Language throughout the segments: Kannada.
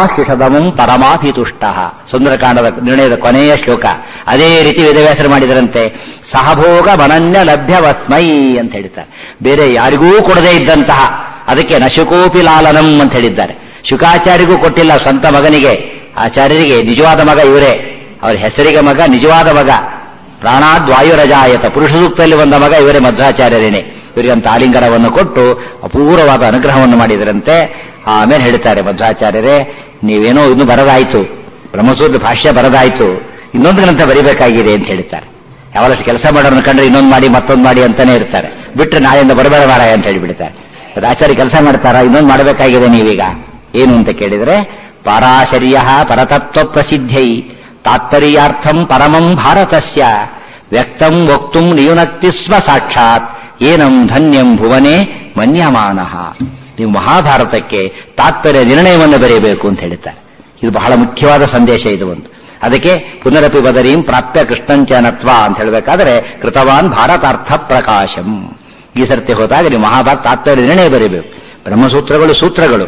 ಶಿಷದಮಂ ಪರಮಾಭಿತುಷ್ಟ ಸುಂದರಕಾಂಡದ ನಿರ್ಣಯದ ಕೊನೆಯ ಶ್ಲೋಕ ಅದೇ ರೀತಿ ವೇದವ್ಯಾಸರು ಮಾಡಿದರಂತೆ ಸಹಭೋಗ ಮನನ್ಯ ಲಭ್ಯವಸ್ಮೈ ಅಂತ ಹೇಳ್ತಾರೆ ಬೇರೆ ಯಾರಿಗೂ ಕೊಡದೇ ಇದ್ದಂತಹ ಅದಕ್ಕೆ ನಶುಕೋಪಿ ಲಾಲನಂ ಅಂತ ಹೇಳಿದ್ದಾರೆ ಶುಕಾಚಾರ್ಯಗೂ ಕೊಟ್ಟಿಲ್ಲ ಸ್ವಂತ ಮಗನಿಗೆ ಆಚಾರ್ಯರಿಗೆ ನಿಜವಾದ ಮಗ ಇವರೇ ಅವರ ಹೆಸರಿಗೆ ಮಗ ನಿಜವಾದ ಮಗ ಪ್ರಾಣಾದ್ವಾಯುರಜಾಯತ ಪುರುಷ ಸೂಕ್ತದಲ್ಲಿ ಬಂದ ಮಗ ಇವರೇ ಮಧ್ವಾಚಾರ್ಯರೇನೆ ಇವರಿಗಂತ ಆಲಿಂಗನವನ್ನು ಕೊಟ್ಟು ಅಪೂರ್ವವಾದ ಅನುಗ್ರಹವನ್ನು ಮಾಡಿದರಂತೆ ಆಮೇಲೆ ಹೇಳ್ತಾರೆ ಮಧ್ವಾಚಾರ್ಯರೇ ನೀವೇನೋ ಇನ್ನು ಬರದಾಯ್ತು ಬ್ರಹ್ಮಸೂತ್ರ ಭಾಷ್ಯ ಬರದಾಯ್ತು ಇನ್ನೊಂದು ಗ್ರಂಥ ಬರಿಬೇಕಾಗಿದೆ ಅಂತ ಹೇಳ್ತಾರೆ ಯಾವಷ್ಟು ಕೆಲಸ ಮಾಡೋರನ್ನ ಕಂಡ್ರೆ ಇನ್ನೊಂದು ಮಾಡಿ ಮತ್ತೊಂದು ಮಾಡಿ ಅಂತಾನೆ ಇರ್ತಾರೆ ಬಿಟ್ರೆ ನಾಳೆಯಿಂದ ಬರಬೇಡ ಮಾರಾಯ ಅಂತ ಹೇಳಿಬಿಡ್ತಾರೆ ಅದು ಆಚಾರ್ಯ ಕೆಲಸ ಮಾಡ್ತಾರ ಇನ್ನೊಂದು ಮಾಡಬೇಕಾಗಿದೆ ನೀವೀಗ ಏನು ಅಂತ ಕೇಳಿದ್ರೆ ಪಾರಾಶರ್ಯ ಪರತತ್ವ ಪ್ರಸಿದ್ಧೈ ತಾತ್ಪರ್ಯಾರ್ಥಂ ಪರಮಂ ಭಾರತಸ್ಯ ವ್ಯಕ್ತಂ ವಕ್ತುಂ ನಿಯುನಕ್ತಿ ಸ್ಮ ಸಾಕ್ಷಾತ್ ಏನಂ ಧನ್ಯಂ ಭುವನೆ ಮನ್ಯಮಾನಃ ನೀವು ಮಹಾಭಾರತಕ್ಕೆ ತಾತ್ಪರ್ಯ ನಿರ್ಣಯವನ್ನು ಬರೆಯಬೇಕು ಅಂತ ಹೇಳ್ತಾರೆ ಇದು ಬಹಳ ಮುಖ್ಯವಾದ ಸಂದೇಶ ಇದು ಒಂದು ಅದಕ್ಕೆ ಪುನರಪಿ ಬದರೀಂ ಪ್ರಾಪ್ಯ ಕೃಷ್ಣಂಚನತ್ವ ಅಂತ ಹೇಳಬೇಕಾದ್ರೆ ಕೃತವಾನ್ ಭಾರತಾರ್ಥ ಪ್ರಕಾಶಂ ಈ ಸರ್ತಿ ಹೋದಾಗ ನೀವು ಮಹಾಭಾರತ ತಾತ್ಪರ್ಯ ನಿರ್ಣಯ ಬರೀಬೇಕು ಬ್ರಹ್ಮಸೂತ್ರಗಳು ಸೂತ್ರಗಳು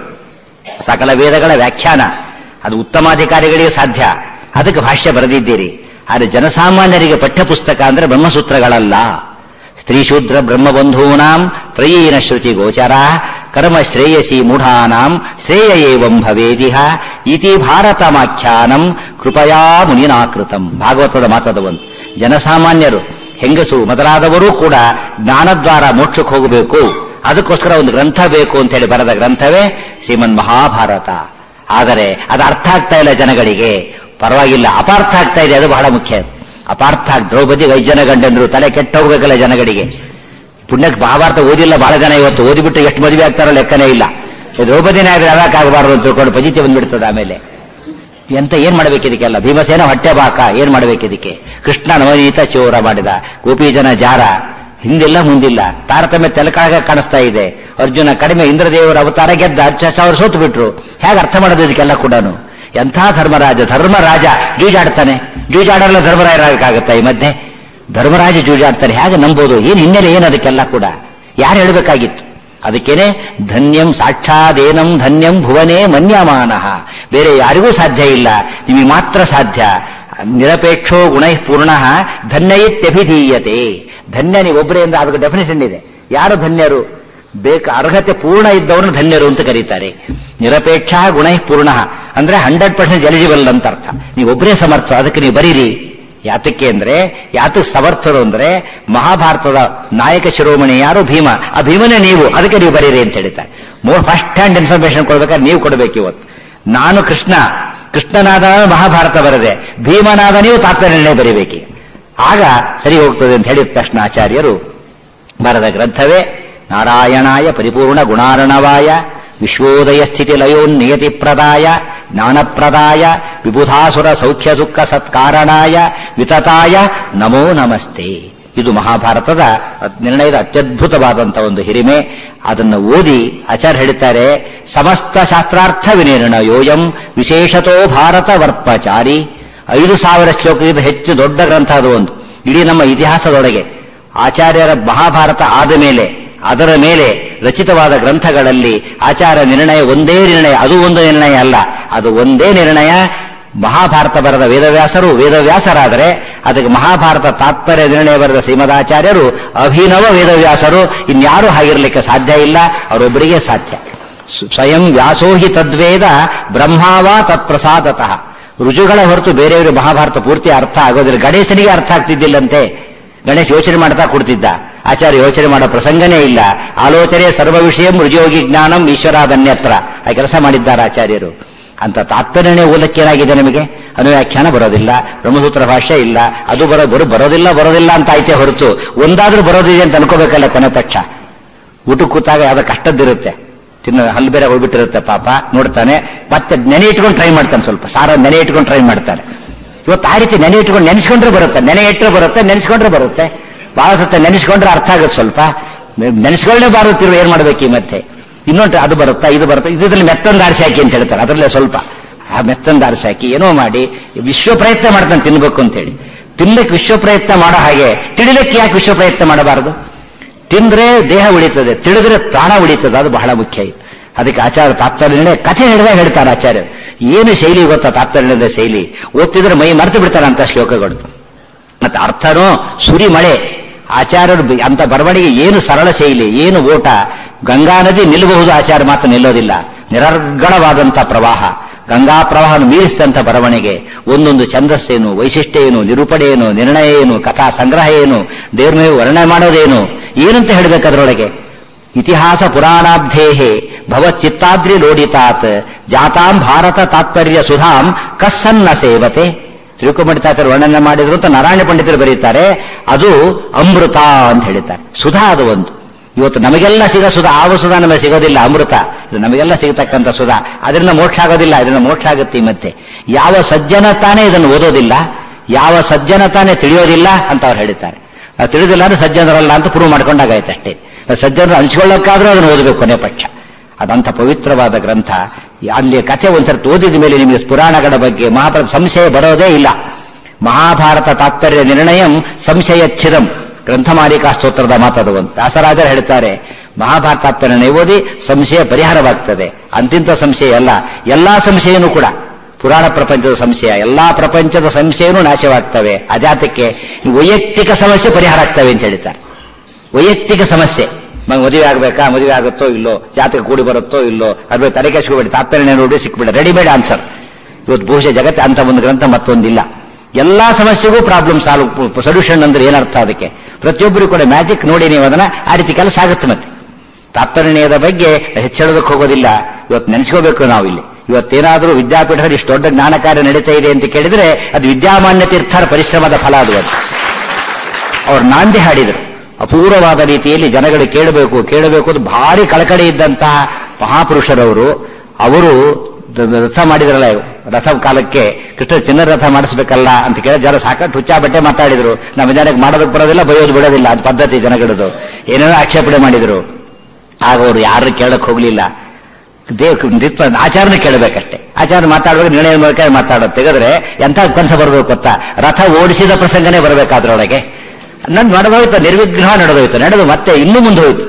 ಸಕಲ ವೇದಗಳ ವ್ಯಾಖ್ಯಾನ ಅದು ಉತ್ತಮಾಧಿಕಾರಿಗಳಿಗೆ ಸಾಧ್ಯ ಅದಕ್ಕೆ ಭಾಷ್ಯ ಬರೆದಿದ್ದೀರಿ ಆದರೆ ಜನಸಾಮಾನ್ಯರಿಗೆ ಪಠ್ಯಪುಸ್ತಕ ಅಂದ್ರೆ ಬ್ರಹ್ಮಸೂತ್ರಗಳಲ್ಲ ಸ್ತ್ರೀಶೂದ್ರ ಬ್ರಹ್ಮಬಂಧೂನಾಂ ತ್ರಯೀನ ಶ್ರುತಿ ಗೋಚರ ಕರ್ಮ ಶ್ರೇಯಸಿ ಮೂಢಾನಾಂ ಶ್ರೇಯ ಏವಂ ಭವೇದಿಹ ಇತಿ ಭಾರತಮಾಖ್ಯಾನಂ ಕೃಪಯಾ ಮುನಿನಾಕೃತಂ ಭಾಗವತದ ಮಾತದ ಒಂದು ಜನಸಾಮಾನ್ಯರು ಹೆಂಗಸು ಮೊದಲಾದವರೂ ಕೂಡ ಜ್ಞಾನದ್ವಾರ ಮೋಕ್ಷಕ್ಕೆ ಹೋಗಬೇಕು ಅದಕ್ಕೋಸ್ಕರ ಒಂದು ಗ್ರಂಥ ಬೇಕು ಅಂತ ಹೇಳಿ ಬರೆದ ಗ್ರಂಥವೇ ಶ್ರೀಮನ್ ಮಹಾಭಾರತ ಆದರೆ ಅದು ಅರ್ಥ ಆಗ್ತಾ ಇಲ್ಲ ಜನಗಳಿಗೆ ಪರವಾಗಿಲ್ಲ ಅಪಾರ್ಥ ಆಗ್ತಾ ಇದೆ ಅದು ಬಹಳ ಮುಖ್ಯ ಅಪಾರ್ಥ ಆಗ್- ದ್ರೌಪದಿ ಐದು ಜನ ಗಂಡಂದ್ರು ತಲೆ ಕೆಟ್ಟ ಹೋಗ್ಬೇಕಲ್ಲ ಜನಗಳಿಗೆ ಪುಣ್ಯಕ್ಕೆ ಮಹಾಭಾರತ ಓದಿಲ್ಲ ಬಹಳ ಜನ ಇವತ್ತು ಓದಿಬಿಟ್ಟು ಎಷ್ಟು ಮದುವೆ ಆಗ್ತಾರೋ ಲೆಕ್ಕನೇ ಇಲ್ಲ ಈ ದ್ರೌಪದಿನೇ ಆದ್ರೆ ಆಗಬಾರದು ಅಂತ ತಿಳ್ಕೊಂಡು ಪಜಿತಿ ಬಂದ್ಬಿಡ್ತದೆ ಆಮೇಲೆ ಎಂತ ಏನ್ ಮಾಡ್ಬೇಕಿದಕ್ಕೆಲ್ಲ ಭೀಮಸೇನ ಹೊಟ್ಟೆ ಬಾಕ ಏನ್ ಮಾಡ್ಬೇಕಿದಕ್ಕೆ ಕೃಷ್ಣ ನವನೀತ ಚೋರ ಮಾಡಿದ ಗೋಪಿ ಜನ ಜಾರ ಹಿಂದಿಲ್ಲ ಮುಂದಿಲ್ಲ ತಾರತಮ್ಯ ತೆಲಕಾಗ ಕಾಣಿಸ್ತಾ ಇದೆ ಅರ್ಜುನ ಕಡಿಮೆ ಇಂದ್ರದೇವರ ಅವತಾರ ಗೆದ್ದ ಅಚ್ಚ ಅವರು ಸೋತು ಬಿಟ್ರು ಹೇಗೆ ಅರ್ಥ ಮಾಡೋದು ಇದಕ್ಕೆಲ್ಲ ಕೂಡ ಎಂಥ ಧರ್ಮರಾಜ ಧರ್ಮರಾಜ ಜೂಜಾಡ್ತಾನೆ ಜೂಜಾಡಲ್ಲ ಧರ್ಮರಾಯರಾಗಕ್ಕಾಗತ್ತಾ ಈ ಮಧ್ಯೆ ಧರ್ಮರಾಜ ಜೂಜಾಡ್ತಾನೆ ಹೇಗೆ ನಂಬೋದು ಏನು ಹಿನ್ನೆಲೆ ಏನು ಅದಕ್ಕೆಲ್ಲ ಕೂಡ ಯಾರು ಹೇಳಬೇಕಾಗಿತ್ತು ಅದಕ್ಕೇನೆ ಧನ್ಯಂ ಸಾಕ್ಷಾದೇನಂ ಧನ್ಯಂ ಭುವನೇ ಮನ್ಯಮಾನಃ ಬೇರೆ ಯಾರಿಗೂ ಸಾಧ್ಯ ಇಲ್ಲ ನಿಮಗೆ ಮಾತ್ರ ಸಾಧ್ಯ ನಿರಪೇಕ್ಷೋ ಗುಣೈ ಪೂರ್ಣ ಧನ್ಯಯಿತ್ಯಭಿಧೀಯತೆ ಧನ್ಯ ನೀವೊಬ್ಬರೇ ಅಂದ್ರೆ ಅದಕ್ಕೆ ಡೆಫಿನೇಷನ್ ಇದೆ ಯಾರು ಧನ್ಯರು ಬೇಕ ಅರ್ಹತೆ ಪೂರ್ಣ ಇದ್ದವರನ್ನು ಧನ್ಯರು ಅಂತ ಕರೀತಾರೆ ನಿರಪೇಕ್ಷ ಗುಣೈ ಪೂರ್ಣ ಅಂದ್ರೆ ಹಂಡ್ರೆಡ್ ಪರ್ಸೆಂಟ್ ಎಲಿಜಿಬಲ್ ಅಂತ ಅರ್ಥ ನೀವೊಬ್ಬರೇ ಸಮರ್ಥ ಅದಕ್ಕೆ ನೀವು ಬರೀರಿ ಯಾತಕ್ಕೆ ಅಂದ್ರೆ ಯಾತಕ್ಕೆ ಸಮರ್ಥರು ಅಂದ್ರೆ ಮಹಾಭಾರತದ ನಾಯಕ ಶಿರೋಮಣಿ ಯಾರು ಭೀಮ ಆ ಭೀಮನೇ ನೀವು ಅದಕ್ಕೆ ನೀವು ಬರೀರಿ ಅಂತ ಹೇಳ್ತಾರೆ ಮೋರ್ ಫಸ್ಟ್ ಹ್ಯಾಂಡ್ ಇನ್ಫಾರ್ಮೇಶನ್ ಕೊಡ್ಬೇಕಾದ್ರೆ ನೀವು ಕೊಡಬೇಕು ಇವತ್ತು ನಾನು ಕೃಷ್ಣ ಕೃಷ್ಣನಾದ ಮಹಾಭಾರತ ಬರದೆ ಭೀಮನಾದ ನೀವು ತಾತ್ಪರ್ಯ ಬರೀಬೇಕೀಗ ಆಗ ಸರಿ ಹೋಗ್ತದೆ ಅಂತ ಹೇಳಿದ ತಕ್ಷಣ ಆಚಾರ್ಯರು ಬರದ ಗ್ರಂಥವೇ ನಾರಾಯಣಾಯ ಪರಿಪೂರ್ಣ ಗುಣಾರ್ಣವಾಯ ವಿಶ್ವೋದಯ ಸ್ಥಿತಿ ಲಯೋನ್ನಿಯತಿ ಪ್ರದಾಯ ಜ್ಞಾನಪ್ರದಾಯ ವಿಬುಧಾಸುರ ಸೌಖ್ಯ ದುಃಖ ಸತ್ಕಾರಣಾಯ ವಿತತಾಯ ನಮೋ ನಮಸ್ತೆ ಇದು ಮಹಾಭಾರತದ ನಿರ್ಣಯದ ಅತ್ಯದ್ಭುತವಾದಂತಹ ಒಂದು ಹಿರಿಮೆ ಅದನ್ನು ಓದಿ ಆಚಾರ್ಯ ಹೇಳ್ತಾರೆ ಸಮಸ್ತ ಶಾಸ್ತ್ರಾರ್ಥ ವಿನಿರ್ಣಯೋಯಂ ವಿಶೇಷತೋ ಭಾರತ ವರ್ಪಚಾರಿ ಐದು ಸಾವಿರ ಶ್ಲೋಕದಿಂದ ಹೆಚ್ಚು ದೊಡ್ಡ ಗ್ರಂಥ ಅದು ಒಂದು ಇಡೀ ನಮ್ಮ ಇತಿಹಾಸದೊಳಗೆ ಆಚಾರ್ಯರ ಮಹಾಭಾರತ ಆದ ಮೇಲೆ ಅದರ ಮೇಲೆ ರಚಿತವಾದ ಗ್ರಂಥಗಳಲ್ಲಿ ಆಚಾರ ನಿರ್ಣಯ ಒಂದೇ ನಿರ್ಣಯ ಅದು ಒಂದು ನಿರ್ಣಯ ಅಲ್ಲ ಅದು ಒಂದೇ ನಿರ್ಣಯ ಮಹಾಭಾರತ ಬರೆದ ವೇದವ್ಯಾಸರು ವೇದವ್ಯಾಸರಾದರೆ ಅದಕ್ಕೆ ಮಹಾಭಾರತ ತಾತ್ಪರ್ಯ ನಿರ್ಣಯ ಬರೆದ ಶ್ರೀಮದಾಚಾರ್ಯರು ಅಭಿನವ ವೇದವ್ಯಾಸರು ಇನ್ಯಾರೂ ಆಗಿರಲಿಕ್ಕೆ ಸಾಧ್ಯ ಇಲ್ಲ ಅವರೊಬ್ಬರಿಗೆ ಸಾಧ್ಯ ಸು- ಸ್ವಯಂ ವ್ಯಾಸೋಹಿ ತದ್ವೇದ ಬ್ರಹ್ಮಾವಾ ತತ್ಪ್ರಸಾದತಃ ರುಜುಗಳ ಹೊರತು ಬೇರೆಯವರು ಮಹಾಭಾರತ ಪೂರ್ತಿ ಅರ್ಥ ಆಗೋದಿಲ್ಲ ಗಣೇಶನಿಗೆ ಅರ್ಥ ಆಗ್ತಿದ್ದಿಲ್ಲಂತೆ ಗಣೇಶ್ ಯೋಚನೆ ಮಾಡ್ತಾ ಕೊಡ್ತಿದ್ದ ಆಚಾರ್ಯ ಯೋಚನೆ ಮಾಡೋ ಪ್ರಸಂಗನೇ ಇಲ್ಲ ಆಲೋಚನೆ ಸರ್ವ ವಿಷಯಂ ರುಜಯೋಗಿ ಜ್ಞಾನಂ ಈಶ್ವರಾದನ್ಯತ್ರ ಆ ಕೆಲಸ ಮಾಡಿದ್ದಾರೆ ಆಚಾರ್ಯರು ಅಂತ ತಾತ್ಪರ್ಯನೇ ಓದಕ್ಕೆ ಏನಾಗಿದೆ ನಮಗೆ ಅನುವ್ಯಾಖ್ಯಾನ ಬರೋದಿಲ್ಲ ಬ್ರಹ್ಮಸೂತ್ರ ಭಾಷೆ ಇಲ್ಲ ಅದು ಬರೋ ಬರೋ ಬರೋದಿಲ್ಲ ಬರೋದಿಲ್ಲ ಅಂತ ಆಯ್ತೆ ಹೊರತು ಒಂದಾದ್ರೂ ಬರೋದಿದೆ ಅಂತ ಅನ್ಕೋಬೇಕಲ್ಲ ಕೊನೆ ಪಕ್ಷ ಊಟ ಕೂತಾಗ ಯಾವ್ದೋ ಕಷ್ಟದ್ದಿರುತ್ತೆ ತಿನ್ನ ಹಲ್ಲು ಬೇರೆ ಹೋಗ್ಬಿಟ್ಟಿರುತ್ತೆ ಪಾಪ ನೋಡ್ತಾನೆ ಮತ್ತೆ ನೆನೆ ಇಟ್ಕೊಂಡು ಟ್ರೈ ಮಾಡ್ತಾನೆ ಸ್ವಲ್ಪ ಸಾರ ನೆನೆ ಇಟ್ಕೊಂಡು ಟ್ರೈ ಮಾಡ್ತಾನೆ ಇವತ್ತು ಆ ರೀತಿ ನೆನೆ ಇಟ್ಕೊಂಡು ನೆನೆಸ್ಕೊಂಡ್ರೆ ಬರುತ್ತೆ ನೆನೆ ಇಟ್ಟರೆ ಬರುತ್ತೆ ನೆನೆಸ್ಕೊಂಡ್ರೆ ಬರುತ್ತೆ ಬಹಳ ಸತ್ತ ನೆನೆಸ್ಕೊಂಡ್ರೆ ಅರ್ಥ ಆಗುತ್ತೆ ಸ್ವಲ್ಪ ನೆನೆಸ್ಕೊಳ್ಳೇ ಬಾರುತ್ತಿರುವ ಏನ್ ಮಾಡ್ಬೇಕು ಈ ಮತ್ತೆ ಇನ್ನೊಂದು ಅದು ಬರುತ್ತಾ ಇದು ಬರುತ್ತಾ ಇದ್ರಲ್ಲಿ ಮೆತ್ತೊಂದು ಆರಿಸಿ ಹಾಕಿ ಅಂತ ಹೇಳ್ತಾರೆ ಅದರಲ್ಲೇ ಸ್ವಲ್ಪ ಆ ಮೆತ್ತೊಂದು ಆರಿಸಿ ಹಾಕಿ ಏನೋ ಮಾಡಿ ವಿಶ್ವ ಪ್ರಯತ್ನ ಮಾಡ್ತಾನೆ ತಿನ್ಬೇಕು ಅಂತೇಳಿ ತಿನ್ಲಿಕ್ಕೆ ವಿಶ್ವ ಪ್ರಯತ್ನ ಮಾಡೋ ಹಾಗೆ ತಿಳಿಲಿಕ್ಕೆ ಯಾಕೆ ವಿಶ್ವ ಪ್ರಯತ್ನ ಮಾಡಬಾರದು ತಿಂದ್ರೆ ದೇಹ ಉಳಿತದೆ ತಿಳಿದ್ರೆ ಪ್ರಾಣ ಉಳಿತದೆ ಅದು ಬಹಳ ಮುಖ್ಯ ಇದು ಅದಕ್ಕೆ ಆಚಾರ್ಯ ತಾತ್ಪರ್ಯ ಕಥೆ ಹೇಳಿದಾಗ ಹೇಳ್ತಾರೆ ಆಚಾರ್ಯರು ಏನು ಶೈಲಿ ಗೊತ್ತಾ ತಾತ್ಪರ್ಯದ ಶೈಲಿ ಓದ್ತಿದ್ರೆ ಮೈ ಮರೆತು ಬಿಡ್ತಾರೆ ಅಂತ ಶ್ಲೋಕಗಳು ಮತ್ತೆ ಅರ್ಥನೋ ಸುರಿ ಮಳೆ ಆಚಾರ್ಯರು ಬಿ- ಅಂತ ಬರವಣಿಗೆ ಏನು ಸರಳ ಶೈಲಿ ಏನು ಓಟ ಗಂಗಾ ನದಿ ನಿಲ್ಲಬಹುದು ಆಚಾರ್ಯ ಮಾತ್ರ ನಿಲ್ಲೋದಿಲ್ಲ ನಿರರ್ಗಳವಾದಂಥ ಪ್ರವಾಹ ಗಂಗಾ ಪ್ರವಾಹವನ್ನು ಮೀರಿಸಿದಂಥ ಬರವಣಿಗೆ ಒಂದೊಂದು ಛಂದಸ್ಸೇನು ವೈಶಿಷ್ಟ್ಯ ಏನು ನಿರೂಪಣೆ ಏನು ನಿರ್ಣಯ ಏನು ಕಥಾ ಸಂಗ್ರಹ ಏನು ದೇವ್ರ ಮೇಲೆ ವರ್ಣನೆ ಮಾಡೋದೇನು ಏನಂತ ಹೇಳಬೇಕು ಅದರೊಳಗೆ ಇತಿಹಾಸ ಪುರಾಣಾಬ್ಧೇಹೆ ಭವಚಿತ್ತಾದ್ರಿ ಲೋಡಿತಾತ್ ಜಾತಾಂ ಭಾರತ ತಾತ್ಪರ್ಯ ಸುಧಾಂ ಕಸ್ಸನ್ನ ಸೇವತೆ ತಿರುಕುಮಡಿ ತಾತರು ವರ್ಣನೆ ಮಾಡಿದ್ರು ಅಂತ ನಾರಾಯಣ ಪಂಡಿತರು ಬರೀತಾರೆ ಅದು ಅಮೃತ ಅಂತ ಹೇಳಿದ್ದಾರೆ ಸುಧಾ ಅದು ಒಂದು ಇವತ್ತು ನಮಗೆಲ್ಲ ಸಿಗೋ ಸುಧಾ ಆವ ಸುಧಾ ನಮಗೆ ಸಿಗೋದಿಲ್ಲ ಅಮೃತ ಇದು ನಮಗೆಲ್ಲ ಸಿಗತಕ್ಕಂಥ ಸುಧಾ ಅದರಿಂದ ಮೋಕ್ಷ ಆಗೋದಿಲ್ಲ ಇದರಿಂದ ಮೋಕ್ಷ ಆಗುತ್ತೆ ಈ ಮತ್ತೆ ಯಾವ ಸಜ್ಜನ ತಾನೇ ಇದನ್ನು ಓದೋದಿಲ್ಲ ಯಾವ ಸಜ್ಜನ ತಾನೇ ತಿಳಿಯೋದಿಲ್ಲ ಅಂತ ಅವ್ರು ಹೇಳಿದ್ದಾರೆ ನಾವು ತಿಳಿದಿಲ್ಲ ಅಂದ್ರೆ ಸಜ್ಜನರಲ್ಲ ಅಂತ ಪ್ರೂವ್ ಮಾಡ್ಕೊಂಡಾಗಾಯ್ತು ಅಷ್ಟೇ ಸಜ್ಜನರು ಹಂಚ್ಕೊಳ್ಳೋಕ್ಕಾದ್ರೂ ಅದನ್ನು ಓದಬೇಕು ಕೊನೆ ಪಕ್ಷ ಅದಂಥ ಪವಿತ್ರವಾದ ಗ್ರಂಥ ಅಲ್ಲಿ ಕಥೆ ಒಂದ್ಸರ್ತಿ ಓದಿದ ಮೇಲೆ ನಿಮಗೆ ಪುರಾಣಗಳ ಬಗ್ಗೆ ಮಹಾಭಾರತ ಸಂಶಯ ಬರೋದೇ ಇಲ್ಲ ಮಹಾಭಾರತ ತಾತ್ಪರ್ಯ ನಿರ್ಣಯಂ ಸಂಶಯಚ್ಛಿದಂ ಗ್ರಂಥಮಾಲಿಕಾ ಸ್ತೋತ್ರದ ಮಾತದು ಅಂತ ವ್ಯಾಸರಾಜರು ಹೇಳ್ತಾರೆ ಮಹಾಭಾರತ ತಾತ್ಪರ್ಯ ಓದಿ ಸಂಶಯ ಪರಿಹಾರವಾಗ್ತದೆ ಅಂತಿಂತ ಸಂಶಯ ಅಲ್ಲ ಎಲ್ಲಾ ಸಂಶಯನೂ ಕೂಡ ಪುರಾಣ ಪ್ರಪಂಚದ ಸಂಶಯ ಎಲ್ಲಾ ಪ್ರಪಂಚದ ಸಂಶಯನೂ ನಾಶವಾಗ್ತವೆ ಅಜಾತಕ್ಕೆ ಈ ವೈಯಕ್ತಿಕ ಸಮಸ್ಯೆ ಪರಿಹಾರ ಆಗ್ತವೆ ಅಂತ ಹೇಳ್ತಾರೆ ವೈಯಕ್ತಿಕ ಸಮಸ್ಯೆ ಮ- ಮದುವೆ ಆಗ್ಬೇಕಾ ಮದುವೆ ಆಗುತ್ತೋ ಇಲ್ಲೋ ಜಾತಕ ಕೂಡಿ ಬರುತ್ತೋ ಇಲ್ಲೋ ಅದ್ರ ತಲೆ ಕೆಸ್ಕೋಬೇಡಿ ತಾತ್ಪರ್ಯ ನೋಡಿ ಸಿಕ್ಬಿಡ ರೆಡಿಮೇಡ್ ಆನ್ಸರ್ ಇವತ್ತು ಬಹುಶಃ ಜಗತ್ತು ಅಂತ ಒಂದು ಗ್ರಂಥ ಮತ್ತೊಂದಿಲ್ಲ ಎಲ್ಲಾ ಸಮಸ್ಯೆಗೂ ಪ್ರಾಬ್ಲಮ್ ಸಾಲ್ವ್ ಸೊಲ್ಯೂಷನ್ ಅಂದ್ರೆ ಏನರ್ಥ ಅದಕ್ಕೆ ಪ್ರತಿಯೊಬ್ಬರು ಕೂಡ ಮ್ಯಾಜಿಕ್ ನೋಡಿ ನೀವು ಅದನ್ನ ಆ ರೀತಿ ಕೆಲಸ ಆಗುತ್ತೆ ಮತ್ತೆ ತಾತ್ಪರ್ಯದ ಬಗ್ಗೆ ಹೆಚ್ಚಳೋದಕ್ಕೆ ಹೋಗೋದಿಲ್ಲ ಇವತ್ತು ನೆನೆಸ್ಕೋಬೇಕು ನಾವು ಇಲ್ಲಿ ಇವತ್ತೇನಾದರೂ ವಿದ್ಯಾಪೀಠದಲ್ಲಿ ಇಷ್ಟು ದೊಡ್ಡ ಜ್ಞಾನ ಕಾರ್ಯ ನಡೀತಾ ಇದೆ ಅಂತ ಕೇಳಿದ್ರೆ ಅದು ವಿದ್ಯಾಮಾನ್ಯ ತೀರ್ಥರ ಪರಿಶ್ರಮದ ಫಲ ಅದು ಅದು ಅವ್ರು ನಾಂದಿ ಹಾಡಿದರು ಅಪೂರ್ವವಾದ ರೀತಿಯಲ್ಲಿ ಜನಗಳು ಕೇಳಬೇಕು ಕೇಳಬೇಕು ಅಂತ ಭಾರಿ ಕಳಕಳಿ ಇದ್ದಂತಹ ಮಹಾಪುರುಷರವರು ಅವರು ದ- ದ- ರಥ ಮಾಡಿದ್ರಲ್ಲ ರಥ ಕಾಲಕ್ಕೆ ಕೃಷ್ಣ ಚಿನ್ನ ರಥ ಮಾಡಿಸ್ಬೇಕಲ್ಲ ಅಂತ ಕೇಳಿ ಜನ ಸಾಕಷ್ಟು ಹುಚ್ಚಾ ಬಟ್ಟೆ ಮಾತಾಡಿದ್ರು ನಮ್ಮ ಜನಕ್ಕೆ ಮಾಡೋದಕ್ಕೆ ಬರೋದಿಲ್ಲ ಬೈಯೋದು ಬಿಡೋದಿಲ್ಲ ಅದು ಪದ್ಧತಿ ಜನಗಳದು ಏನೇನೋ ಆಕ್ಷೇಪಣೆ ಮಾಡಿದ್ರು ಆಗ ಅವರು ಯಾರು ಕೇಳಕ್ ಹೋಗ್ಲಿಲ್ಲ ದೇವ್ ನಿತ್ಯ ಆಚಾರನ ಕೇಳಬೇಕಷ್ಟೇ ಆಚಾರ ಮಾತಾಡುವಾಗ ನಿರ್ಣಯ ಮೂಲಕ ಮಾತಾಡೋದು ತೆಗೆದ್ರೆ ಎಂತ ಕನಸ ಬರಬೇಕು ಗೊತ್ತಾ ರಥ ಓಡಿಸಿದ ಪ್ರಸಂಗನೇ ಬರಬೇಕಾದ್ರೊಳಗೆ ನನ್ ನಡೆದೋಯ್ತು ನಿರ್ವಿಘ್ನ ನಡೆದೋಯ್ತು ನಡೆದು ಮತ್ತೆ ಇನ್ನೂ ಮುಂದೆ ಹೋಯ್ತು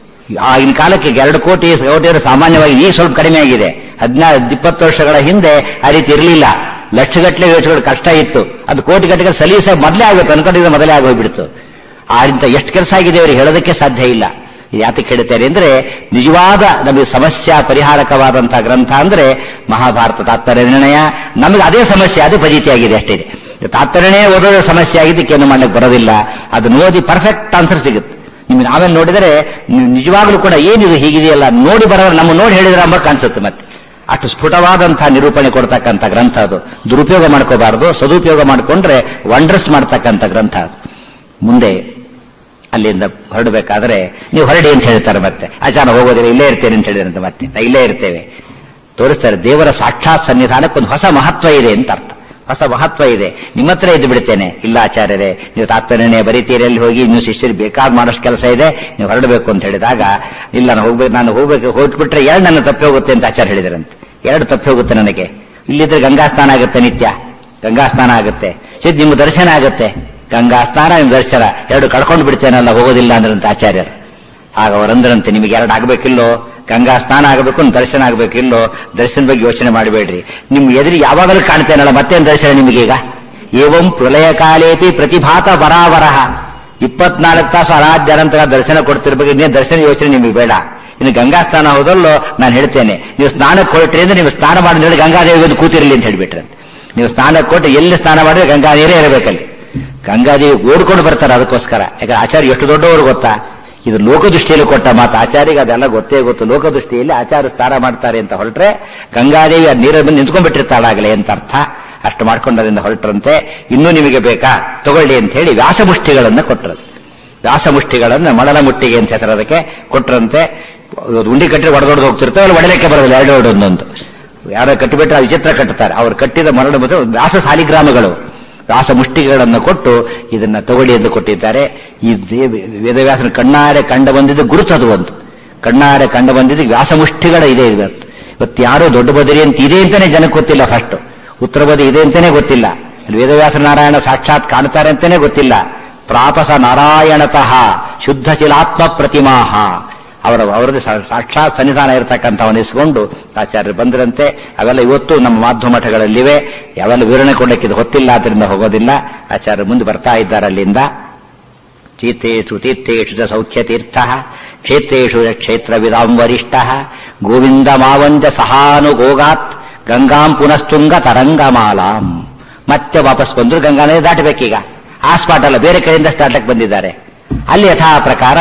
ಆಗಿನ ಕಾಲಕ್ಕೆ ಎರಡು ಕೋಟಿ ಕೋಟಿಯರು ಸಾಮಾನ್ಯವಾಗಿ ಈಗ ಸ್ವಲ್ಪ ಕಡಿಮೆ ಆಗಿದೆ ಹದಿನಾರು ಇಪ್ಪತ್ತು ವರ್ಷಗಳ ಹಿಂದೆ ಆ ರೀತಿ ಇರಲಿಲ್ಲ ಲಕ್ಷಗಟ್ಟಲೆ ಯೋಚನೆಗಳು ಕಷ್ಟ ಇತ್ತು ಅದು ಕೋಟಿ ಗಟ್ಟಲೆ ಸಲೀಸ ಮೊದಲೇ ಆಗುತ್ತೆ ಅನ್ಕೊಂಡಿದ್ರೆ ಮೊದಲೇ ಆಗೋಗ್ಬಿಡ್ತು ಆರಿಂದ ಎಷ್ಟು ಕೆಲಸ ಆಗಿದೆ ಅವರಿಗೆ ಹೇಳೋದಕ್ಕೆ ಸಾಧ್ಯ ಇಲ್ಲ ಇದು ಯಾತಕ್ಕೆ ಹೇಳ್ತಾರೆ ಅಂದ್ರೆ ನಿಜವಾದ ನಮಗೆ ಸಮಸ್ಯೆ ಪರಿಹಾರಕವಾದಂತಹ ಗ್ರಂಥ ಅಂದ್ರೆ ಮಹಾಭಾರತ ತಾತ್ಪರ್ಯ ನಿರ್ಣಯ ನಮಗೆ ಅದೇ ಸಮಸ್ಯೆ ಅದೇ ಫಜಿತಿಯಾಗಿದೆ ಅಷ್ಟೇ ಇದೆ ತಾತ್ಪರ್ಯನೇ ಓದೋದೇ ಸಮಸ್ಯೆ ಆಗಿದ್ದಕ್ಕೆ ಏನು ಮಾಡ್ಲಿಕ್ಕೆ ಬರೋದಿಲ್ಲ ಅದನ್ನ ಓದಿ ಪರ್ಫೆಕ್ಟ್ ಆನ್ಸರ್ ಸಿಗುತ್ತೆ ನಿಮ್ಗೆ ನಾವೇನು ನೋಡಿದರೆ ನಿ- ನಿಜವಾಗ್ಲೂ ಕೂಡ ಏನಿದು ಹೀಗಿದೆಯಲ್ಲ ನೋಡಿ ಬರೋರು ನಮ್ಮ ನೋಡಿ ಹೇಳಿದ್ರೆ ಅಂಬ ಕಾಣಿಸುತ್ತೆ ಮತ್ತೆ ಅಷ್ಟು ಸ್ಫುಟವಾದಂತಹ ನಿರೂಪಣೆ ಕೊಡ್ತಕ್ಕಂಥ ಗ್ರಂಥ ಅದು ದುರುಪಯೋಗ ಮಾಡ್ಕೋಬಾರದು ಸದುಪಯೋಗ ಮಾಡಿಕೊಂಡ್ರೆ ವಂಡರ್ಸ್ ಮಾಡ್ತಕ್ಕಂಥ ಗ್ರಂಥ ಅದು ಮುಂದೆ ಅಲ್ಲಿಂದ ಹೊರಡಬೇಕಾದ್ರೆ ನೀವು ಹೊರಡಿ ಅಂತ ಹೇಳ್ತಾರೆ ಮತ್ತೆ ಆಚಾರ ಹೋಗೋದಿಲ್ಲ ಇಲ್ಲೇ ಇರ್ತೇನೆ ಅಂತ ಹೇಳಿದ್ರಂತೆ ಮತ್ತೆ ನಾ ಇಲ್ಲೇ ಇರ್ತೇವೆ ತೋರಿಸ್ತಾರೆ ದೇವರ ಸಾಕ್ಷಾತ್ ಸನ್ನಿಧಾನಕ್ಕೆ ಒಂದು ಹೊಸ ಮಹತ್ವ ಇದೆ ಅಂತ ಅರ್ಥ ಹೊಸ ಮಹತ್ವ ಇದೆ ನಿಮ್ಮ ಹತ್ರ ಇದ್ದು ಬಿಡ್ತೇನೆ ಇಲ್ಲ ಆಚಾರ್ಯರೇ ನೀವು ತಾತ್ಪರ್ಯನೇ ಬರೀತೀರಿ ಅಲ್ಲಿ ಹೋಗಿ ನೀವು ಶಿಷ್ಯರು ಬೇಕಾದ ಮಾಡೋಷ್ಟು ಕೆಲಸ ಇದೆ ನೀವು ಹೊರಡಬೇಕು ಅಂತ ಹೇಳಿದಾಗ ಇಲ್ಲ ನಾನು ಹೋಗ್ಬೇಕು ನಾನು ಹೋಗ್ಬೇಕು ಹೊರಟ್ಬಿಟ್ರೆ ಎರಡು ನನ್ನ ತಪ್ಪಿ ಹೋಗುತ್ತೆ ಅಂತ ಆಚಾರ್ಯ ಹೇಳಿದ್ರಂತೆ ಎರಡು ತಪ್ಪಿ ಹೋಗುತ್ತೆ ನನಗೆ ಇಲ್ಲಿದ್ರೆ ಗಂಗಾ ಸ್ನಾನ ಆಗುತ್ತೆ ನಿತ್ಯ ಗಂಗಾ ಸ್ನಾನ ಆಗುತ್ತೆ ಇದು ನಿಮ್ಮ ದರ್ಶನ ಆಗುತ್ತೆ ಗಂಗಾ ಸ್ನಾನ ನಿಮ್ಮ ದರ್ಶನ ಎರಡು ಕಳ್ಕೊಂಡು ಬಿಡ್ತೇನಲ್ಲ ಹೋಗೋದಿಲ್ಲ ಅಂದ್ರಂತ ಆಚಾರ್ಯರು ಆಗ ಅವರಂದ್ರಂತೆ ನಿಮಗೆ ಎರಡು ಆಗ್ಬೇಕಿಲ್ಲೋ ಗಂಗಾ ಸ್ನಾನ ಆಗಬೇಕು ನಿಮ್ ದರ್ಶನ ಆಗಬೇಕಿಲ್ಲೋ ದರ್ಶನ ಬಗ್ಗೆ ಯೋಚನೆ ಮಾಡಬೇಡ್ರಿ ನಿಮ್ ಎದುರು ಯಾವಾಗಲೂ ಕಾಣ್ತೇನಲ್ಲ ಮತ್ತೇನು ದರ್ಶನ ನಿಮಗೀಗ ಏವಂ ಪ್ರಳಯ ಕಾಲೇತಿ ಪ್ರತಿಭಾತ ಬರಾವರಹ ಇಪ್ಪತ್ನಾಲ್ಕು ತಾಸು ಅನಾದ್ಯ ಅನಂತರ ದರ್ಶನ ಕೊಡ್ತಿರ್ಬೇಕು ಇನ್ನೇ ದರ್ಶನ ಯೋಚನೆ ನಿಮಗೆ ಬೇಡ ಇನ್ನು ಗಂಗಾ ಸ್ನಾನ ಹೋದಲ್ಲೋ ನಾನು ಹೇಳ್ತೇನೆ ನೀವು ಸ್ನಾನಕ್ಕೆ ಹೊರಟ್ರಿ ಅಂದ್ರೆ ನೀವು ಸ್ನಾನ ಮಾಡಿ ಹೇಳಿ ಗಂಗಾದೇವಿ ಒಂದು ಕೂತಿರಲಿ ಅಂತ ಹೇಳ್ಬಿಟ್ರೆ ನೀವು ಸ್ನಾನಕ್ಕೆ ಕೊಟ್ಟು ಎಲ್ಲಿ ಸ್ನಾನ ಮಾಡಿದ್ರೆ ಗಂಗಾ ನೀರೇ ಇರಬೇಕಲ್ಲಿ ಗಂಗಾದೇವಿ ಓಡ್ಕೊಂಡು ಬರ್ತಾರೆ ಅದಕ್ಕೋಸ್ಕರ ಯಾಕಂದ್ರೆ ಆಚಾರ್ಯ ಎಷ್ಟು ದೊಡ್ಡವರು ಗೊತ್ತಾ ಇದು ಲೋಕದೃಷ್ಟಿಯಲ್ಲಿ ಕೊಟ್ಟ ಮಾತು ಆಚಾರ್ಯಗೆ ಅದೆಲ್ಲ ಗೊತ್ತೇ ಗೊತ್ತು ಲೋಕದೃಷ್ಟಿಯಲ್ಲಿ ಆಚಾರ್ಯ ಸ್ನಾನ ಮಾಡ್ತಾರೆ ಅಂತ ಹೊರಟ್ರೆ ಗಂಗಾದೇವಿ ಅದು ನೀರಲ್ಲಿ ಬಂದು ನಿಂತ್ಕೊಂಡ್ಬಿಟ್ಟಿರ್ತಾಳಾಗಲೇ ಅಂತ ಅರ್ಥ ಅಷ್ಟು ಮಾಡ್ಕೊಂಡರಿಂದ ಹೊರಟ್ರಂತೆ ಇನ್ನೂ ನಿಮಗೆ ಬೇಕಾ ತಗೊಳ್ಳಿ ಅಂತ ಹೇಳಿ ವ್ಯಾಸಮುಷ್ಟಿಗಳನ್ನ ಕೊಟ್ಟರು ವ್ಯಾಸಮುಷ್ಟಿಗಳನ್ನ ಮಡಲ ಮುಟ್ಟಿಗೆ ಅಂತ ಹೆಸರು ಅದಕ್ಕೆ ಕೊಟ್ರಂತೆ ಅದು ಉಂಡಿ ಕಟ್ಟಿ ಒಡೆದೊಡೆದು ಹೋಗ್ತಿರ್ತವೆ ಅಲ್ಲಿ ಒಡಲಿಕ್ಕೆ ಬರೋದಿಲ್ಲ ಎರಡು ಎರಡು ಒಂದೊಂದು ಯಾರೋ ಕಟ್ಟಿಬಿಟ್ರೆ ಆ ವಿಚಿತ್ರ ಕಟ್ಟುತ್ತಾರೆ ಅವ್ರು ಕಟ್ಟಿದ ಮರಳು ಮತ್ತು ವ್ಯಾಸ ಸಾಲಿಗ್ರಾಮಗಳು ವ್ಯಾಸ ಮುಷ್ಟಿಗಳನ್ನು ಕೊಟ್ಟು ಇದನ್ನ ತಗೊಳ್ಳಿ ಎಂದು ಕೊಟ್ಟಿದ್ದಾರೆ ಈ ದೇ- ವೇದವ್ಯಾಸನ ಕಣ್ಣಾರೆ ಕಂಡು ಬಂದಿದ್ದು ಗುರುತದು ಒಂದು ಕಣ್ಣಾರೆ ಕಂಡು ಬಂದಿದ್ದು ವ್ಯಾಸ ಮುಷ್ಟಿಗಳ ಇದೆ ಇವತ್ತು ಇವತ್ತು ಯಾರೋ ದೊಡ್ಡ ಬದರಿ ಅಂತ ಇದೆ ಅಂತಾನೆ ಜನಕ್ಕೆ ಗೊತ್ತಿಲ್ಲ ಫಸ್ಟ್ ಉತ್ತರ ಬದಿ ಇದೆ ಅಂತಾನೆ ಗೊತ್ತಿಲ್ಲ ಇಲ್ಲಿ ವೇದವ್ಯಾಸ ನಾರಾಯಣ ಸಾಕ್ಷಾತ್ ಕಾಣ್ತಾರೆ ಅಂತಾನೆ ಗೊತ್ತಿಲ್ಲ ಪ್ರಾಪಸ ನಾರಾಯಣತಃ ಶುದ್ಧ ಶಿಲಾತ್ಮ ಪ್ರತಿಮಾಹ ಅವರ ಅವರದೇ ಸಾ- ಸಾಕ್ಷಾತ್ ಸನ್ನಿಧಾನ ಇರತಕ್ಕಂಥವನ್ನ ಇಸ್ಕೊಂಡು ಆಚಾರ್ಯರು ಬಂದ್ರಂತೆ ಅವೆಲ್ಲ ಇವತ್ತು ನಮ್ಮ ಮಾಧ್ಯಮ ಮಠಗಳಲ್ಲಿವೆ ಯಾವೆಲ್ಲ ವಿವರಣೆ ಕೊಡಲಿಕ್ಕೆ ಇದು ಹೊತ್ತಿಲ್ಲ ಆದ್ರಿಂದ ಹೋಗೋದಿಲ್ಲ ಆಚಾರ್ಯರು ಮುಂದೆ ಬರ್ತಾ ಇದ್ದಾರೆ ಅಲ್ಲಿಂದ ತೀರ್ಥೇಶು ತೀರ್ಥೇಶು ಚ ಸೌಖ್ಯತೀರ್ಥ ಕ್ಷೇತ್ರೇಶು ಚ ಕ್ಷೇತ್ರವಿದಾಂ ವರಿಷ್ಠ ಗೋವಿಂದ ಮಾವಂಜ ಸಹಾನುಗೋಗಾತ್ ಗಂಗಾಂ ಪುನಸ್ತುಂಗ ತರಂಗಮಾಲಾಂ ಮತ್ತೆ ವಾಪಸ್ ಬಂದ್ರು ಗಂಗಾ ನದಿ ದಾಟಬೇಕೀಗ ಆ ಸ್ಪಾಟ್ ಅಲ್ಲ ಬೇರೆ ಕಡೆಯಿಂದ ಸ್ಟಾರ್ಟಕ್ಕೆ ಬಂದಿದ್ದಾರೆ ಅಲ್ಲಿ ಯಥಾ ಪ್ರಕಾರ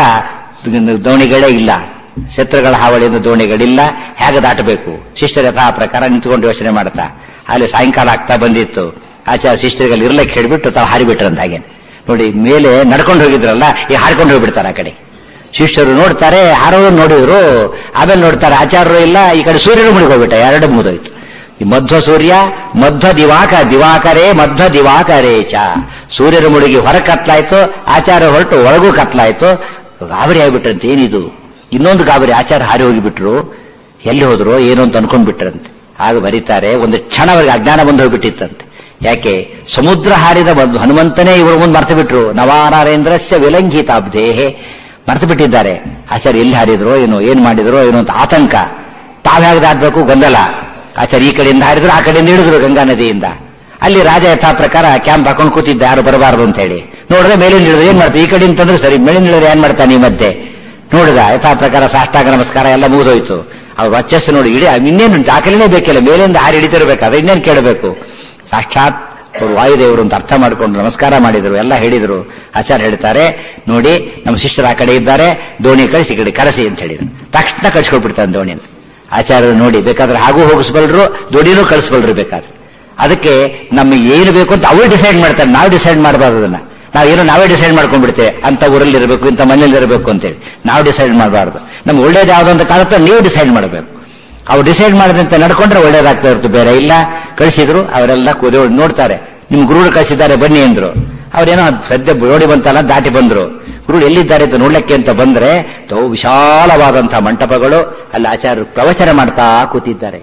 ದೋಣಿಗಳೇ ಇಲ್ಲ ಶತ್ರುಗಳ ಹಾವಳಿಯಿಂದ ದೋಣಿಗಳಿಲ್ಲ ಹೇಗೆ ದಾಟಬೇಕು ಶಿಷ್ಯರು ಯಥಾ ಪ್ರಕಾರ ನಿಂತುಕೊಂಡು ಯೋಚನೆ ಮಾಡ್ತಾ ಅಲ್ಲಿ ಸಾಯಂಕಾಲ ಆಗ್ತಾ ಬಂದಿತ್ತು ಆಚಾರ್ಯ ಶಿಷ್ಯರಿಗೆ ಇರ್ಲಿಕ್ಕೆ ಹೇಳಿಬಿಟ್ಟು ತಾವು ಹಾರಿಬಿಟ್ರಂತ ಹಾಗೆ ನೋಡಿ ಮೇಲೆ ನಡ್ಕೊಂಡು ಹೋಗಿದ್ರಲ್ಲ ಈಗ ಹಾರ್ಕೊಂಡು ಹೋಗ್ಬಿಡ್ತಾರೆ ಆ ಕಡೆ ಶಿಷ್ಯರು ನೋಡ್ತಾರೆ ಹಾರೋದು ನೋಡಿದ್ರು ಆಮೇಲೆ ನೋಡ್ತಾರೆ ಆಚಾರ್ಯರು ಇಲ್ಲ ಈ ಕಡೆ ಸೂರ್ಯನು ಮುಳುಗೋಗ್ಬಿಟ್ಟ ಎರಡು ಮುಗಿದೋಯ್ತು ಈ ಮಧ್ವ ಸೂರ್ಯ ಮಧ್ವ ದಿವಾಕ ದಿವಾಕರೇ ಮಧ್ವ ದಿವಾಕರೇ ಚ ಸೂರ್ಯನ ಮುಳುಗಿ ಹೊರ ಕತ್ಲಾಯ್ತು ಆಚಾರ್ಯ ಹೊರಟು ಒಳಗೂ ಕತ್ಲಾಯ್ತು ಗಾಬರಿ ಆಗ್ಬಿಟ್ರಂತೆ ಏನಿದು ಇನ್ನೊಂದು ಗಾಬರಿ ಆಚಾರ್ಯ ಹಾರಿ ಹೋಗಿಬಿಟ್ರು ಎಲ್ಲಿ ಹೋದ್ರು ಏನು ಅಂತ ಅನ್ಕೊಂಡ್ಬಿಟ್ರಂತೆ ಆಗ ಬರೀತಾರೆ ಒಂದು ಕ್ಷಣ ಅವರಿಗೆ ಅಜ್ಞಾನ ಬಂದು ಹೋಗ್ಬಿಟ್ಟಿತ್ತಂತೆ ಯಾಕೆ ಸಮುದ್ರ ಹಾರಿದ ಬಂದು ಹನುಮಂತನೇ ಇವರು ಮುಂದೆ ಮರ್ತು ಬಿಟ್ರು ನವಾನರೇಂದ್ರಸ್ಯ ವಿಲಂಘಿತಾಬ್ಧೇಹೆ ಮರ್ತು ಬಿಟ್ಟಿದ್ದಾರೆ ಆಚಾರ್ಯ ಎಲ್ಲಿ ಹಾರಿದ್ರು ಏನು ಏನ್ ಮಾಡಿದ್ರು ಏನು ಅಂತ ಆತಂಕ ತಾವ್ಯಾಗ ದಾಟಬೇಕು ಗೊಂದಲ ಆಚಾರ್ಯ ಈ ಕಡೆಯಿಂದ ಹಾರಿದ್ರು ಆ ಕಡೆಯಿಂದ ಹಿಡಿದ್ರು ಗಂಗಾ ನದಿಯಿಂದ ಅಲ್ಲಿ ರಾಜ ಯಥಾ ಪ್ರಕಾರ ಕ್ಯಾಂಪ್ ಹಾಕೊಂಡು ಕೂತಿದ್ದ ಯಾರು ಬರಬಾರದು ಅಂತ ಹೇಳಿ ನೋಡಿದ್ರೆ ಮೇಲಿನ ಹಿಡಿದು ಏನ್ ಮಾಡ್ತಾರೆ ಈ ಕಡೆ ಅಂತಂದ್ರೆ ಸರಿ ಮೇಲಿನ ಹಿಡಿದ್ರೆ ಏನ್ ಮಾಡ್ತಾನೆ ಈ ಮಧ್ಯೆ ನೋಡಿದ ಯಥಾ ಪ್ರಕಾರ ಸಾಷ್ಟಾಂಗ ನಮಸ್ಕಾರ ಎಲ್ಲ ಮುಗಿದೋಯ್ತು ಅವ್ರ ವರ್ಚಸ್ಸು ನೋಡಿ ಇಡೀ ಇನ್ನೇನು ದಾಖಲೆನೇ ಬೇಕಿಲ್ಲ ಮೇಲಿಂದ ಹಾರಿ ಹಿಡಿತಿರ್ಬೇಕಾದ್ರೆ ಇನ್ನೇನು ಕೇಳಬೇಕು ಸಾಕ್ಷಾತ್ ಅವರು ವಾಯುದೇವರು ಅಂತ ಅರ್ಥ ಮಾಡಿಕೊಂಡು ನಮಸ್ಕಾರ ಮಾಡಿದ್ರು ಎಲ್ಲ ಹೇಳಿದ್ರು ಆಚಾರ್ಯ ಹೇಳ್ತಾರೆ ನೋಡಿ ನಮ್ಮ ಶಿಷ್ಯರು ಆ ಕಡೆ ಇದ್ದಾರೆ ದೋಣಿ ಕಳಿಸಿ ಈ ಕಡೆ ಕರೆಸಿ ಅಂತ ಹೇಳಿದ್ರು ತಕ್ಷಣ ಕಳಿಸ್ಕೊಟ್ಬಿಡ್ತಾನೆ ದೋಣಿನ ಆಚಾರ್ಯರು ನೋಡಿ ಬೇಕಾದ್ರೆ ಹಾಗೂ ಹೋಗಿಸ್ಬಲ್ರು ದೋಣಿನೂ ಕಳಿಸ್ಬಲ್ರು ಬೇಕಾದ್ರೆ ಅದಕ್ಕೆ ನಮಗೆ ಏನು ಬೇಕು ಅಂತ ಅವರೇ ಡಿಸೈಡ್ ಮಾಡ್ತಾರೆ ನಾವು ಡಿಸೈಡ್ ಮಾಡಬಾರ್ದು ಅದನ್ನ ನಾವೇನು ನಾವೇ ಡಿಸೈಡ್ ಮಾಡ್ಕೊಂಡ್ಬಿಡ್ತೇವೆ ಅಂತ ಊರಲ್ಲಿ ಇರಬೇಕು ಇಂಥ ಮನೇಲಿ ಇರಬೇಕು ಅಂತೇಳಿ ನಾವು ಡಿಸೈಡ್ ಮಾಡಬಾರ್ದು ನಮ್ಗೆ ಒಳ್ಳೇದು ಯಾವ್ದು ಅಂತ ಕಾಣುತ್ತೋ ನೀವು ಡಿಸೈಡ್ ಮಾಡಬೇಕು ಅವ್ರು ಡಿಸೈಡ್ ಮಾಡದಂತೆ ನಡ್ಕೊಂಡ್ರೆ ಒಳ್ಳೇದಾಗ್ತಾ ಇರ್ತು ಬೇರೆ ಇಲ್ಲ ಕಳಿಸಿದ್ರು ಅವರೆಲ್ಲ ಕೂದಿ ನೋಡ್ತಾರೆ ನಿಮ್ ಗುರುಗಳು ಕಳಿಸಿದ್ದಾರೆ ಬನ್ನಿ ಅಂದ್ರು ಅವ್ರೇನೋ ಅದ್ ಸದ್ಯ ನೋಡಿ ಬಂತಲ್ಲ ದಾಟಿ ಬಂದ್ರು ಗುರುಗಳು ಎಲ್ಲಿದ್ದಾರೆ ಅಂತ ನೋಡ್ಲಿಕ್ಕೆ ಅಂತ ಬಂದ್ರೆ ತೋ ವಿಶಾಲವಾದಂತಹ ಮಂಟಪಗಳು ಅಲ್ಲಿ ಆಚಾರ್ಯರು ಪ್ರವಚನ ಮಾಡ್ತಾ ಕೂತಿದ್ದಾರೆ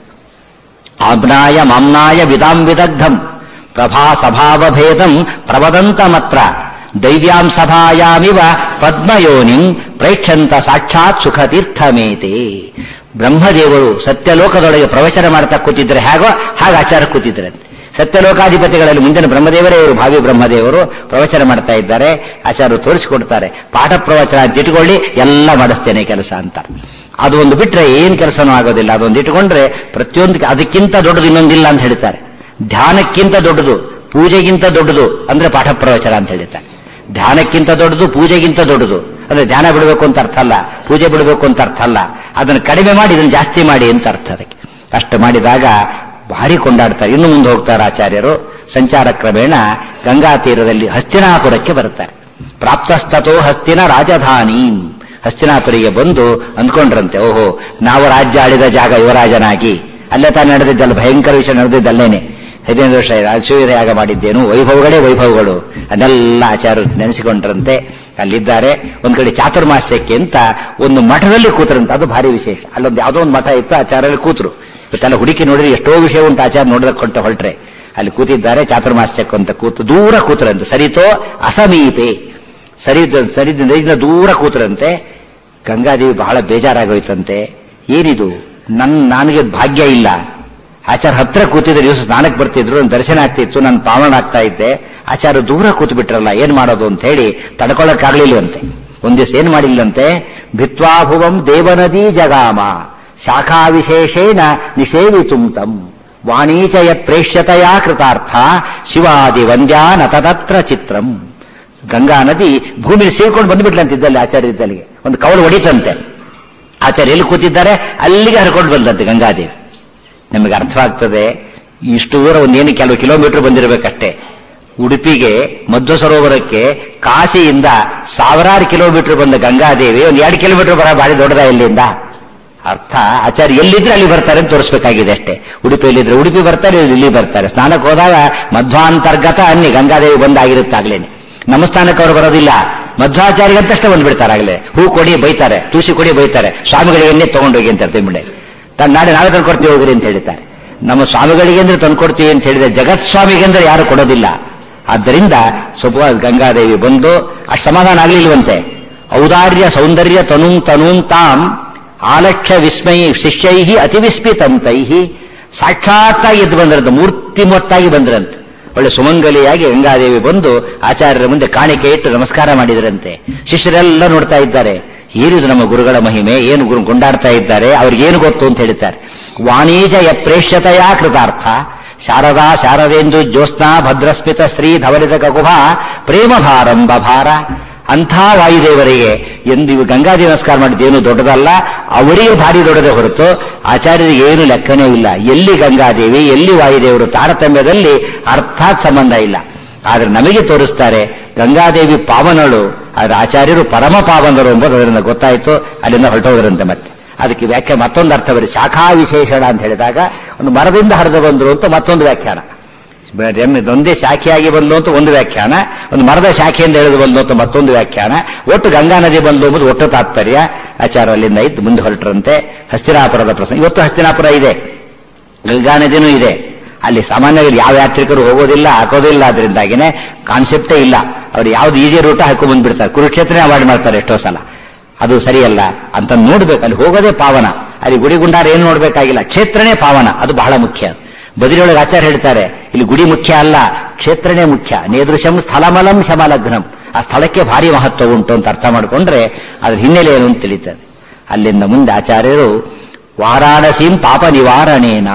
ಆಮ್ನಾಯ ಮಾಮ್ನಾಯ ವಿದಾಂ ವಿದಗ್ಧಂ ಪ್ರಭಾ ಸಭಾವ ಭೇದಂ ಪ್ರವದಂತಮತ್ರ ದೈವ್ಯಾಂ ಸಭಾಯಾಮಿವ ಪದ್ಮಯೋನಿಂ ಪ್ರೇಕ್ಷಂತ ಸಾಕ್ಷಾತ್ ಸುಖತೀರ್ಥಮೇತೆ ಬ್ರಹ್ಮದೇವರು ಸತ್ಯಲೋಕದೊಳಗೆ ಪ್ರವಚನ ಮಾಡ್ತಾ ಕೂತಿದ್ರೆ ಹೇಗೋ ಹಾಗೆ ಆಚಾರ ಕೂತಿದ್ರಂತೆ ಸತ್ಯಲೋಕಾಧಿಪತಿಗಳಲ್ಲಿ ಮುಂದಿನ ಬ್ರಹ್ಮದೇವರೇ ಇವರು ಭಾವಿ ಬ್ರಹ್ಮದೇವರು ಪ್ರವಚನ ಮಾಡ್ತಾ ಇದ್ದಾರೆ ಆಚಾರ್ಯರು ತೋರಿಸಿಕೊಡ್ತಾರೆ ಪಾಠ ಪ್ರವಚನ ಅಂತ ಇಟ್ಕೊಳ್ಳಿ ಎಲ್ಲ ಮಾಡಿಸ್ತೇನೆ ಕೆಲಸ ಅಂತ ಅದು ಒಂದು ಬಿಟ್ರೆ ಏನ್ ಕೆಲಸನೂ ಆಗೋದಿಲ್ಲ ಅದೊಂದು ಇಟ್ಕೊಂಡ್ರೆ ಪ್ರತಿಯೊಂದು ಅದಕ್ಕಿಂತ ದೊಡ್ಡದು ಇನ್ನೊಂದಿಲ್ಲ ಅಂತ ಹೇಳ್ತಾರೆ ಧ್ಯಾನಕ್ಕಿಂತ ದೊಡ್ಡದು ಪೂಜೆಗಿಂತ ದೊಡ್ಡದು ಅಂದ್ರೆ ಪಾಠ ಪ್ರವಚನ ಅಂತ ಹೇಳ್ತಾರೆ ಧ್ಯಾನಕ್ಕಿಂತ ದೊಡ್ಡದು ಪೂಜೆಗಿಂತ ದೊಡ್ಡದು ಅಂದ್ರೆ ಧ್ಯಾನ ಬಿಡಬೇಕು ಅಂತ ಅರ್ಥ ಅಲ್ಲ ಪೂಜೆ ಬಿಡಬೇಕು ಅಂತ ಅರ್ಥ ಅಲ್ಲ ಅದನ್ನು ಕಡಿಮೆ ಮಾಡಿ ಇದನ್ನು ಜಾಸ್ತಿ ಮಾಡಿ ಅಂತ ಅರ್ಥ ಅದಕ್ಕೆ ಅಷ್ಟು ಮಾಡಿದಾಗ ಭಾರಿ ಕೊಂಡಾಡ್ತಾರೆ ಇನ್ನು ಮುಂದೆ ಹೋಗ್ತಾರೆ ಆಚಾರ್ಯರು ಸಂಚಾರ ಕ್ರಮೇಣ ಗಂಗಾ ತೀರದಲ್ಲಿ ಹಸ್ತಿನಾಪುರಕ್ಕೆ ಬರ್ತಾರೆ ಪ್ರಾಪ್ತಸ್ತತೋ ಹಸ್ತಿನ ರಾಜಧಾನಿ ಹಸ್ತಿನಾಪುರಿಗೆ ಬಂದು ಅಂದ್ಕೊಂಡ್ರಂತೆ ಓಹೋ ನಾವು ರಾಜ್ಯ ಆಳಿದ ಜಾಗ ಯುವರಾಜನಾಗಿ ಅಲ್ಲೇ ತಾನು ನಡೆದಿದ್ದಲ್ಲ ಭಯಂಕರ ವಿಷಯ ನಡೆದಿದ್ದಲ್ಲೇನೆ ಹದಿನೈದು ವರ್ಷ ರಾಜಸೂಯ ಯಾಗ ಮಾಡಿದ್ದೇನು ವೈಭವಗಳೇ ವೈಭವಗಳು ಅದೆಲ್ಲ ಆಚಾರ್ಯರು ನೆನೆಸಿಕೊಂಡ್ರಂತೆ ಅಲ್ಲಿದ್ದಾರೆ ಒಂದ್ ಕಡೆ ಚಾತುರ್ಮಾಸ್ಯಕ್ಕೆ ಅಂತ ಒಂದು ಮಠದಲ್ಲಿ ಕೂತರಂತೆ ಅದು ಭಾರಿ ವಿಶೇಷ ಅಲ್ಲೊಂದು ಯಾವುದೋ ಒಂದು ಮಠ ಇತ್ತು ಆಚಾರ್ಯರು ಕೂತರು ಇವತ್ತೆಲ್ಲ ಹುಡುಕಿ ನೋಡಿದ್ರೆ ಎಷ್ಟೋ ವಿಷಯ ಉಂಟು ಆಚಾರ ನೋಡೋದಕ್ಕೆ ಕೊಂಟ ಹೊರಟ್ರೆ ಅಲ್ಲಿ ಕೂತಿದ್ದಾರೆ ಚಾತುರ್ಮಾಸ್ಯಕ್ಕೆ ಅಂತ ಕೂತು ದೂರ ಕೂತರಂತೆ ಸರಿತೋ ಅಸಮೀಪೆ ಸರಿದ ಸರಿದಿಂದ ದೂರ ಕೂತರಂತೆ ಗಂಗಾದೇವಿ ಬಹಳ ಬೇಜಾರಾಗೋಯ್ತಂತೆ ಏನಿದು ನನ್ ನನಗೆ ಭಾಗ್ಯ ಇಲ್ಲ ಆಚಾರ ಹತ್ರ ಕೂತಿದ್ರೆ ದಿವಸ ಸ್ನಾನಕ್ಕೆ ಬರ್ತಿದ್ರು ನನ್ ದರ್ಶನ ಆಗ್ತಿತ್ತು ನಾನು ಪಾವನ ಆಗ್ತಾ ಇದ್ದೆ ಆಚಾರ ದೂರ ಕೂತು ಬಿಟ್ರಲ್ಲ ಏನ್ ಮಾಡೋದು ಅಂತ ಹೇಳಿ ತಡ್ಕೊಳಕ್ಕಾಗ್ಲಿಲ್ವಂತೆ ಒಂದ್ ದಿವಸ ಏನ್ ಮಾಡಿಲ್ಲಂತೆ ಭಿತ್ವಾಭುವಂ ದೇವನದಿ ಜಗಾಮ ಶಾಖಾ ವಿಶೇಷೇಣ ನಿಷೇವಿತುಂ ತಂ ವಾಣೀಚಯ ಪ್ರೇಷ್ಯತೆಯ ಕೃತಾರ್ಥ ಶಿವಾದಿ ವಂದ್ಯಾನ ತದತ್ರ ಚಿತ್ರಂ ಗಂಗಾ ನದಿ ಭೂಮಿಲಿ ಸೇರ್ಕೊಂಡು ಬಂದ್ಬಿಟ್ಲಂತಿದ್ದಲ್ಲಿ ಆಚಾರ್ಯ ಇದ್ದಲ್ಲಿಗೆ ಒಂದು ಕವಲು ಹೊಡಿತಂತೆ ಆಚಾರ್ಯ ಎಲ್ಲಿ ಕೂತಿದ್ದಾರೆ ಅಲ್ಲಿಗೆ ಹರ್ಕೊಂಡು ಬಂದಂತೆ ಗಂಗಾದೇವಿ ನಮಗೆ ಅರ್ಥವಾಗ್ತದೆ ಇಷ್ಟು ದೂರ ಒಂದೇನು ಕೆಲವು ಕಿಲೋಮೀಟರ್ ಬಂದಿರಬೇಕಷ್ಟೇ ಉಡುಪಿಗೆ ಮಧ್ವ ಸರೋವರಕ್ಕೆ ಕಾಶಿಯಿಂದ ಸಾವಿರಾರು ಕಿಲೋಮೀಟರ್ ಬಂದ ಗಂಗಾದೇವಿ ಒಂದು ಎರಡು ಕಿಲೋಮೀಟರ್ ಬರ ಬಾರಿ ದೊಡ್ಡದ ಇಲ್ಲಿಂದ ಅರ್ಥ ಆಚಾರ್ಯ ಎಲ್ಲಿದ್ರೆ ಅಲ್ಲಿ ಬರ್ತಾರೆ ಅಂತ ತೋರಿಸಬೇಕಾಗಿದೆ ಅಷ್ಟೇ ಉಡುಪಿಯಲ್ಲಿದ್ರೆ ಉಡುಪಿ ಬರ್ತಾರೆ ಇಲ್ಲಿ ಬರ್ತಾರೆ ಸ್ನಾನಕ್ಕೆ ಹೋದಾಗ ಮಧ್ವಾಂತರ್ಗತ ಅನ್ನಿ ಗಂಗಾದೇವಿ ಬಂದಾಗಿರುತ್ತಾಗ್ಲೇನೆ ನಮ್ಮ ಸ್ಥಾನಕ್ಕೆ ಅವರು ಬರೋದಿಲ್ಲ ಮಧ್ವಾಚಾರ್ಯಗಂತಷ್ಟೇ ಬಂದ್ಬಿಡ್ತಾರಾಗಲೇ ಹೂ ಕೊಡಿ ಬೈತಾರೆ ತುಳಸಿ ಕೊಡಿ ಬೈತಾರೆ ಸ್ವಾಮಿಗಳಿಗನ್ನೇ ತಗೊಂಡೋಗಿ ಅಂತ ತಿಮ್ಮಡೆ ತನ್ನ ನಾಳೆ ನಾವೇ ತಂದು ಕೊಡ್ತೀವಿ ಹೋಗ್ರಿ ಅಂತ ಹೇಳ್ತಾರೆ ನಮ್ಮ ಸ್ವಾಮಿಗಳಿಗೆ ಅಂದ್ರೆ ತಂದು ಕೊಡ್ತೀವಿ ಅಂತ ಹೇಳಿದ್ರೆ ಜಗತ್ ಸ್ವಾಮಿಗೆ ಅಂದ್ರೆ ಯಾರು ಕೊಡೋದಿಲ್ಲ ಆದ್ದರಿಂದ ಸ್ವಲ್ಪ ಗಂಗಾದೇವಿ ಬಂದು ಅಷ್ಟು ಸಮಾಧಾನ ಆಗ್ಲಿಲ್ವಂತೆ ಔದಾರ್ಯ ಸೌಂದರ್ಯ ತನುಂ ತನೂಂ ತಾಂ ಆಲಕ್ಷ್ಯ ವಿಸ್ಮಯ ಶಿಷ್ಯೈ ಅತಿ ವಿಸ್ಮಿತಂತೈ ಸಾಕ್ಷಾತ್ತಾಗಿ ಎದ್ದು ಬಂದ್ರಂತೆ ಮೂರ್ತಿ ಮೊತ್ತಾಗಿ ಬಂದ್ರಂತೆ ಒಳ್ಳೆ ಸುಮಂಗಲಿಯಾಗಿ ಗಂಗಾದೇವಿ ಬಂದು ಆಚಾರ್ಯರ ಮುಂದೆ ಕಾಣಿಕೆ ಇಟ್ಟು ನಮಸ್ಕಾರ ಮಾಡಿದ್ರಂತೆ ಶಿಷ್ಯರೆಲ್ಲ ನೋಡ್ತಾ ಇದ್ದಾರೆ ಏನಿದು ನಮ್ಮ ಗುರುಗಳ ಮಹಿಮೆ ಏನು ಗುರು ಕೊಂಡಾಡ್ತಾ ಇದ್ದಾರೆ ಅವ್ರಿಗೇನು ಗೊತ್ತು ಅಂತ ಹೇಳ್ತಾರೆ ವಾಣಿಜಯ ಪ್ರೇಷ್ಯತೆಯ ಕೃತಾರ್ಥ ಶಾರದಾ ಶಾರದೇಂದು ಜ್ಯೋತ್ಸ್ನಾ ಭದ್ರಸ್ಮಿತ ಶ್ರೀ ಧವಲಿತ ಕಕುಭ ಪ್ರೇಮ ಭಾರಂಭ ಭಾರ ಅಂಥ ವಾಯುದೇವರಿಗೆ ಎಂದು ಇವು ಗಂಗಾದೇವಿ ನಮಸ್ಕಾರ ಮಾಡಿದ್ದೇನು ದೊಡ್ಡದಲ್ಲ ಅವರಿಗೆ ಭಾರಿ ದೊಡ್ಡದೇ ಹೊರತು ಆಚಾರ್ಯರಿಗೆ ಏನು ಲೆಕ್ಕನೇ ಇಲ್ಲ ಎಲ್ಲಿ ಗಂಗಾದೇವಿ ಎಲ್ಲಿ ವಾಯುದೇವರು ತಾರತಮ್ಯದಲ್ಲಿ ಅರ್ಥಾತ್ ಸಂಬಂಧ ಇಲ್ಲ ಆದ್ರೆ ನಮಗೆ ತೋರಿಸ್ತಾರೆ ಗಂಗಾದೇವಿ ಪಾವನಳು ಆದ್ರೆ ಆಚಾರ್ಯರು ಪರಮ ಪಾವನರು ಎಂಬುದು ಅದರಿಂದ ಗೊತ್ತಾಯಿತು ಅಲ್ಲಿಂದ ಹೊರಟೋದ್ರಂತೆ ಮತ್ತೆ ಅದಕ್ಕೆ ವ್ಯಾಖ್ಯೆ ಮತ್ತೊಂದು ಅರ್ಥ ಬರೀ ಶಾಖಾ ವಿಶೇಷಣ ಅಂತ ಹೇಳಿದಾಗ ಒಂದು ಮರದಿಂದ ಹರಿದು ಬಂದರು ಅಂತ ಮತ್ತೊಂದು ವ್ಯಾಖ್ಯಾನ ಒಂದೇ ಶಾಖೆಯಾಗಿ ಬಂದು ಅಂತ ಒಂದು ವ್ಯಾಖ್ಯಾನ ಒಂದು ಮರದ ಶಾಖೆಯಿಂದ ಎಳೆದು ಬಂದು ಅಂತ ಮತ್ತೊಂದು ವ್ಯಾಖ್ಯಾನ ಒಟ್ಟು ಗಂಗಾ ನದಿ ಬಂದು ಎಂಬುದು ಒಟ್ಟು ತಾತ್ಪರ್ಯ ಆಚಾರ ಅಲ್ಲಿಂದ ಇದ್ದು ಮುಂದೆ ಹೊರಟರಂತೆ ಹಸ್ತಿನಾಪುರದ ಪ್ರಸಂಗ ಇವತ್ತು ಹಸ್ತಿನಾಪುರ ಇದೆ ಗಂಗಾ ನದಿನೂ ಇದೆ ಅಲ್ಲಿ ಸಾಮಾನ್ಯವಾಗಿ ಯಾವ ಯಾತ್ರಿಕರು ಹೋಗೋದಿಲ್ಲ ಹಾಕೋದಿಲ್ಲ ಅದರಿಂದಾಗಿನೇ ಕಾನ್ಸೆಪ್ಟೇ ಇಲ್ಲ ಅವ್ರು ಯಾವ್ದು ಈಜಿ ರೂಟ ಹಾಕಿ ಬಂದ್ಬಿಡ್ತಾರೆ ಕುರುಕ್ಷೇತ್ರ ಅವಾಯ್ಡ್ ಮಾಡ್ತಾರೆ ಎಷ್ಟೋ ಸಲ ಅದು ಸರಿಯಲ್ಲ ಅಂತ ನೋಡ್ಬೇಕು ಅಲ್ಲಿ ಹೋಗೋದೇ ಪಾವನ ಅಲ್ಲಿ ಗುಡಿ ಗುಂಡಾರ ಏನು ನೋಡ್ಬೇಕಾಗಿಲ್ಲ ಕ್ಷೇತ್ರನೇ ಪಾವನ ಅದು ಬಹಳ ಮುಖ್ಯ ಬದಿರೊಳಗೆ ಆಚಾರ ಹೇಳ್ತಾರೆ ಇಲ್ಲಿ ಗುಡಿ ಮುಖ್ಯ ಅಲ್ಲ ಕ್ಷೇತ್ರನೇ ಮುಖ್ಯ ನೇದೃಶಂ ಸ್ಥಳಮಲಂ ಶಮಲಗ್ನಂ ಆ ಸ್ಥಳಕ್ಕೆ ಭಾರಿ ಮಹತ್ವ ಉಂಟು ಅಂತ ಅರ್ಥ ಮಾಡಿಕೊಂಡ್ರೆ ಅದ್ರ ಹಿನ್ನೆಲೆ ಏನು ಅಂತ ತಿಳಿತದೆ ಅಲ್ಲಿಂದ ಮುಂದೆ ಆಚಾರ್ಯರು ವಾರಾಣಸೀಂ ಪಾಪ ನಿವಾರಣೇನ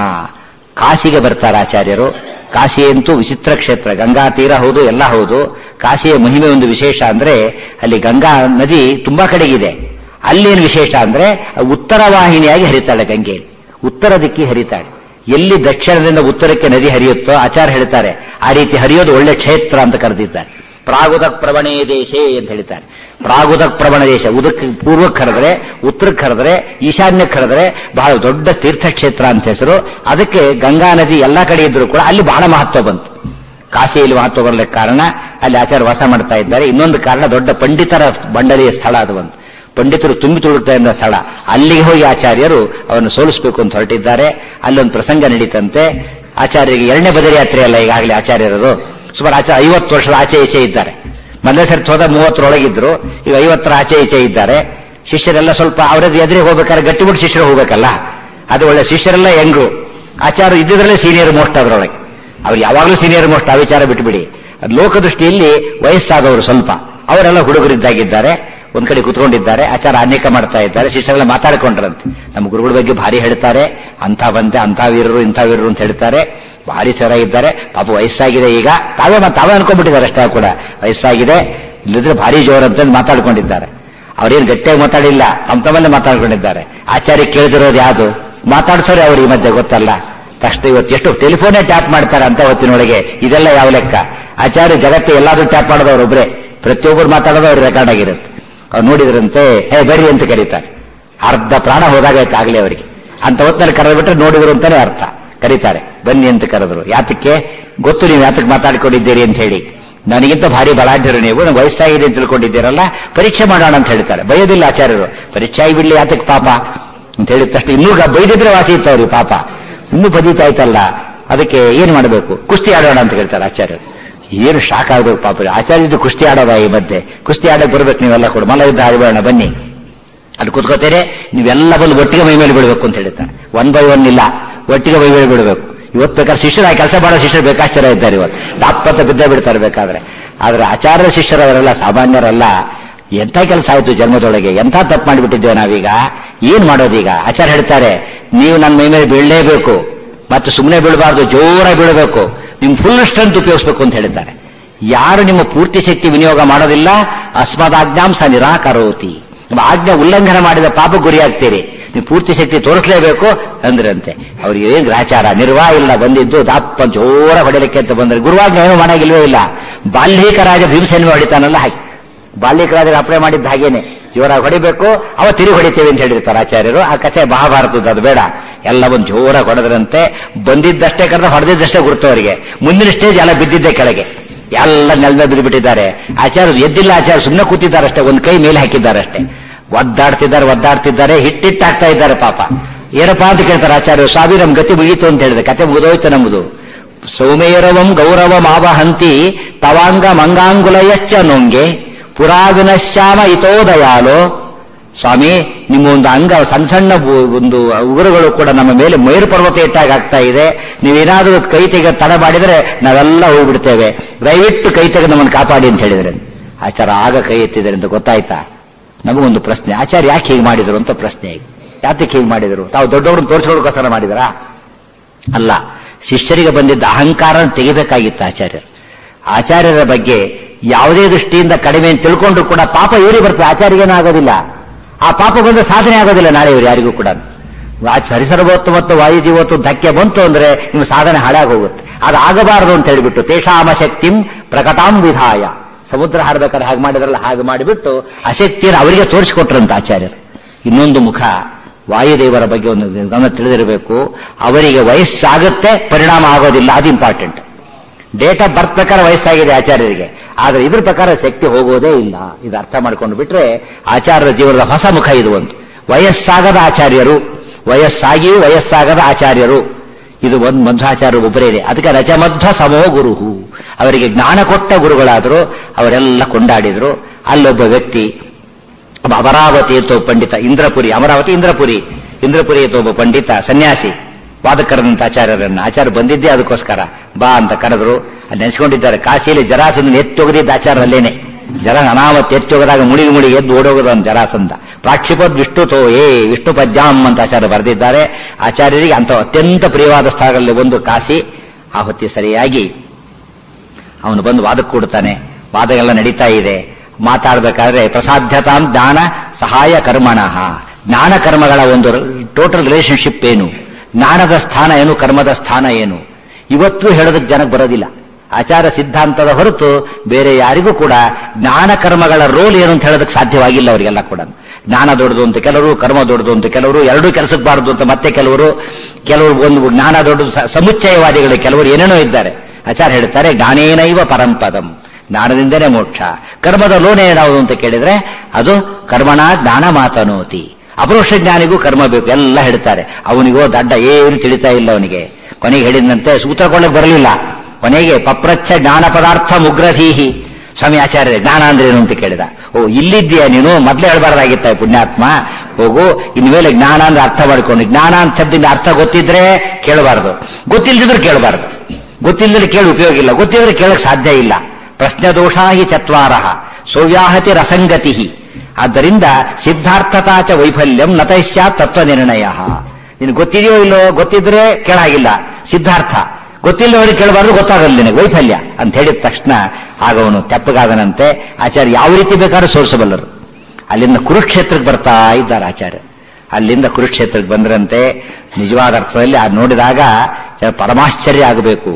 ಕಾಶಿಗೆ ಬರ್ತಾರೆ ಆಚಾರ್ಯರು ಕಾಶಿ ಅಂತೂ ವಿಚಿತ್ರ ಕ್ಷೇತ್ರ ಗಂಗಾ ತೀರ ಹೌದು ಎಲ್ಲ ಹೌದು ಕಾಶಿಯ ಮಹಿಮೆ ಒಂದು ವಿಶೇಷ ಅಂದ್ರೆ ಅಲ್ಲಿ ಗಂಗಾ ನದಿ ತುಂಬಾ ಕಡೆಗಿದೆ ಅಲ್ಲೇನು ವಿಶೇಷ ಅಂದ್ರೆ ಉತ್ತರ ವಾಹಿನಿಯಾಗಿ ಹರಿತಾಳೆ ಗಂಗೆ ಉತ್ತರ ದಿಕ್ಕಿ ಹರಿತಾಳೆ ಎಲ್ಲಿ ದಕ್ಷಿಣದಿಂದ ಉತ್ತರಕ್ಕೆ ನದಿ ಹರಿಯುತ್ತೋ ಆಚಾರ ಹೇಳ್ತಾರೆ ಆ ರೀತಿ ಹರಿಯೋದು ಒಳ್ಳೆ ಕ್ಷೇತ್ರ ಅಂತ ಕರೆದಿದ್ದಾರೆ ಪ್ರಾಗುದಕ್ ಪ್ರವಣೇ ದೇಶೇ ಅಂತ ಹೇಳ್ತಾರೆ ಪ್ರಾಗುದಕ್ ಪ್ರವಣ ದೇಶ ಉದಕ್ಕೆ ಪೂರ್ವಕ್ಕೆ ಕರೆದ್ರೆ ಉತ್ತರಕ್ಕೆ ಕರೆದ್ರೆ ಈಶಾನ್ಯಕ್ಕೆ ಕರೆದ್ರೆ ಬಹಳ ದೊಡ್ಡ ತೀರ್ಥಕ್ಷೇತ್ರ ಅಂತ ಹೆಸರು ಅದಕ್ಕೆ ಗಂಗಾ ನದಿ ಎಲ್ಲಾ ಕಡೆ ಇದ್ರು ಕೂಡ ಅಲ್ಲಿ ಬಹಳ ಮಹತ್ವ ಬಂತು ಕಾಶಿಯಲ್ಲಿ ಮಹತ್ವ ಬರಲಿಕ್ಕೆ ಕಾರಣ ಅಲ್ಲಿ ಆಚಾರ ವಾಸ ಮಾಡ್ತಾ ಇದ್ದಾರೆ ಇನ್ನೊಂದು ಕಾರಣ ದೊಡ್ಡ ಪಂಡಿತರ ಬಂಡಲಿಯ ಸ್ಥಳ ಅದು ಒಂದು ಪಂಡಿತರು ತುಂಬಿ ತುಳುಕ್ತಾ ಇದ್ದ ಸ್ಥಳ ಅಲ್ಲಿಗೆ ಹೋಗಿ ಆಚಾರ್ಯರು ಅವರನ್ನು ಸೋಲಿಸಬೇಕು ಅಂತ ಹೊರಟಿದ್ದಾರೆ ಅಲ್ಲೊಂದು ಪ್ರಸಂಗ ನಡೀತಂತೆ ಆಚಾರ್ಯರಿಗೆ ಎರಡನೇ ಬದರಿ ಯಾತ್ರೆ ಅಲ್ಲ ಈಗಾಗಲೇ ಆಚಾರ್ಯರದು ಸುಮಾರು ಆಚಾರ ಐವತ್ತು ವರ್ಷದ ಆಚೆ ಈಚೆ ಇದ್ದಾರೆ ಮೊದಲೇ ಸರ್ತಿ ಹೋದ ಮೂವತ್ತರೊಳಗಿದ್ರು ಈಗ ಐವತ್ತರ ಆಚೆ ಈಚೆ ಇದ್ದಾರೆ ಶಿಷ್ಯರೆಲ್ಲ ಸ್ವಲ್ಪ ಅವರದ್ದು ಎದುರಿಗೆ ಹೋಗ್ಬೇಕಾದ್ರೆ ಗಟ್ಟಿಬಿಟ್ಟು ಶಿಷ್ಯರು ಹೋಗ್ಬೇಕಲ್ಲ ಅದು ಒಳ್ಳೆ ಶಿಷ್ಯರೆಲ್ಲ ಹೆಂಗು ಆಚಾರ ಇದ್ದಿದ್ರಲ್ಲೇ ಸೀನಿಯರ್ ಮೋಸ್ಟ್ ಅದರೊಳಗೆ ಅವ್ರು ಯಾವಾಗಲೂ ಸೀನಿಯರ್ ಮೋಸ್ಟ್ ಆ ವಿಚಾರ ಬಿಟ್ಬಿಡಿ ಲೋಕದೃಷ್ಟಿಯಲ್ಲಿ ವಯಸ್ಸಾದವರು ಸ್ವಲ್ಪ ಅವರೆಲ್ಲ ಹುಡುಗರಿದ್ದಾಗಿದ್ದಾರೆ ಒಂದ್ ಕಡೆ ಕುತ್ಕೊಂಡಿದ್ದಾರೆ ಆಚಾರ ಅನೇಕ ಮಾಡ್ತಾ ಇದ್ದಾರೆ ಶಿಷ್ಯರೆಲ್ಲ ಮಾತಾಡ್ಕೊಂಡ್ರಂತೆ ನಮ್ಮ ಗುರುಗಳ ಬಗ್ಗೆ ಭಾರಿ ಹೇಳ್ತಾರೆ ಅಂತ ಬಂತೆ ಅಂತ ವೀರರು ಇಂಥ ವೀರರು ಅಂತ ಹೇಳ್ತಾರೆ ಭಾರಿ ಚೆನ್ನಾಗಿದ್ದಾರೆ ಪಾಪ ವಯಸ್ಸಾಗಿದೆ ಈಗ ತಾವೇ ತಾವೇ ಅನ್ಕೊಂಡ್ಬಿಟ್ಟಿದ್ದಾರೆ ಅಷ್ಟೇ ಕೂಡ ವಯಸ್ಸಾಗಿದೆ ಇಲ್ಲದ್ರೆ ಭಾರಿ ಜೋರ್ ಅಂತ ಮಾತಾಡ್ಕೊಂಡಿದ್ದಾರೆ ಅವ್ರೇನು ಗಟ್ಟಿಯಾಗಿ ಮಾತಾಡಿಲ್ಲ ತಮ್ಮ ತಮ್ಮಲ್ಲೇ ಮಾತಾಡ್ಕೊಂಡಿದ್ದಾರೆ ಆಚಾರ್ಯ ಕೇಳಿದಿರೋದು ಯಾವುದು ಮಾತಾಡ್ಸೋರೆ ಅವ್ರು ಈ ಮಧ್ಯೆ ಗೊತ್ತಲ್ಲ ತಕ್ಷಣ ಇವತ್ತು ಎಷ್ಟು ಟೆಲಿಫೋನೇ ಟ್ಯಾಪ್ ಮಾಡ್ತಾರೆ ಅಂತ ಹೊತ್ತಿನೊಳಗೆ ಇದೆಲ್ಲ ಯಾವ ಲೆಕ್ಕ ಆಚಾರ್ಯ ಜಗತ್ತೆ ಎಲ್ಲಾದ್ರೂ ಟ್ಯಾಪ್ ಮಾಡೋದವ್ರು ಒಬ್ರೆ ಪ್ರತಿಯೊಬ್ಬರು ಮಾತಾಡೋದು ಅವ್ರು ರೆಕಾರ್ಡ್ ಆಗಿರುತ್ತೆ ಅವ್ರು ನೋಡಿದ್ರಂತೆ ಹೇ ಬರ್ರಿ ಅಂತ ಕರೀತಾರೆ ಅರ್ಧ ಪ್ರಾಣ ಹೋದಾಗೈತೆ ಆಗ್ಲೇ ಅವರಿಗೆ ಅಂತ ಹೊತ್ತಿನಲ್ಲಿ ಕರೆದ್ಬಿಟ್ರೆ ನೋಡಿದ್ರು ಅಂತಾನೆ ಅರ್ಥ ಕರೀತಾರೆ ಬನ್ನಿ ಅಂತ ಕರೆದ್ರು ಯಾತಕ್ಕೆ ಗೊತ್ತು ನೀವು ಯಾತಕ್ಕೆ ಮಾತಾಡ್ಕೊಂಡಿದ್ದೀರಿ ಅಂತ ಹೇಳಿ ನನಗಿಂತ ಭಾರಿ ಬಲಾಢ್ಯರು ನೀವು ನಂಗೆ ವಯಸ್ಸಾಗಿದೆ ಅಂತ ತಿಳ್ಕೊಂಡಿದ್ದೀರಲ್ಲ ಪರೀಕ್ಷೆ ಮಾಡೋಣ ಅಂತ ಹೇಳ್ತಾರೆ ಬೈಯೋದಿಲ್ಲ ಆಚಾರ್ಯರು ಪರೀಕ್ಷೆ ಆಗಿಬಿಡ್ಲಿ ಯಾತಕ್ಕೆ ಪಾಪ ಅಂತ ಹೇಳಿದ ತಕ್ಷಣ ಇನ್ನೂ ಬೈದಿದ್ರೆ ವಾಸಿ ಇತ್ತು ಅವ್ರಿಗೆ ಪಾಪ ಇನ್ನೂ ಪದೀತ ಆಯ್ತಲ್ಲ ಅದಕ್ಕೆ ಏನ್ ಮಾಡಬೇಕು ಕುಸ್ತಿ ಆಡೋಣ ಅಂತ ಹೇಳ್ತಾರೆ ಆಚಾರ್ಯರು ಏನು ಶಾಕ್ ಆಗ್ಬೇಕು ಪಾಪ ಆಚಾರ್ಯದ್ದು ಕುಸ್ತಿ ಆಡೋದ ಈ ಮಧ್ಯೆ ಕುಸ್ತಿ ಆಡೋಕೆ ಬರ್ಬೇಕು ನೀವೆಲ್ಲ ಕೂಡ ಮಲ್ಲ ಯುದ್ಧ ಆಡಬೇಡ ಬನ್ನಿ ಅಲ್ಲಿ ಕೂತ್ಕೋತೇನೆ ನೀವೆಲ್ಲ ಬಂದು ಒಟ್ಟಿಗೆ ಮೈ ಮೇಲೆ ಬಿಡಬೇಕು ಅಂತ ಹೇಳ್ತಾರೆ ಒನ್ ಬೈ ಒನ್ ಇಲ್ಲ ಒಟ್ಟಿಗೆ ಮೈ ಮೇಲೆ ಬಿಡಬೇಕು ಇವತ್ತು ಬೇಕಾದ್ರೆ ಶಿಷ್ಯರ ಕೆಲಸ ಮಾಡೋ ಶಿಷ್ಯರು ಬೇಕಾಶ್ಚರ ಇದ್ದಾರೆ ಇವತ್ತು ದಾಪ್ಪತ್ತ ಬಿದ್ದ ಬಿಡ್ತಾರೆ ಬೇಕಾದ್ರೆ ಆದ್ರೆ ಆಚಾರ್ಯ ಶಿಷ್ಯರವರೆಲ್ಲ ಸಾಮಾನ್ಯರಲ್ಲ ಎಂಥ ಕೆಲಸ ಆಯ್ತು ಜನ್ಮದೊಳಗೆ ಎಂಥ ತಪ್ಪು ಮಾಡಿಬಿಟ್ಟಿದ್ದೇವೆ ನಾವೀಗ ಏನ್ ಮಾಡೋದೀಗ ಆಚಾರ್ಯ ಹೇಳ್ತಾರೆ ನೀವು ನನ್ನ ಮೈ ಮೇಲೆ ಬೀಳಲೇಬೇಕು ಮತ್ತು ಸುಮ್ಮನೆ ಬೀಳಬಾರ್ದು ಜೋರಾಗಿ ಬೀಳಬೇಕು ನಿಮ್ ಫುಲ್ ಸ್ಟ್ರೆಂತ್ ಉಪಯೋಗಿಸಬೇಕು ಅಂತ ಹೇಳಿದ್ದಾರೆ ಯಾರು ನಿಮ್ಮ ಪೂರ್ತಿ ಶಕ್ತಿ ವಿನಿಯೋಗ ಮಾಡೋದಿಲ್ಲ ಅಸ್ಮದಾಜ್ಞಾಂಸ ನಿರಾಕರೋತಿ ನಿಮ್ಮ ಆಜ್ಞೆ ಉಲ್ಲಂಘನೆ ಮಾಡಿದ ಪಾಪ ಗುರಿಯಾಗ್ತೀರಿ ನೀವು ಪೂರ್ತಿ ಶಕ್ತಿ ತೋರಿಸಲೇಬೇಕು ಅಂದ್ರಂತೆ ಅವ್ರಿಗೆ ಏನ್ ಗ್ರಾಚಾರ ನಿರ್ವಾ ಇಲ್ಲ ಬಂದಿದ್ದು ದಾಪ್ಪ ಜೋರ ಹೊಡಿಲಿಕ್ಕೆ ಅಂತ ಬಂದ್ರೆ ಗುರುವಾಜ್ಞೆ ಏನು ಮಾಡಾಗಿಲ್ವೇ ಇಲ್ಲ ಬಾಲ್ಯೀಕ ರಾಜ ಭೀಮಸೇನ ಹೊಡಿತಾನಲ್ಲ ಹಾಗೆ ಬಾಲ್ಯೀಕ ರಾಜ ಅಪ್ಲೈ ಮಾಡಿದ್ದ ಹಾಗೇನೆ ಜೋರಾಗಿ ಹೊಡಿಬೇಕು ಅವ ತಿರುಗಿ ಹೊಡಿತೇವೆ ಅಂತ ಹೇಳಿರ್ತಾರೆ ಆಚಾರ್ಯರು ಆ ಕಥೆ ಮಹಾಭಾರತದ ಅದು ಬೇಡ ಎಲ್ಲ ಒಂದು ಜೋರಾಗಿ ಹೊಡೆದ್ರಂತೆ ಬಂದಿದ್ದಷ್ಟೇ ಕರೆದ ಹೊಡೆದಿದ್ದಷ್ಟೇ ಗುರುತು ಅವರಿಗೆ ಮುಂದಿನ ಸ್ಟೇಜ್ ಎಲ್ಲ ಬಿದ್ದಿದ್ದೆ ಕೆಳಗೆ ಎಲ್ಲ ನೆಲದ ಬಿದ್ದು ಬಿಟ್ಟಿದ್ದಾರೆ ಆಚಾರ್ಯರು ಎದ್ದಿಲ್ಲ ಆಚಾರ್ಯ ಸುಮ್ಮನೆ ಕೂತಿದ್ದಾರೆ ಅಷ್ಟೇ ಒಂದು ಕೈ ಮೇಲೆ ಹಾಕಿದ್ದಾರೆ ಅಷ್ಟೇ ಒದ್ದಾಡ್ತಿದ್ದಾರೆ ಒದ್ದಾಡ್ತಿದ್ದಾರೆ ಹಿಟ್ಟಿಟ್ಟಾಗ್ತಾ ಇದ್ದಾರೆ ಪಾಪ ಏನಪ್ಪಾ ಅಂತ ಕೇಳ್ತಾರೆ ಆಚಾರ್ಯ ಸ್ವಾಮಿ ನಮ್ ಗತಿ ಮುಗೀತು ಅಂತ ಹೇಳಿದೆ ಕತೆ ಮುಗಿದೋಯ್ತು ನಮ್ಮದು ಸೌಮೇರವಂ ಗೌರವಂ ಆವಹಂತಿ ತವಾಂಗ ಮಂಗಾಂಗುಲಯಶ್ಚ ನೊಂಗೆ ಪುರಾವಿನಶ್ಯಾಮ ಇತೋ ದಯಾಲೋ ಸ್ವಾಮಿ ನಿಮ್ಮ ಒಂದು ಅಂಗ ಸಣ್ಣ ಸಣ್ಣ ಬು- ಒಂದು ಉಗುರುಗಳು ಕೂಡ ನಮ್ಮ ಮೇಲೆ ಮೇರು ಪರ್ವತ ಇಟ್ಟಾಗ ಆಗ್ತಾ ಇದೆ ನೀವೇನಾದರೂ ಕೈ ತೆಗೆ ತಡ ಮಾಡಿದರೆ ನಾವೆಲ್ಲ ಹೋಗ್ಬಿಡ್ತೇವೆ ದಯವಿಟ್ಟು ಕೈ ತೆಗೆದು ನಮ್ಮನ್ನು ಕಾಪಾಡಿ ಅಂತ ಹೇಳಿದ್ರೆ ಆಚಾರ ಆಗ ಕೈ ಎತ್ತಿದರೆ ಅಂತ ಗೊತ್ತಾಯ್ತಾ ನಮಗೊಂದು ಪ್ರಶ್ನೆ ಆಚಾರ್ಯ ಯಾಕೆ ಹೀಗೆ ಮಾಡಿದ್ರು ಅಂತ ಪ್ರಶ್ನೆ ಈಗ ಯಾತಕ್ಕೆ ಹೀಗೆ ಮಾಡಿದ್ರು ತಾವು ದೊಡ್ಡವ್ರನ್ನ ತೋರಿಸ್ಕೊಳ್ಳೋಕೋಸ್ಕರ ಮಾಡಿದರಾ ಅಲ್ಲ ಶಿಷ್ಯರಿಗೆ ಬಂದಿದ್ದ ಅಹಂಕಾರ ತೆಗಿಬೇಕಾಗಿತ್ತು ಆಚಾರ್ಯರು ಆಚಾರ್ಯರ ಬಗ್ಗೆ ಯಾವುದೇ ದೃಷ್ಟಿಯಿಂದ ಕಡಿಮೆ ಅಂತ ತಿಳ್ಕೊಂಡ್ರು ಕೂಡ ಪಾಪ ಇವರಿಗೆ ಬರ್ತದೆ ಆಚಾರ್ಯಗೇನೂ ಆಗೋದಿಲ್ಲ ಆ ಪಾಪ ಬಂದ್ರೆ ಸಾಧನೆ ಆಗೋದಿಲ್ಲ ನಾಳೆ ಇವರು ಯಾರಿಗೂ ಕೂಡ ಹರಿಸರ್ವತ್ತು ಮತ್ತು ವಾಯುಜೀವತ್ತು ಧಕ್ಕೆ ಬಂತು ಅಂದ್ರೆ ನಿಮ್ಮ ಸಾಧನೆ ಹಾಳಾಗಿ ಹೋಗುತ್ತೆ ಅದು ಆಗಬಾರದು ಅಂತ ಹೇಳಿಬಿಟ್ಟು ತೇಷಾಮ ಶಕ್ತಿಂ ಪ್ರಕಟಾಂ ವಿಧಾಯ ಸಮುದ್ರ ಹಾರಬೇಕಾದ್ರೆ ಹಾಗೆ ಮಾಡಿದ್ರಲ್ಲ ಹಾಗೆ ಮಾಡಿಬಿಟ್ಟು ಅಶಕ್ತಿಯನ್ನು ಅವರಿಗೆ ತೋರಿಸಿಕೊಟ್ರಂತ ಆಚಾರ್ಯರು ಇನ್ನೊಂದು ಮುಖ ವಾಯುದೇವರ ಬಗ್ಗೆ ಒಂದು ಗಮನ ತಿಳಿದಿರಬೇಕು ಅವರಿಗೆ ವಯಸ್ಸಾಗುತ್ತೆ ಪರಿಣಾಮ ಆಗೋದಿಲ್ಲ ಅದು ಇಂಪಾರ್ಟೆಂಟ್ ಡೇಟ್ ಆಫ್ ಬರ್ತ್ ಪ್ರಕಾರ ವಯಸ್ಸಾಗಿದೆ ಆಚಾರ್ಯರಿಗೆ ಆದರೆ ಇದ್ರ ಪ್ರಕಾರ ಶಕ್ತಿ ಹೋಗೋದೇ ಇಲ್ಲ ಇದು ಅರ್ಥ ಮಾಡ್ಕೊಂಡು ಬಿಟ್ರೆ ಆಚಾರ್ಯರ ಜೀವನದ ಹೊಸ ಮುಖ ಇದು ಒಂದು ವಯಸ್ಸಾಗದ ಆಚಾರ್ಯರು ವಯಸ್ಸಾಗಿಯೂ ವಯಸ್ಸಾಗದ ಆಚಾರ್ಯರು ಇದು ಒಂದು ಮಧ್ವಾಚಾರ್ಯ ಒಬ್ಬರೇ ಇದೆ ಅದಕ್ಕೆ ರಜಮಧ್ವ ಸಮೋ ಗುರುಹು ಅವರಿಗೆ ಜ್ಞಾನ ಕೊಟ್ಟ ಗುರುಗಳಾದರು ಅವರೆಲ್ಲ ಕೊಂಡಾಡಿದ್ರು ಅಲ್ಲೊಬ್ಬ ವ್ಯಕ್ತಿ ಒಬ್ಬ ಅಮರಾವತಿ ಅಂತ ಒಬ್ಬ ಪಂಡಿತ ಇಂದ್ರಪುರಿ ಅಮರಾವತಿ ಇಂದ್ರಪುರಿ ಇಂದ್ರಪುರಿ ಅಂತ ಒಬ್ಬ ಪಂಡಿತ ಸನ್ಯಾಸಿ ವಾದಕರದಂತ ಆಚಾರ್ಯರನ್ನ ಆಚಾರ್ಯ ಬಂದಿದ್ದೇ ಅದಕ್ಕೋಸ್ಕರ ಬಾ ಅಂತ ಕರೆದ್ರು ಅಲ್ಲಿ ನೆನೆಸ್ಕೊಂಡಿದ್ದಾರೆ ಕಾಶಿಯಲ್ಲಿ ಜರಾಸಂದನ ಎತ್ತೊಗದಿದ್ದ ಆಚಾರ ಅಲ್ಲೇನೆ ಜರ ಅನಾಮತ್ ಎತ್ತೊಗದಾಗ ಮುಡಿಗೆ ಮುಡಿ ಎದ್ದು ಓಡೋಗದ ಒಂದು ಜರಾಸಂದ ಪ್ರಾಕ್ಷಿಪದ್ ವಿಷ್ಣು ತೋ ಏ ವಿಷ್ಣು ಪದ್ಯಾಮ್ ಅಂತ ಆಚಾರ್ಯ ಬರೆದಿದ್ದಾರೆ ಆಚಾರ್ಯರಿಗೆ ಅಂತ ಅತ್ಯಂತ ಪ್ರಿಯವಾದ ಸ್ಥಳಗಳಲ್ಲಿ ಒಂದು ಕಾಶಿ ಆ ಹೊತ್ತಿ ಸರಿಯಾಗಿ ಅವನು ಬಂದು ವಾದಕ್ಕೆ ಕೊಡ್ತಾನೆ ವಾದ ಎಲ್ಲ ನಡೀತಾ ಇದೆ ಮಾತಾಡಬೇಕಾದ್ರೆ ಪ್ರಸಾಧ್ಯತಾಂ ಜ್ಞಾನ ಸಹಾಯ ಕರ್ಮಣಃ ಜ್ಞಾನ ಕರ್ಮಗಳ ಒಂದು ಟೋಟಲ್ ರಿಲೇಶನ್ಶಿಪ್ ಏನು ಜ್ಞಾನದ ಸ್ಥಾನ ಏನು ಕರ್ಮದ ಸ್ಥಾನ ಏನು ಇವತ್ತು ಹೇಳೋದಕ್ಕೆ ಜನಕ್ಕೆ ಬರೋದಿಲ್ಲ ಆಚಾರ ಸಿದ್ಧಾಂತದ ಹೊರತು ಬೇರೆ ಯಾರಿಗೂ ಕೂಡ ಜ್ಞಾನ ಕರ್ಮಗಳ ರೋಲ್ ಏನು ಅಂತ ಹೇಳೋದಕ್ಕೆ ಸಾಧ್ಯವಾಗಿಲ್ಲ ಅವರಿಗೆಲ್ಲ ಕೂಡ ಜ್ಞಾನ ದೊಡ್ಡದು ಅಂತ ಕೆಲವರು ಕರ್ಮ ದೊಡ್ಡದು ಅಂತ ಕೆಲವರು ಎರಡೂ ಕೆಲಸಕ್ಕೆ ಬಾರದು ಅಂತ ಮತ್ತೆ ಕೆಲವರು ಕೆಲವರು ಒಂದು ಜ್ಞಾನ ದೊಡ್ಡದು ಸ- ಸಮುಚ್ಚಯವಾದಿಗಳು ಕೆಲವರು ಏನೇನೋ ಇದ್ದಾರೆ ಆಚಾರ್ಯ ಹೇಳ್ತಾರೆ ಜ್ಞಾನೇನೈವ ಪರಂಪದಂ ಜ್ಞಾನದಿಂದನೇ ಮೋಕ್ಷ ಕರ್ಮದ ಲೋನ ಏನಾವುದು ಅಂತ ಕೇಳಿದ್ರೆ ಅದು ಕರ್ಮಣ ಜ್ಞಾನ ಮಾತನೋತಿ ಅಪರೋಕ್ಷ ಜ್ಞಾನಿಗೂ ಕರ್ಮ ಬೇಕು ಎಲ್ಲ ಹೇಳ್ತಾರೆ ಅವನಿಗೋ ದಡ್ಡ ಏನು ತಿಳಿತಾ ಇಲ್ಲ ಅವನಿಗೆ ಕೊನೆಗೆ ಹೇಳಿದಂತೆ ಸೂತ್ರ ಕೊಳ್ಳಕ್ಕೆ ಬರಲಿಲ್ಲ ಕೊನೆಗೆ ಪಪ್ರಚ್ಛ ಜ್ಞಾನ ಪದಾರ್ಥ ಮುಗ್ರಧೀಹಿ ಸ್ವಾಮಿ ಆಚಾರ್ಯ ಜ್ಞಾನ ಅಂದ್ರೆ ಏನು ಅಂತ ಕೇಳಿದ ಓ ಇಲ್ಲಿದ್ದೀಯ ನೀನು ಮೊದಲೇ ಹೇಳ್ಬಾರ್ದಾಗಿತ್ತ ಪುಣ್ಯಾತ್ಮ ಹೋಗು ಇನ್ಮೇಲೆ ಜ್ಞಾನ ಅಂದ್ರೆ ಅರ್ಥ ಮಾಡ್ಕೊಂಡು ಜ್ಞಾನ ಅಂತ ಶಬ್ದದಿಂದ ಅರ್ಥ ಗೊತ್ತಿದ್ರೆ ಕೇಳಬಾರ್ದು ಗೊತ್ತಿಲ್ಲದಿದ್ರೆ ಕೇಳಬಾರ್ದು ಗೊತ್ತಿಲ್ಲದ್ರೆ ಕೇಳಿ ಉಪಯೋಗ ಇಲ್ಲ ಗೊತ್ತಿದ್ರೆ ಕೇಳಕ್ ಸಾಧ್ಯ ಇಲ್ಲ ಪ್ರಶ್ನೆ ದೋಷಾ ಹಿ ಚತ್ವಾರ ಸೌವ್ಯಾಹತಿ ರಸಂಗತಿ ಆದ್ದರಿಂದ ಸಿದ್ಧಾರ್ಥತಾಚ ವೈಫಲ್ಯಂ ನತೈಸ್ಯಾ ತತ್ವ ನಿರ್ಣಯ ನಿನ್ ಗೊತ್ತಿದೆಯೋ ಇಲ್ಲೋ ಗೊತ್ತಿದ್ರೆ ಕೇಳಾಗಿಲ್ಲ ಸಿದ್ಧಾರ್ಥ ಗೊತ್ತಿಲ್ಲದವರಿಗೆ ಕೇಳಬಾರ್ದು ಗೊತ್ತಾಗಲ್ಲ ನಿನಗೆ ವೈಫಲ್ಯ ಅಂತ ಹೇಳಿದ ತಕ್ಷಣ ಆಗ ಅವನು ತೆಪ್ಪಗಾದನಂತೆ ಆಚಾರ್ಯ ಯಾವ ರೀತಿ ಬೇಕಾದ್ರೂ ಸೋರಿಸಬಲ್ಲರು ಅಲ್ಲಿಂದ ಕುರುಕ್ಷೇತ್ರಕ್ಕೆ ಬರ್ತಾ ಇದ್ದಾರೆ ಆಚಾರ್ಯ ಅಲ್ಲಿಂದ ಕುರುಕ್ಷೇತ್ರಕ್ಕೆ ಬಂದ್ರಂತೆ ನಿಜವಾದ ಅರ್ಥದಲ್ಲಿ ಅದು ನೋಡಿದಾಗ ಜನ ಪರಮಾಶ್ಚರ್ಯ ಆಗಬೇಕು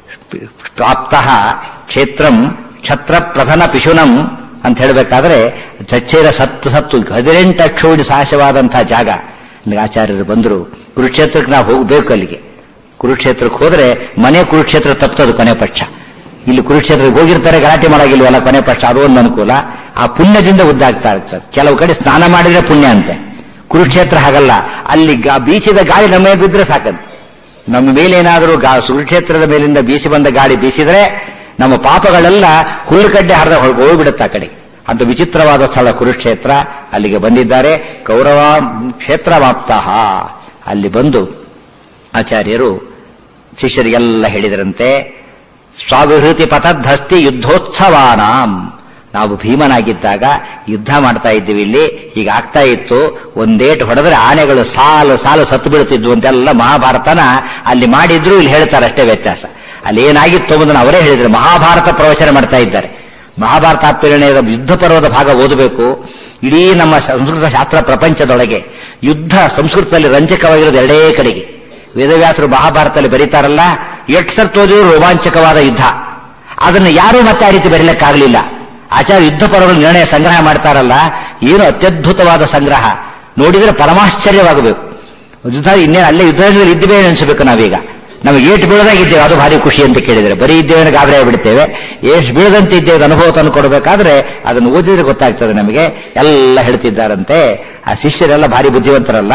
ಪ್ರಾಪ್ತ ಕ್ಷೇತ್ರಂ ಕ್ಷತ್ರ ಪ್ರಧನ ಪಿಶುನಂ ಅಂತ ಹೇಳಬೇಕಾದ್ರೆ ಚಚ್ಚೇರ ಸತ್ತು ಸತ್ತು ಹದಿನೆಂಟು ಅಕ್ಷೋಡಿ ಸಾಹಸವಾದಂತಹ ಜಾಗ ಅಲ್ಲಿಗೆ ಆಚಾರ್ಯರು ಬಂದರು ಕುರುಕ್ಷೇತ್ರಕ್ಕೆ ನಾವು ಹೋಗಬೇಕು ಅಲ್ಲಿಗೆ ಕುರುಕ್ಷೇತ್ರಕ್ಕೆ ಹೋದ್ರೆ ಮನೆ ಕುರುಕ್ಷೇತ್ರ ತಪ್ತದು ಕೊನೆ ಪಕ್ಷ ಇಲ್ಲಿ ಕುರುಕ್ಷೇತ್ರಕ್ಕೆ ಹೋಗಿರ್ತಾರೆ ಗಲಾಟೆ ಮಾಡಾಗಿಲ್ವಲ್ಲ ಕೊನೆ ಪಕ್ಷ ಅದು ಒಂದು ಅನುಕೂಲ ಆ ಪುಣ್ಯದಿಂದ ಉದ್ದಾಗ್ತಾ ಇರ್ತದೆ ಕೆಲವು ಕಡೆ ಸ್ನಾನ ಮಾಡಿದ್ರೆ ಪುಣ್ಯ ಅಂತೆ ಕುರುಕ್ಷೇತ್ರ ಹಾಗಲ್ಲ ಅಲ್ಲಿ ಗಾ- ಬೀಸಿದ ಗಾಳಿ ನಮ್ಮ ಮೇಲೆ ಬಿದ್ರೆ ಸಾಕಂತೆ ನಮ್ಮ ಮೇಲೇನಾದರೂ ಗಾ ಕುರುಕ್ಷೇತ್ರದ ಮೇಲಿಂದ ಬೀಸಿ ಬಂದ ಗಾಳಿ ಬೀಸಿದ್ರೆ ನಮ್ಮ ಪಾಪಗಳೆಲ್ಲ ಹುಲ್ಲುಕಡ್ಡೆ ಹರಿದ ಹೋಗ್ಬಿಡುತ್ತೆ ಆ ಕಡೆ ಅಂತ ವಿಚಿತ್ರವಾದ ಸ್ಥಳ ಕುರುಕ್ಷೇತ್ರ ಅಲ್ಲಿಗೆ ಬಂದಿದ್ದಾರೆ ಕೌರವ ಕ್ಷೇತ್ರ ಮಾಪ್ತಃ ಅಲ್ಲಿ ಬಂದು ಆಚಾರ್ಯರು ಶಿಷ್ಯರಿಗೆಲ್ಲ ಹೇಳಿದರಂತೆ ಸ್ವಾಭಿವೃತಿ ಪಥದ್ಧಸ್ತಿ ಯುದ್ಧೋತ್ಸವಾನಾಂ ನಾವು ಭೀಮನಾಗಿದ್ದಾಗ ಯುದ್ಧ ಮಾಡ್ತಾ ಇದ್ದೀವಿ ಇಲ್ಲಿ ಈಗ ಆಗ್ತಾ ಇತ್ತು ಒಂದೇಟು ಹೊಡೆದ್ರೆ ಆನೆಗಳು ಸಾಲು ಸಾಲು ಸತ್ತು ಬೀಳ್ತಿದ್ವು ಅಂತೆಲ್ಲ ಮಹಾಭಾರತನ ಅಲ್ಲಿ ಮಾಡಿದ್ರು ಇಲ್ಲಿ ಹೇಳ್ತಾರೆ ಅಷ್ಟೇ ವ್ಯತ್ಯಾಸ ಅಲ್ಲಿ ಏನಾಗಿತ್ತು ಅನ್ನೋದನ್ನ ಅವರೇ ಹೇಳಿದ್ರು ಮಹಾಭಾರತ ಪ್ರವಚನ ಮಾಡ್ತಾ ಇದ್ದಾರೆ ಮಹಾಭಾರತ ಪ್ರೇರಣೆಯ ಯುದ್ಧ ಪರ್ವದ ಭಾಗ ಓದಬೇಕು ಇಡೀ ನಮ್ಮ ಸಂಸ್ಕೃತ ಶಾಸ್ತ್ರ ಪ್ರಪಂಚದೊಳಗೆ ಯುದ್ಧ ಸಂಸ್ಕೃತದಲ್ಲಿ ರಂಜಕವಾಗಿರೋದು ಎರಡೇ ಕಡೆಗೆ ವೇದವ್ಯಾಸರು ಮಹಾಭಾರತದಲ್ಲಿ ಬರೀತಾರಲ್ಲ ಎಷ್ಟು ಸರ್ತಿ ಓದಿದ್ರು ರೋಮಾಂಚಕವಾದ ಯುದ್ಧ ಅದನ್ನು ಯಾರೂ ಮತ್ತೆ ಆ ರೀತಿ ಬರೀಲಿಕ್ಕಾಗಲಿಲ್ಲ ಆಚಾರ್ಯ ಯುದ್ಧ ಪರ್ವಗಳ ನಿರ್ಣಯ ಸಂಗ್ರಹ ಮಾಡ್ತಾರಲ್ಲ ಏನು ಅತ್ಯದ್ಭುತವಾದ ಸಂಗ್ರಹ ನೋಡಿದ್ರೆ ಪರಮಾಶ್ಚರ್ಯವಾಗಬೇಕು ಯುದ್ಧ ಇನ್ನೇನು ಅಲ್ಲೇ ಯುದ್ಧದಲ್ಲಿ ಇದ್ದೇವೆ ಅನಿಸಬೇಕು ನಾವೀಗ ನಮಗೆ ಏಟು ಬೀಳದಾಗಿದ್ದೇವೆ ಅದು ಭಾರಿ ಖುಷಿ ಅಂತ ಕೇಳಿದರೆ ಬರೀ ಇದ್ದೇವೆ ಅಂದ್ರೆ ಗಾಬರಿ ಆಗಿಬಿಡ್ತೇವೆ ಎಷ್ಟು ಬೀಳದಂತೆ ಇದ್ದೇವೆ ಅನುಭವ ತಂದು ಕೊಡಬೇಕಾದ್ರೆ ಅದನ್ನು ಓದಿದ್ರೆ ಗೊತ್ತಾಗ್ತದೆ ನಮಗೆ ಎಲ್ಲ ಹೇಳ್ತಿದ್ದಾರಂತೆ ಆ ಶಿಷ್ಯರೆಲ್ಲ ಭಾರಿ ಬುದ್ಧಿವಂತರಲ್ಲ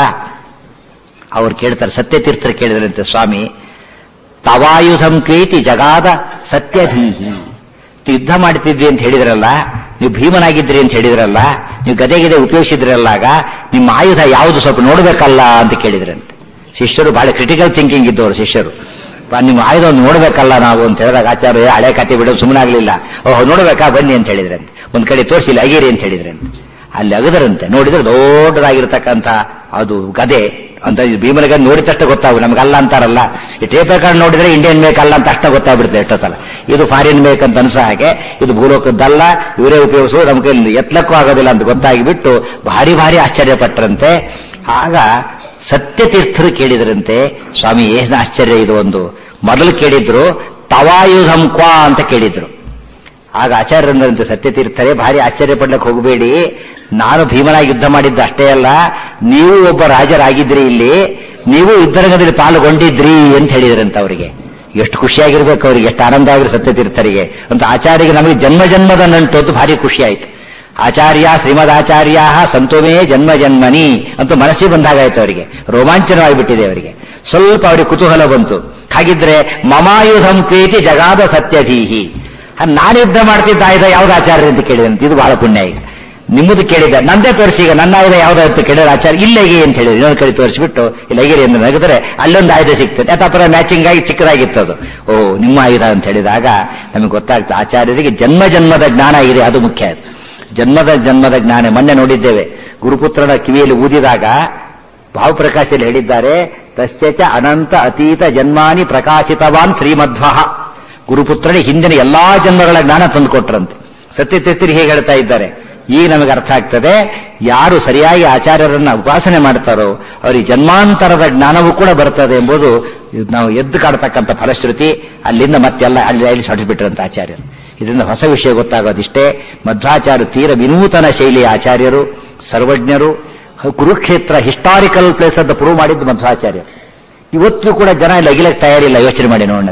ಅವ್ರು ಕೇಳ್ತಾರೆ ಸತ್ಯತೀರ್ಥರು ಕೇಳಿದ್ರಂತೆ ಸ್ವಾಮಿ ತವಾಯುಧಂ ಕ್ರೀತಿ ಜಗಾದ ಸತ್ಯಧೀಹಿ ನೀವು ಯುದ್ಧ ಮಾಡ್ತಿದ್ವಿ ಅಂತ ಹೇಳಿದ್ರಲ್ಲ ನೀವು ನೀವು ಭೀಮನಾಗಿದ್ರಿ ಅಂತ ಹೇಳಿದ್ರಲ್ಲ ನೀವು ಗದೆ ಗಿದೆ ಉಪಯೋಗಿಸಿದ್ರಲ್ಲ ಆಗ ನಿಮ್ಮ ಆಯುಧ ಯಾವುದು ಸ್ವಲ್ಪ ನೋಡ್ಬೇಕಲ್ಲ ಅಂತ ಕೇಳಿದ್ರಂತೆ ಶಿಷ್ಯರು ಬಹಳ ಕ್ರಿಟಿಕಲ್ ಥಿಂಕಿಂಗ್ ಇದ್ದವರು ಶಿಷ್ಯರು ಬಾ, ನಿಮ್ಮ ಆಯುಧ ಒಂದು ನೋಡ್ಬೇಕಲ್ಲ ನಾವು ಅಂತ ಹೇಳಿದಾಗ ಆಚಾರ್ಯ "ಏ, ಹಳೆ ಕತೆ ಬಿಡೋದು ಸುಮ್ಮನೆ ಆಗ್ಲಿಲ್ಲ ಓಹ್ ನೋಡ್ಬೇಕಾ ಬನ್ನಿ ಅಂತ ಹೇಳಿದ್ರಂತೆ ಒಂದ್ ಕಡೆ ತೋರಿಸಿಲ್ಲ ಅಗಿರಿ ಅಂತ ಹೇಳಿದ್ರಂತೆ ಅಲ್ಲಿ ಅಗದರಂತೆ ನೋಡಿದ್ರೆ ದೊಡ್ಡದಾಗಿರ್ತಕ್ಕಂಥ ಅದು ಗದೆ ಅಂತ ಇದು ಭೀಮನ ಗದೆ ನೋಡಿದ ತಕ್ಷಣ ಗೊತ್ತಾಗು ನಮ್ಗಲ್ಲ ಅಂತಾರಲ್ಲ ಈ ಟೇಪ್ ರೆಕಾರ್ಡ್ ನೋಡಿದ್ರೆ ಇಂಡಿಯನ್ ಮೇಕ್ ಅಲ್ಲ ಅಂತ ಅಷ್ಟ ಗೊತ್ತಾಗ್ಬಿಡುತ್ತೆ ಎಷ್ಟೊತ್ತಲ್ಲ ಇದು ಫಾರಿನ್ ಮೇಕ್ ಅಂತ ಅನ್ಸ ಹಾಗೆ ಇದು ಭೂಲೋಕದ್ದಲ್ಲ ಇವರೇ ಉಪಯೋಗಿಸು ನಮ್ಮ ಕೈಲಿ ಎತ್ಲಕ್ಕೂ ಆಗೋದಿಲ್ಲ ಅಂತ ಗೊತ್ತಾಗಿಬಿಟ್ಟು ಭಾರಿ ಭಾರಿ ಆಶ್ಚರ್ಯಪಟ್ಟರಂತೆ ಆಗ ಸತ್ಯತೀರ್ಥರು ಕೇಳಿದ್ರಂತೆ ಸ್ವಾಮಿ ಏನು ಆಶ್ಚರ್ಯ ಇದು ಒಂದು ಮೊದಲು ಕೇಳಿದ್ರು ತವಾಯುಧಂ ಕ್ವಾ ಅಂತ ಕೇಳಿದ್ರು ಆಗ ಆಚಾರ್ಯರಂದ್ರಂತೆ ಸತ್ಯತೀರ್ಥರೇ ಭಾರಿ ಆಶ್ಚರ್ಯ ಪಡ್ಲಕ್ಕೆ ಹೋಗಬೇಡಿ ನಾನು ಭೀಮನಾಗಿ ಯುದ್ಧ ಮಾಡಿದ್ದ ಅಷ್ಟೇ ಅಲ್ಲ ನೀವು ಒಬ್ಬ ರಾಜರಾಗಿದ್ರಿ ಇಲ್ಲಿ ನೀವು ಯುದ್ಧರಂಗದಲ್ಲಿ ಪಾಲ್ಗೊಂಡಿದ್ರಿ ಅಂತ ಹೇಳಿದ್ರಂತ ಅವರಿಗೆ ಎಷ್ಟು ಖುಷಿಯಾಗಿರ್ಬೇಕು ಅವರಿಗೆ ಎಷ್ಟು ಆನಂದ ಆಗಿರೋ ಸತ್ಯತೀರ್ಥರಿಗೆ ಅಂತ ಆಚಾರ್ಯಗೆ ನಮಗೆ ಜನ್ಮ ಜನ್ಮದ ನಂಟು ಅಂತ ಭಾರಿ ಖುಷಿ ಆಯ್ತು ಆಚಾರ್ಯ ಶ್ರೀಮದಾಚಾರ್ಯ ಸಂತೋಮೇ ಜನ್ಮ ಜನ್ಮನಿ ಅಂತ ಮನಸ್ಸಿಗೆ ಬಂದಾಗಾಯ್ತು ಅವರಿಗೆ ರೋಮಾಂಚನವಾಗಿಬಿಟ್ಟಿದೆ ಅವರಿಗೆ ಸ್ವಲ್ಪ ಅವರಿಗೆ ಕುತೂಹಲ ಬಂತು ಹಾಗಿದ್ರೆ ಮಮಾಯುಧಂ ಪ್ರೀತಿ ಜಗಾದ ಸತ್ಯಧೀಹಿ ನಾನು ಯುದ್ಧ ಮಾಡ್ತಿದ್ದ ಆಯುಧ ಯಾವ್ದು ಆಚಾರ್ಯ ಅಂತ ಕೇಳಿದಂತೆ ಇದು ಬಹಳ ಪುಣ್ಯ ಈಗ ನಿಮ್ಮದು ಕೇಳಿದ ನಂದೇ ತೋರಿಸಿ ಈಗ ನನ್ನ ಆಯುಧ ಯಾವ್ದು ಅಂತ ಕೇಳಿದ್ರೆ ಆಚಾರ್ಯ ಇಲ್ಲಗೆ ಅಂತ ಹೇಳಿದ್ರು ಇನ್ನೊಂದು ಕಡೆ ತೋರಿಸ್ಬಿಟ್ಟು ಇಲ್ಲಗಿರಿ ಎಂದು ನಗಿದ್ರೆ ಅಲ್ಲೊಂದು ಆಯುಧ ಸಿಗ್ತದೆ ಅಥವಾ ಮ್ಯಾಚಿಂಗ್ ಆಗಿ ಚಿಕ್ಕದಾಗಿತ್ತು ಅದು ಓ ನಿಮ್ಮ ಆಯುಧ ಅಂತ ಹೇಳಿದಾಗ ನಮಗೆ ಗೊತ್ತಾಗ್ತದೆ ಆಚಾರ್ಯರಿಗೆ ಜನ್ಮ ಜನ್ಮದ ಜ್ಞಾನ ಇದೆ ಅದು ಮುಖ್ಯ ಅದು ಜನ್ಮದ ಜನ್ಮದ ಜ್ಞಾನ ಮೊನ್ನೆ ನೋಡಿದ್ದೇವೆ ಗುರುಪುತ್ರನ ಕಿವಿಯಲ್ಲಿ ಊದಿದಾಗ ಭಾವಪ್ರಕಾಶದಲ್ಲಿ ಹೇಳಿದ್ದಾರೆ ತಸ್ಯಚ ಅನಂತ ಅತೀತ ಜನ್ಮಾನಿ ಪ್ರಕಾಶಿತವಾನ್ ಶ್ರೀಮಧ್ವ ಗುರುಪುತ್ರನೇ ಹಿಂದಿನ ಎಲ್ಲಾ ಜನ್ಮಗಳ ಜ್ಞಾನ ತಂದುಕೊಟ್ರಂತೆ ಸತ್ಯತೀರ್ಥರು ಹೇಗೆ ಹೇಳ್ತಾ ಇದ್ದಾರೆ ಈಗ ನಮಗೆ ಅರ್ಥ ಆಗ್ತದೆ ಯಾರು ಸರಿಯಾಗಿ ಆಚಾರ್ಯರನ್ನ ಉಪಾಸನೆ ಮಾಡ್ತಾರೋ ಅವರಿಗೆ ಜನ್ಮಾಂತರದ ಜ್ಞಾನವೂ ಕೂಡ ಬರ್ತದೆ ಎಂಬುದು ಇದು ನಾವು ಎದ್ದು ಕಾಡ್ತಕ್ಕಂಥ ಫಲಶ್ರುತಿ ಅಲ್ಲಿಂದ ಮತ್ತೆಲ್ಲ ಅಲ್ಲಿ ಅಲ್ಲಿ ಹೊರಟುಬಿಟ್ರಂತ ಆಚಾರ್ಯರು ಇದರಿಂದ ಹೊಸ ವಿಷಯ ಗೊತ್ತಾಗೋದಿಷ್ಟೇ ಮಧ್ವಾಚಾರ್ಯ ತೀರ ವಿನೂತನ ಶೈಲಿಯ ಆಚಾರ್ಯರು ಸರ್ವಜ್ಞರು ಕುರುಕ್ಷೇತ್ರ ಹಿಸ್ಟಾರಿಕಲ್ ಪ್ಲೇಸ್ ಅಂತ ಪ್ರೂವ್ ಮಾಡಿದ್ದು ಮಧ್ವಾಚಾರ್ಯ ಇವತ್ತು ಕೂಡ ಜನ ಇಲ್ಲಿ ಅಗಿಲಕ್ಕೆ ತಯಾರಿಲ್ಲ ಯೋಚನೆ ಮಾಡಿ ನೋಡೋಣ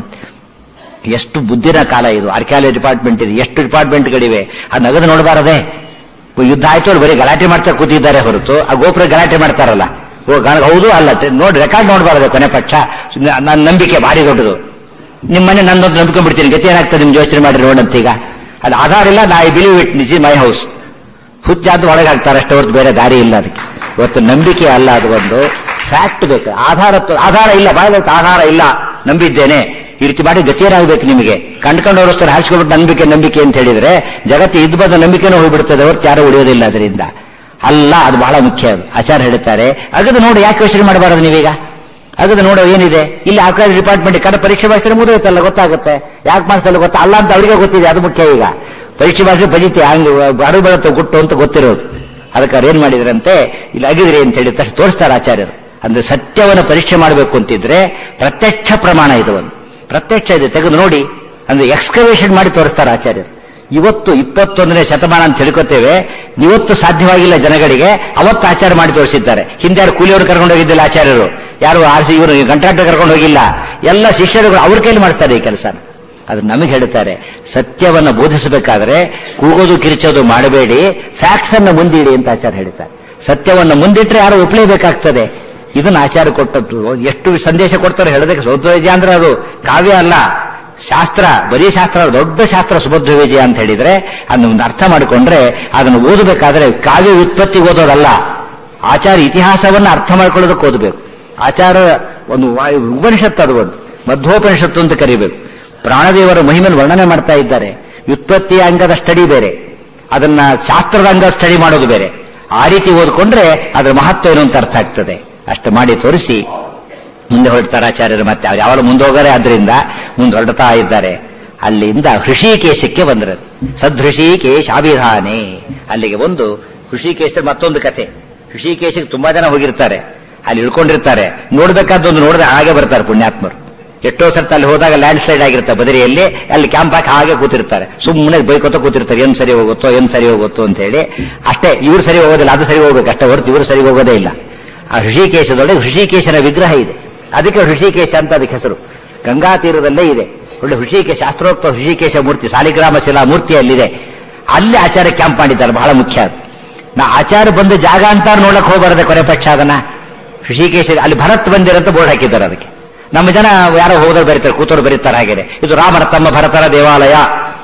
ಎಷ್ಟು ಬುದ್ಧಿನ ಕಾಲ ಇದು ಆರ್ಕಿಯಾಲಜಿ ಡಿಪಾರ್ಟ್ಮೆಂಟ್ ಇದೆ ಎಷ್ಟು ಡಿಪಾರ್ಟ್ಮೆಂಟ್ಗಳಿವೆ ಆ ನಗದು ನೋಡಬಾರದೆ ಯುದ್ಧ ಆಯ್ತು ಅವ್ರು ಬರೀ ಗಲಾಟೆ ಮಾಡ್ತಾ ಕೂತಿದ್ದಾರೆ ಹೊರತು ಆ ಗೋಪುರ ಗಲಾಟೆ ಮಾಡ್ತಾರಲ್ಲ ಓ ಗ- ಹೌದು ಅಲ್ಲ ನೋಡಿ ರೆಕಾರ್ಡ್ ನೋಡಬಾರದು ಕೊನೆ ಪಕ್ಷ ಸುಮ್ನೆ ನನ್ನ ನಂಬಿಕೆ ಭಾರಿ ದೊಡ್ಡದು ನಿಮ್ಮನೆ ನನ್ನೊಂದು ನಂಬ್ಕೊಂಡ್ಬಿಡ್ತೀನಿ ಗತಿ ಏನಾಗ್ತದೆ ನಿಮ್ಗೆ ಯೋಚನೆ ಮಾಡಿ ನೋಡಂತ ಈಗ ಅದು ಆಧಾರ ಇಲ್ಲ ನಾ ಐ ಬಿಲೀವ್ ಇಟ್ ನಿಜ ಮೈ ಹೌಸ್ ಹುಚ್ಚ ಅಂತ ಒಳಗೆ ಹಾಕ್ತಾರೆ ಅಷ್ಟೇ ಹೊರತು ಬೇರೆ ದಾರಿ ಇಲ್ಲ ಅದಕ್ಕೆ ಇವತ್ತು ನಂಬಿಕೆ ಅಲ್ಲ ಅದು ಒಂದು ಫ್ಯಾಕ್ಟ್ ಬೇಕು ಆಧಾರ ತ- ಆಧಾರ ಇಲ್ಲ ಬಾಯ್ದಕ್ಕೆ ಆಧಾರ ಇಲ್ಲ ನಂಬಿದ್ದೇನೆ ಈ ರೀತಿ ಮಾಡಿ ಗತಿಯೇನಾಗಬೇಕು ನಿಮಗೆ ಕಂಡ್ಕೊಂಡು ಅವರಸ್ತಾರೆ ಹಾರಿಸ್ಕೊಂಡ್ಬಿಟ್ಟು ನಂಬಿಕೆ ನಂಬಿಕೆ ಅಂತ ಹೇಳಿದ್ರೆ ಜಗತ್ತು ಇದ್ದು ಬಂದ ನಂಬಿಕೆನೂ ಹೋಗ್ಬಿಡ್ತದೆ ಹೊರತು ಯಾರು ಉಳಿಯೋದಿಲ್ಲ ಅದರಿಂದ ಅಲ್ಲ ಅದು ಬಹಳ ಮುಖ್ಯ ಅದು ಆಚಾರ್ಯ ಹೇಳ್ತಾರೆ ಅಗದು ನೋಡಿ ಯಾಕೆ ಯೋಚನೆ ಮಾಡಬಾರದು ನೀವೀಗ ಅಗದು ನೋಡೋ ಏನಿದೆ ಇಲ್ಲಿ ಆಕಾಶ ಡಿಪಾರ್ಟ್ಮೆಂಟ್ ಕಡೆ ಪರೀಕ್ಷೆ ಮಾಡಿಸಿದ್ರೆ ಮುಗಿಯುತ್ತಲ್ಲ ಗೊತ್ತಾಗುತ್ತೆ ಯಾಕೆ ಮಾಡಿಸಲ್ಲ ಗೊತ್ತಾ ಅಲ್ಲ ಅಂತ ಅವರಿಗೆ ಗೊತ್ತಿದೆ ಅದು ಮುಖ್ಯ ಈಗ ಪರೀಕ್ಷೆ ಮಾಡಿಸಿ ಬಜಿತೆ ಹಂಗೆ ಅಡು ಬರುತ್ತೆ ಗುಟ್ಟು ಅಂತ ಗೊತ್ತಿರೋದು ಅದಕ್ಕೆ ಅವ್ರು ಏನ್ ಮಾಡಿದ್ರಂತೆ ಇಲ್ಲಿ ಅಗಿದ್ರಿ ಅಂತ ಹೇಳಿ ತಕ್ಷಣ ತೋರಿಸ್ತಾರೆ ಆಚಾರ್ಯರು ಅಂದ್ರೆ ಸತ್ಯವನ್ನು ಪರೀಕ್ಷೆ ಮಾಡಬೇಕು ಅಂತಿದ್ರೆ ಪ್ರತ್ಯಕ್ಷ ಪ್ರಮಾಣ ಇದು ಒಂದು ಪ್ರತ್ಯಕ್ಷ ಇದೆ ತೆಗೆದು ನೋಡಿ ಅಂದ್ರೆ ಎಕ್ಸ್ಕವೇಷನ್ ಮಾಡಿ ತೋರಿಸ್ತಾರೆ ಆಚಾರ್ಯರು ಇವತ್ತು ಇಪ್ಪತ್ತೊಂದನೇ ಶತಮಾನ ಅಂತ ತಿಳ್ಕೊತೇವೆ ಇವತ್ತು ಸಾಧ್ಯವಾಗಿಲ್ಲ ಜನಗಳಿಗೆ ಅವತ್ತು ಆಚಾರ ಮಾಡಿ ತೋರಿಸಿದ್ದಾರೆ ಹಿಂದೆ ಯಾರು ಕೂಲಿಯವರು ಕರ್ಕೊಂಡು ಹೋಗಿದ್ದಿಲ್ಲ ಆಚಾರ್ಯರು ಯಾರು ಆರ್ಸಿ ಇವರು ಕಂಟ್ರಾಕ್ಟರ್ ಕರ್ಕೊಂಡು ಹೋಗಿಲ್ಲ ಎಲ್ಲ ಶಿಷ್ಯರುಗಳು ಅವ್ರ ಕೈಲಿ ಮಾಡಿಸ್ತಾರೆ ಈ ಕೆಲಸ ಅದು ನಮಗೆ ಹೇಳ್ತಾರೆ ಸತ್ಯವನ್ನು ಬೋಧಿಸಬೇಕಾದ್ರೆ ಕೂಗೋದು ಕಿರಿಚೋದು ಮಾಡಬೇಡಿ ಫ್ಯಾಕ್ಟ್ಸ್ ಅನ್ನು ಮುಂದಿಡಿ ಅಂತ ಆಚಾರ್ಯ ಹೇಳ್ತಾರೆ ಸತ್ಯವನ್ನು ಮುಂದಿಟ್ರೆ ಯಾರು ಒಪ್ಪಲೇಬೇಕಾಗ್ತದೆ ಇದನ್ನ ಆಚಾರ ಕೊಟ್ಟದ್ದು ಎಷ್ಟು ಸಂದೇಶ ಕೊಡ್ತಾರೆ ಹೇಳೋದಕ್ಕೆ ಸೌಧ ವಿಜಯ ಅಂದ್ರೆ ಅದು ಕಾವ್ಯ ಅಲ್ಲ ಶಾಸ್ತ್ರ ಬರೀ ಶಾಸ್ತ್ರ ಅಲ್ಲ, ದೊಡ್ಡ ಶಾಸ್ತ್ರ ಸುಭದ್ರ ವಿಜಯ ಅಂತ ಹೇಳಿದ್ರೆ ಅದನ್ನ ಒಂದು ಅರ್ಥ ಮಾಡಿಕೊಂಡ್ರೆ ಅದನ್ನು ಓದಬೇಕಾದ್ರೆ ಕಾವ್ಯ ವ್ಯುತ್ಪತ್ತಿ ಓದೋದಲ್ಲ ಆಚಾರ ಇತಿಹಾಸವನ್ನು ಅರ್ಥ ಮಾಡ್ಕೊಳ್ಳೋದಕ್ಕೆ ಓದಬೇಕು ಆಚಾರ ಒಂದು ವಾಯು- ಉಪನಿಷತ್ತು ಅದು ಒಂದು ಮಧ್ವೋಪನಿಷತ್ತು ಅಂತ ಕರಿಬೇಕು ಪ್ರಾಣದೇವರ ಮಹಿಮೆಯನ್ನು ವರ್ಣನೆ ಮಾಡ್ತಾ ಇದ್ದಾರೆ ವ್ಯುತ್ಪತ್ತಿ ಅಂಗದ ಸ್ಟಡಿ ಬೇರೆ ಅದನ್ನ ಶಾಸ್ತ್ರದ ಅಂಗ ಸ್ಟಡಿ ಮಾಡೋದು ಬೇರೆ ಆ ರೀತಿ ಓದ್ಕೊಂಡ್ರೆ ಅದರ ಮಹತ್ವ ಏನು ಅಂತ ಅರ್ಥ ಆಗ್ತದೆ ಅಷ್ಟು ಮಾಡಿ ತೋರಿಸಿ ಮುಂದೆ ಹೊರಡ್ತಾರೆ ಆಚಾರ್ಯರು ಮತ್ತೆ ಅವ್ರು ಯಾವಾಗ ಮುಂದೆ ಹೋಗಾರೆ ಆದ್ರಿಂದ ಮುಂದೆ ಹೊರಡ್ತಾ ಇದ್ದಾರೆ ಅಲ್ಲಿಂದ ಹೃಷಿಕೇಶಕ್ಕೆ ಬಂದರು ಸದೃಷಿಕೇಶ ಅಭಿಧಾನೆ ಅಲ್ಲಿಗೆ ಒಂದು ಹೃಷಿಕೇಶ ಮತ್ತೊಂದು ಕತೆ ಹೃಷಿಕೇಶಕ್ಕೆ ತುಂಬಾ ಜನ ಹೋಗಿರ್ತಾರೆ ಅಲ್ಲಿ ಇಳ್ಕೊಂಡಿರ್ತಾರೆ ನೋಡ್ಬೇಕಾದ್ದೊಂದು ನೋಡಿದ್ರೆ ಹಾಗೆ ಬರ್ತಾರೆ ಪುಣ್ಯಾತ್ಮರು ಎಷ್ಟೋ ಸರ್ತ ಅಲ್ಲಿ ಹೋದಾಗ ಲ್ಯಾಂಡ್ ಸ್ಲೈಡ್ ಆಗಿರುತ್ತೆ ಬದರಿಯಲ್ಲಿ ಅಲ್ಲಿ ಕ್ಯಾಂಪ್ ಹಾಕಿ ಹಾಗೆ ಕೂತಿರ್ತಾರೆ ಸುಮ್ಮನೆ ಬೈಕೋತ ಕೂತಿರ್ತಾರೆ ಏನ್ ಸರಿ ಹೋಗುತ್ತೋ ಏನ್ ಸರಿ ಹೋಗುತ್ತೋ ಅಂತ ಹೇಳಿ ಅಷ್ಟೇ ಇವ್ರು ಸರಿ ಹೋಗೋದಿಲ್ಲ ಅದು ಸರಿ ಹೋಗ್ಬೇಕು ಅಷ್ಟೇ ಹೊರತು ಇವ್ರು ಸರಿ ಹೋಗೋದೇ ಇಲ್ಲ ಆ ಹೃಷಿಕೇಶದೊಳಗೆ ಹೃಷಿಕೇಶನ ವಿಗ್ರಹ ಇದೆ ಅದಕ್ಕೆ ಹೃಷಿಕೇಶ ಅಂತ ಅದಕ್ಕೆ ಹೆಸರು ಗಂಗಾ ತೀರದಲ್ಲೇ ಇದೆ ಒಳ್ಳೆ ಹೃಷಿಕೇಶ ಶಾಸ್ತ್ರೋಕ್ತ ಹೃಷಿಕೇಶ ಮೂರ್ತಿ ಸಾಲಿಗ್ರಾಮ ಶಿಲಾ ಮೂರ್ತಿ ಅಲ್ಲಿದೆ ಅಲ್ಲಿ ಆಚಾರ್ಯ ಕ್ಯಾಂಪ್ ಮಾಡಿದ್ದಾರೆ ಬಹಳ ಮುಖ್ಯ ಅದು ನಾ ಆಚಾರ ಬಂದ ಜಾಗ ಅಂತ ನೋಡಕ್ ಹೋಗಬಾರದೆ ಕೊನೆ ಪಕ್ಷ ಅದನ್ನ ಹೃಷಿಕೇಶ ಅಲ್ಲಿ ಭರತ್ ಬಂದಿರಂತ ಬೋರ್ಡ್ ಹಾಕಿದ್ದಾರೆ ಅದಕ್ಕೆ ನಮ್ಮ ಜನ ಯಾರೋ ಹೋದವ್ರು ಬರೀತಾರೆ ಕೂತವ್ರು ಬರೀತಾರೆ ಹಾಗೆ ಇದು ರಾಮನ ತಮ್ಮ ಭರತರ ದೇವಾಲಯ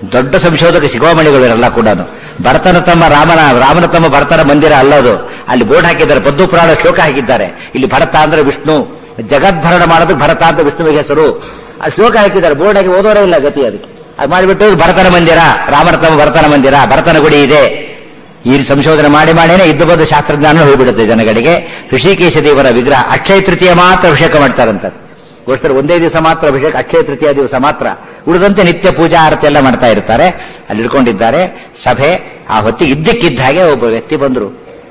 ದೊಡ್ಡ ಸಂಶೋಧಕ ಶಿಖಾಮಣಿಗಳು ಇವರೆಲ್ಲ ಕೂಡ ಭರತನ ತಮ್ಮ ರಾಮನ ರಾಮನ ತಮ್ಮ ಭರತನ ಮಂದಿರ ಅಲ್ಲದು ಅಲ್ಲಿ ಬೋರ್ಡ್ ಹಾಕಿದ್ದಾರೆ ಪದ್ದು ಪುರಾಣ ಶ್ಲೋಕ ಹಾಕಿದ್ದಾರೆ ಇಲ್ಲಿ ಭರತ ಅಂದ್ರೆ ವಿಷ್ಣು ಜಗದ್ಭರಣ ಮಾಡೋದಕ್ಕೆ ಭರತ ಅಂತ ವಿಷ್ಣುವಿಗೆ ಹೆಸರು ಆ ಶ್ಲೋಕ ಹಾಕಿದ್ದಾರೆ ಬೋರ್ಡ್ ಹಾಕಿ ಓದೋರೇ ಇಲ್ಲ ಗತಿ ಅದಕ್ಕೆ ಅದು ಮಾಡಿಬಿಟ್ಟು ಇದು ಭರತನ ಮಂದಿರ ರಾಮನ ತಮ್ಮ ಭರತನ ಮಂದಿರ ಭರತನ ಗುಡಿ ಇದೆ ಈ ಸಂಶೋಧನೆ ಮಾಡಿ ಮಾಡಿನೇ ಇದ್ದು ಬಂದ ಶಾಸ್ತ್ರಜ್ಞಾನ ಹೋಗ್ಬಿಡುತ್ತೆ ಜನಗಳಿಗೆ ಋಷಿಕೇಶ ದೇವರ ವಿಗ್ರಹ ಅಕ್ಷಯ ತೃತೀಯ ಮಾತ್ರ ಅಭಿಷೇಕ ಮಾಡ್ತಾರಂತ ಗೋಸ್ಕರ ಒಂದೇ ದಿವಸ ಮಾತ್ರ ಅಭಿಷೇಕ ಅಕ್ಷಯ ತೃತೀಯ ದಿವಸ ಮಾತ್ರ ಉಳಿದಂತೆ ನಿತ್ಯ ಪೂಜಾ ಆರತಿ ಎಲ್ಲ ಮಾಡ್ತಾ ಇರ್ತಾರೆ ಅಲ್ಲಿ ಇಟ್ಕೊಂಡಿದ್ದಾರೆ ಸಭೆ ಆ ಹೊತ್ತಿಗೆ ಇದ್ದಕ್ಕಿದ್ದ ಹಾಗೆ ಒಬ್ಬ ವ್ಯಕ್ತಿ ಬಂದ್ರು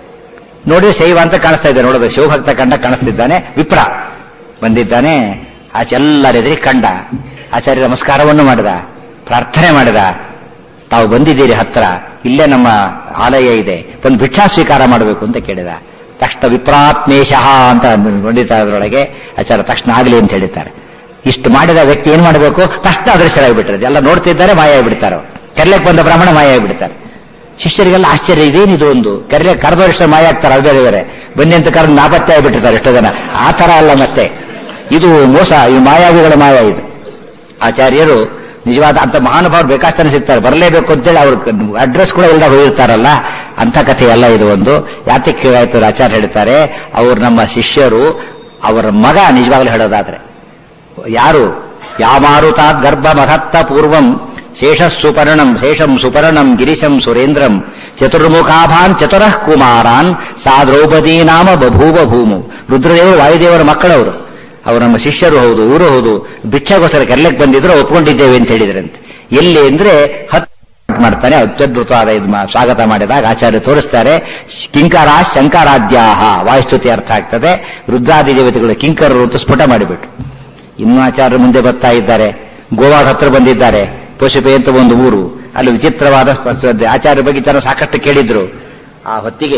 ನೋಡಿ ಶೈವ ಅಂತ ಕಾಣಿಸ್ತಾ ಇದ್ದಾನೆ ನೋಡೋದು ಶಿವಭಕ್ತ ಕಂಡ ಕಾಣಿಸ್ತಿದ್ದಾನೆ ವಿಪ್ರ ಬಂದಿದ್ದಾನೆ ಆಚೆ ಎಲ್ಲರೆದುರಿ ಕಂಡ ಆಚಾರ್ಯ ನಮಸ್ಕಾರವನ್ನು ಮಾಡಿದ ಪ್ರಾರ್ಥನೆ ಮಾಡಿದ ತಾವು ಬಂದಿದ್ದೀರಿ ಹತ್ರ ಇಲ್ಲೇ ನಮ್ಮ ಆಲಯ ಇದೆ ಒಂದು ಭಿಕ್ಷಾ ಸ್ವೀಕಾರ ಮಾಡಬೇಕು ಅಂತ ಕೇಳಿದ ತಕ್ಷಣ ವಿಪ್ರಾತ್ಮೇಶಃ ಅಂತ ನೋಡಿತಾ ಅದರೊಳಗೆ ಆಚಾರ ತಕ್ಷಣ ಆಗಲಿ ಅಂತ ಹೇಳಿದ್ದಾರೆ ಇಷ್ಟು ಮಾಡಿದ ವ್ಯಕ್ತಿ ಏನ್ ಮಾಡಬೇಕು ತಕ್ಷಣ ಅದೃಶ್ಯರಾಗಿಬಿಟ್ಟಿರೋದು ಎಲ್ಲ ನೋಡ್ತಿದ್ದಾರೆ ಮಾಯ ಆಗಿಬಿಡ್ತಾರೆ ಕೆರ್ಲೆಕ್ ಬಂದ ಬ್ರಾಹ್ಮಣ ಮಾಯ ಆಗಿಬಿಡ್ತಾರೆ ಶಿಷ್ಯರಿಗೆಲ್ಲ ಆಶ್ಚರ್ಯ ಇದೇನಿದು ಒಂದು ಕರೆಲೆ ಕರೆದವರಿಷ್ಟ ಮಾಯ ಆಗ್ತಾರೆ ಅದು ಬೇರೆ ಬೇರೆ ಬನ್ನಿ ಅಂತ ಕರೆದು ನಾಪತ್ತೆ ಆಗಿಬಿಟ್ಟಿರ್ತಾರೆ ಎಷ್ಟೋ ಜನ ಆ ತರ ಅಲ್ಲ ಮತ್ತೆ ಇದು ಮೋಸ ಈ ಮಾಯಾವಿಗಳ ಮಾಯ ಇದು ಆಚಾರ್ಯರು ನಿಜವಾದ ಅಂತ ಮಹಾನುಭಾವರು ಬೇಕಾಸ್ತಾನೆ ಸಿಗ್ತಾರೆ ಬರಲೇಬೇಕು ಅಂತೇಳಿ ಅವ್ರ ಅಡ್ರೆಸ್ ಕೂಡ ಇಲ್ಲದ ಹೋಗಿರ್ತಾರಲ್ಲ ಅಂತ ಕಥೆ ಎಲ್ಲ ಇದು ಒಂದು ಯಾತಕ್ಕೆ ಆಯ್ತು ಆಚಾರ್ಯ ಹೇಳ್ತಾರೆ ಅವ್ರು ನಮ್ಮ ಶಿಷ್ಯರು ಅವರ ಮಗ ನಿಜವಾಗ್ಲೂ ಹೇಳೋದಾದ್ರೆ ಯಾರು ಯಾಮಾರುತಾತ್ ಗರ್ಭ ಮಹತ್ತ ಪೂರ್ವಂ ಶೇಷ ಸುಪರ್ಣಂ ಶೇಷಂ ಸುಪರ್ಣಂ ಗಿರಿಶಂ ಸುರೇಂದ್ರಂ ಚತುರ್ಮುಖಾಭಾನ್ ಚತುರಃ ಕುಮಾರಾನ್ ಸಾ ದ್ರೌಪದಿ ನಾಮ ಬಭೂವ ಭೂಮು ರುದ್ರದೇವರು ವಾಯುದೇವರ ಮಕ್ಕಳವರು ಅವರು ನಮ್ಮ ಶಿಷ್ಯರು ಹೌದು ಇವರು ಹೌದು ಭಿಕ್ಷಾಗೋಸ್ಕರ ಕೆರ್ಲೆಕ್ ಬಂದಿದ್ರು ಒಪ್ಕೊಂಡಿದ್ದೇವೆ ಅಂತ ಹೇಳಿದ್ರಂತೆ ಎಲ್ಲಿ ಅಂದ್ರೆ ಹತ್ತು ಮಾಡ್ತಾನೆ ಅತ್ಯದ್ಭುತವಾದ ಇದು ಮಾ- ಸ್ವಾಗತ ಮಾಡಿದಾಗ ಆಚಾರ್ಯ ತೋರಿಸ್ತಾರೆ ಕಿಂಕರ ಶಂಕರಾದ್ಯಾಹ ವಾಯುಸ್ತುತಿ ಅರ್ಥ ಆಗ್ತದೆ ರುದ್ರಾದಿ ದೇವತೆಗಳು ಕಿಂಕರರು ಅಂತ ಸ್ಫುಟ ಮಾಡಿಬಿಟ್ಟು ಇನ್ನು ಆಚಾರ್ಯರು ಮುಂದೆ ಬರ್ತಾ ಇದ್ದಾರೆ ಗೋವಾದ ಹತ್ರ ಬಂದಿದ್ದಾರೆ ಪಶುಪೆ ಅಂತ ಒಂದು ಊರು ಅಲ್ಲಿ ವಿಚಿತ್ರವಾದ ಶ್ರದ್ಧೆ. ಆಚಾರ್ಯ ಬಗ್ಗೆ ಜನ ಸಾಕಷ್ಟು ಕೇಳಿದ್ರು ಆ ಹೊತ್ತಿಗೆ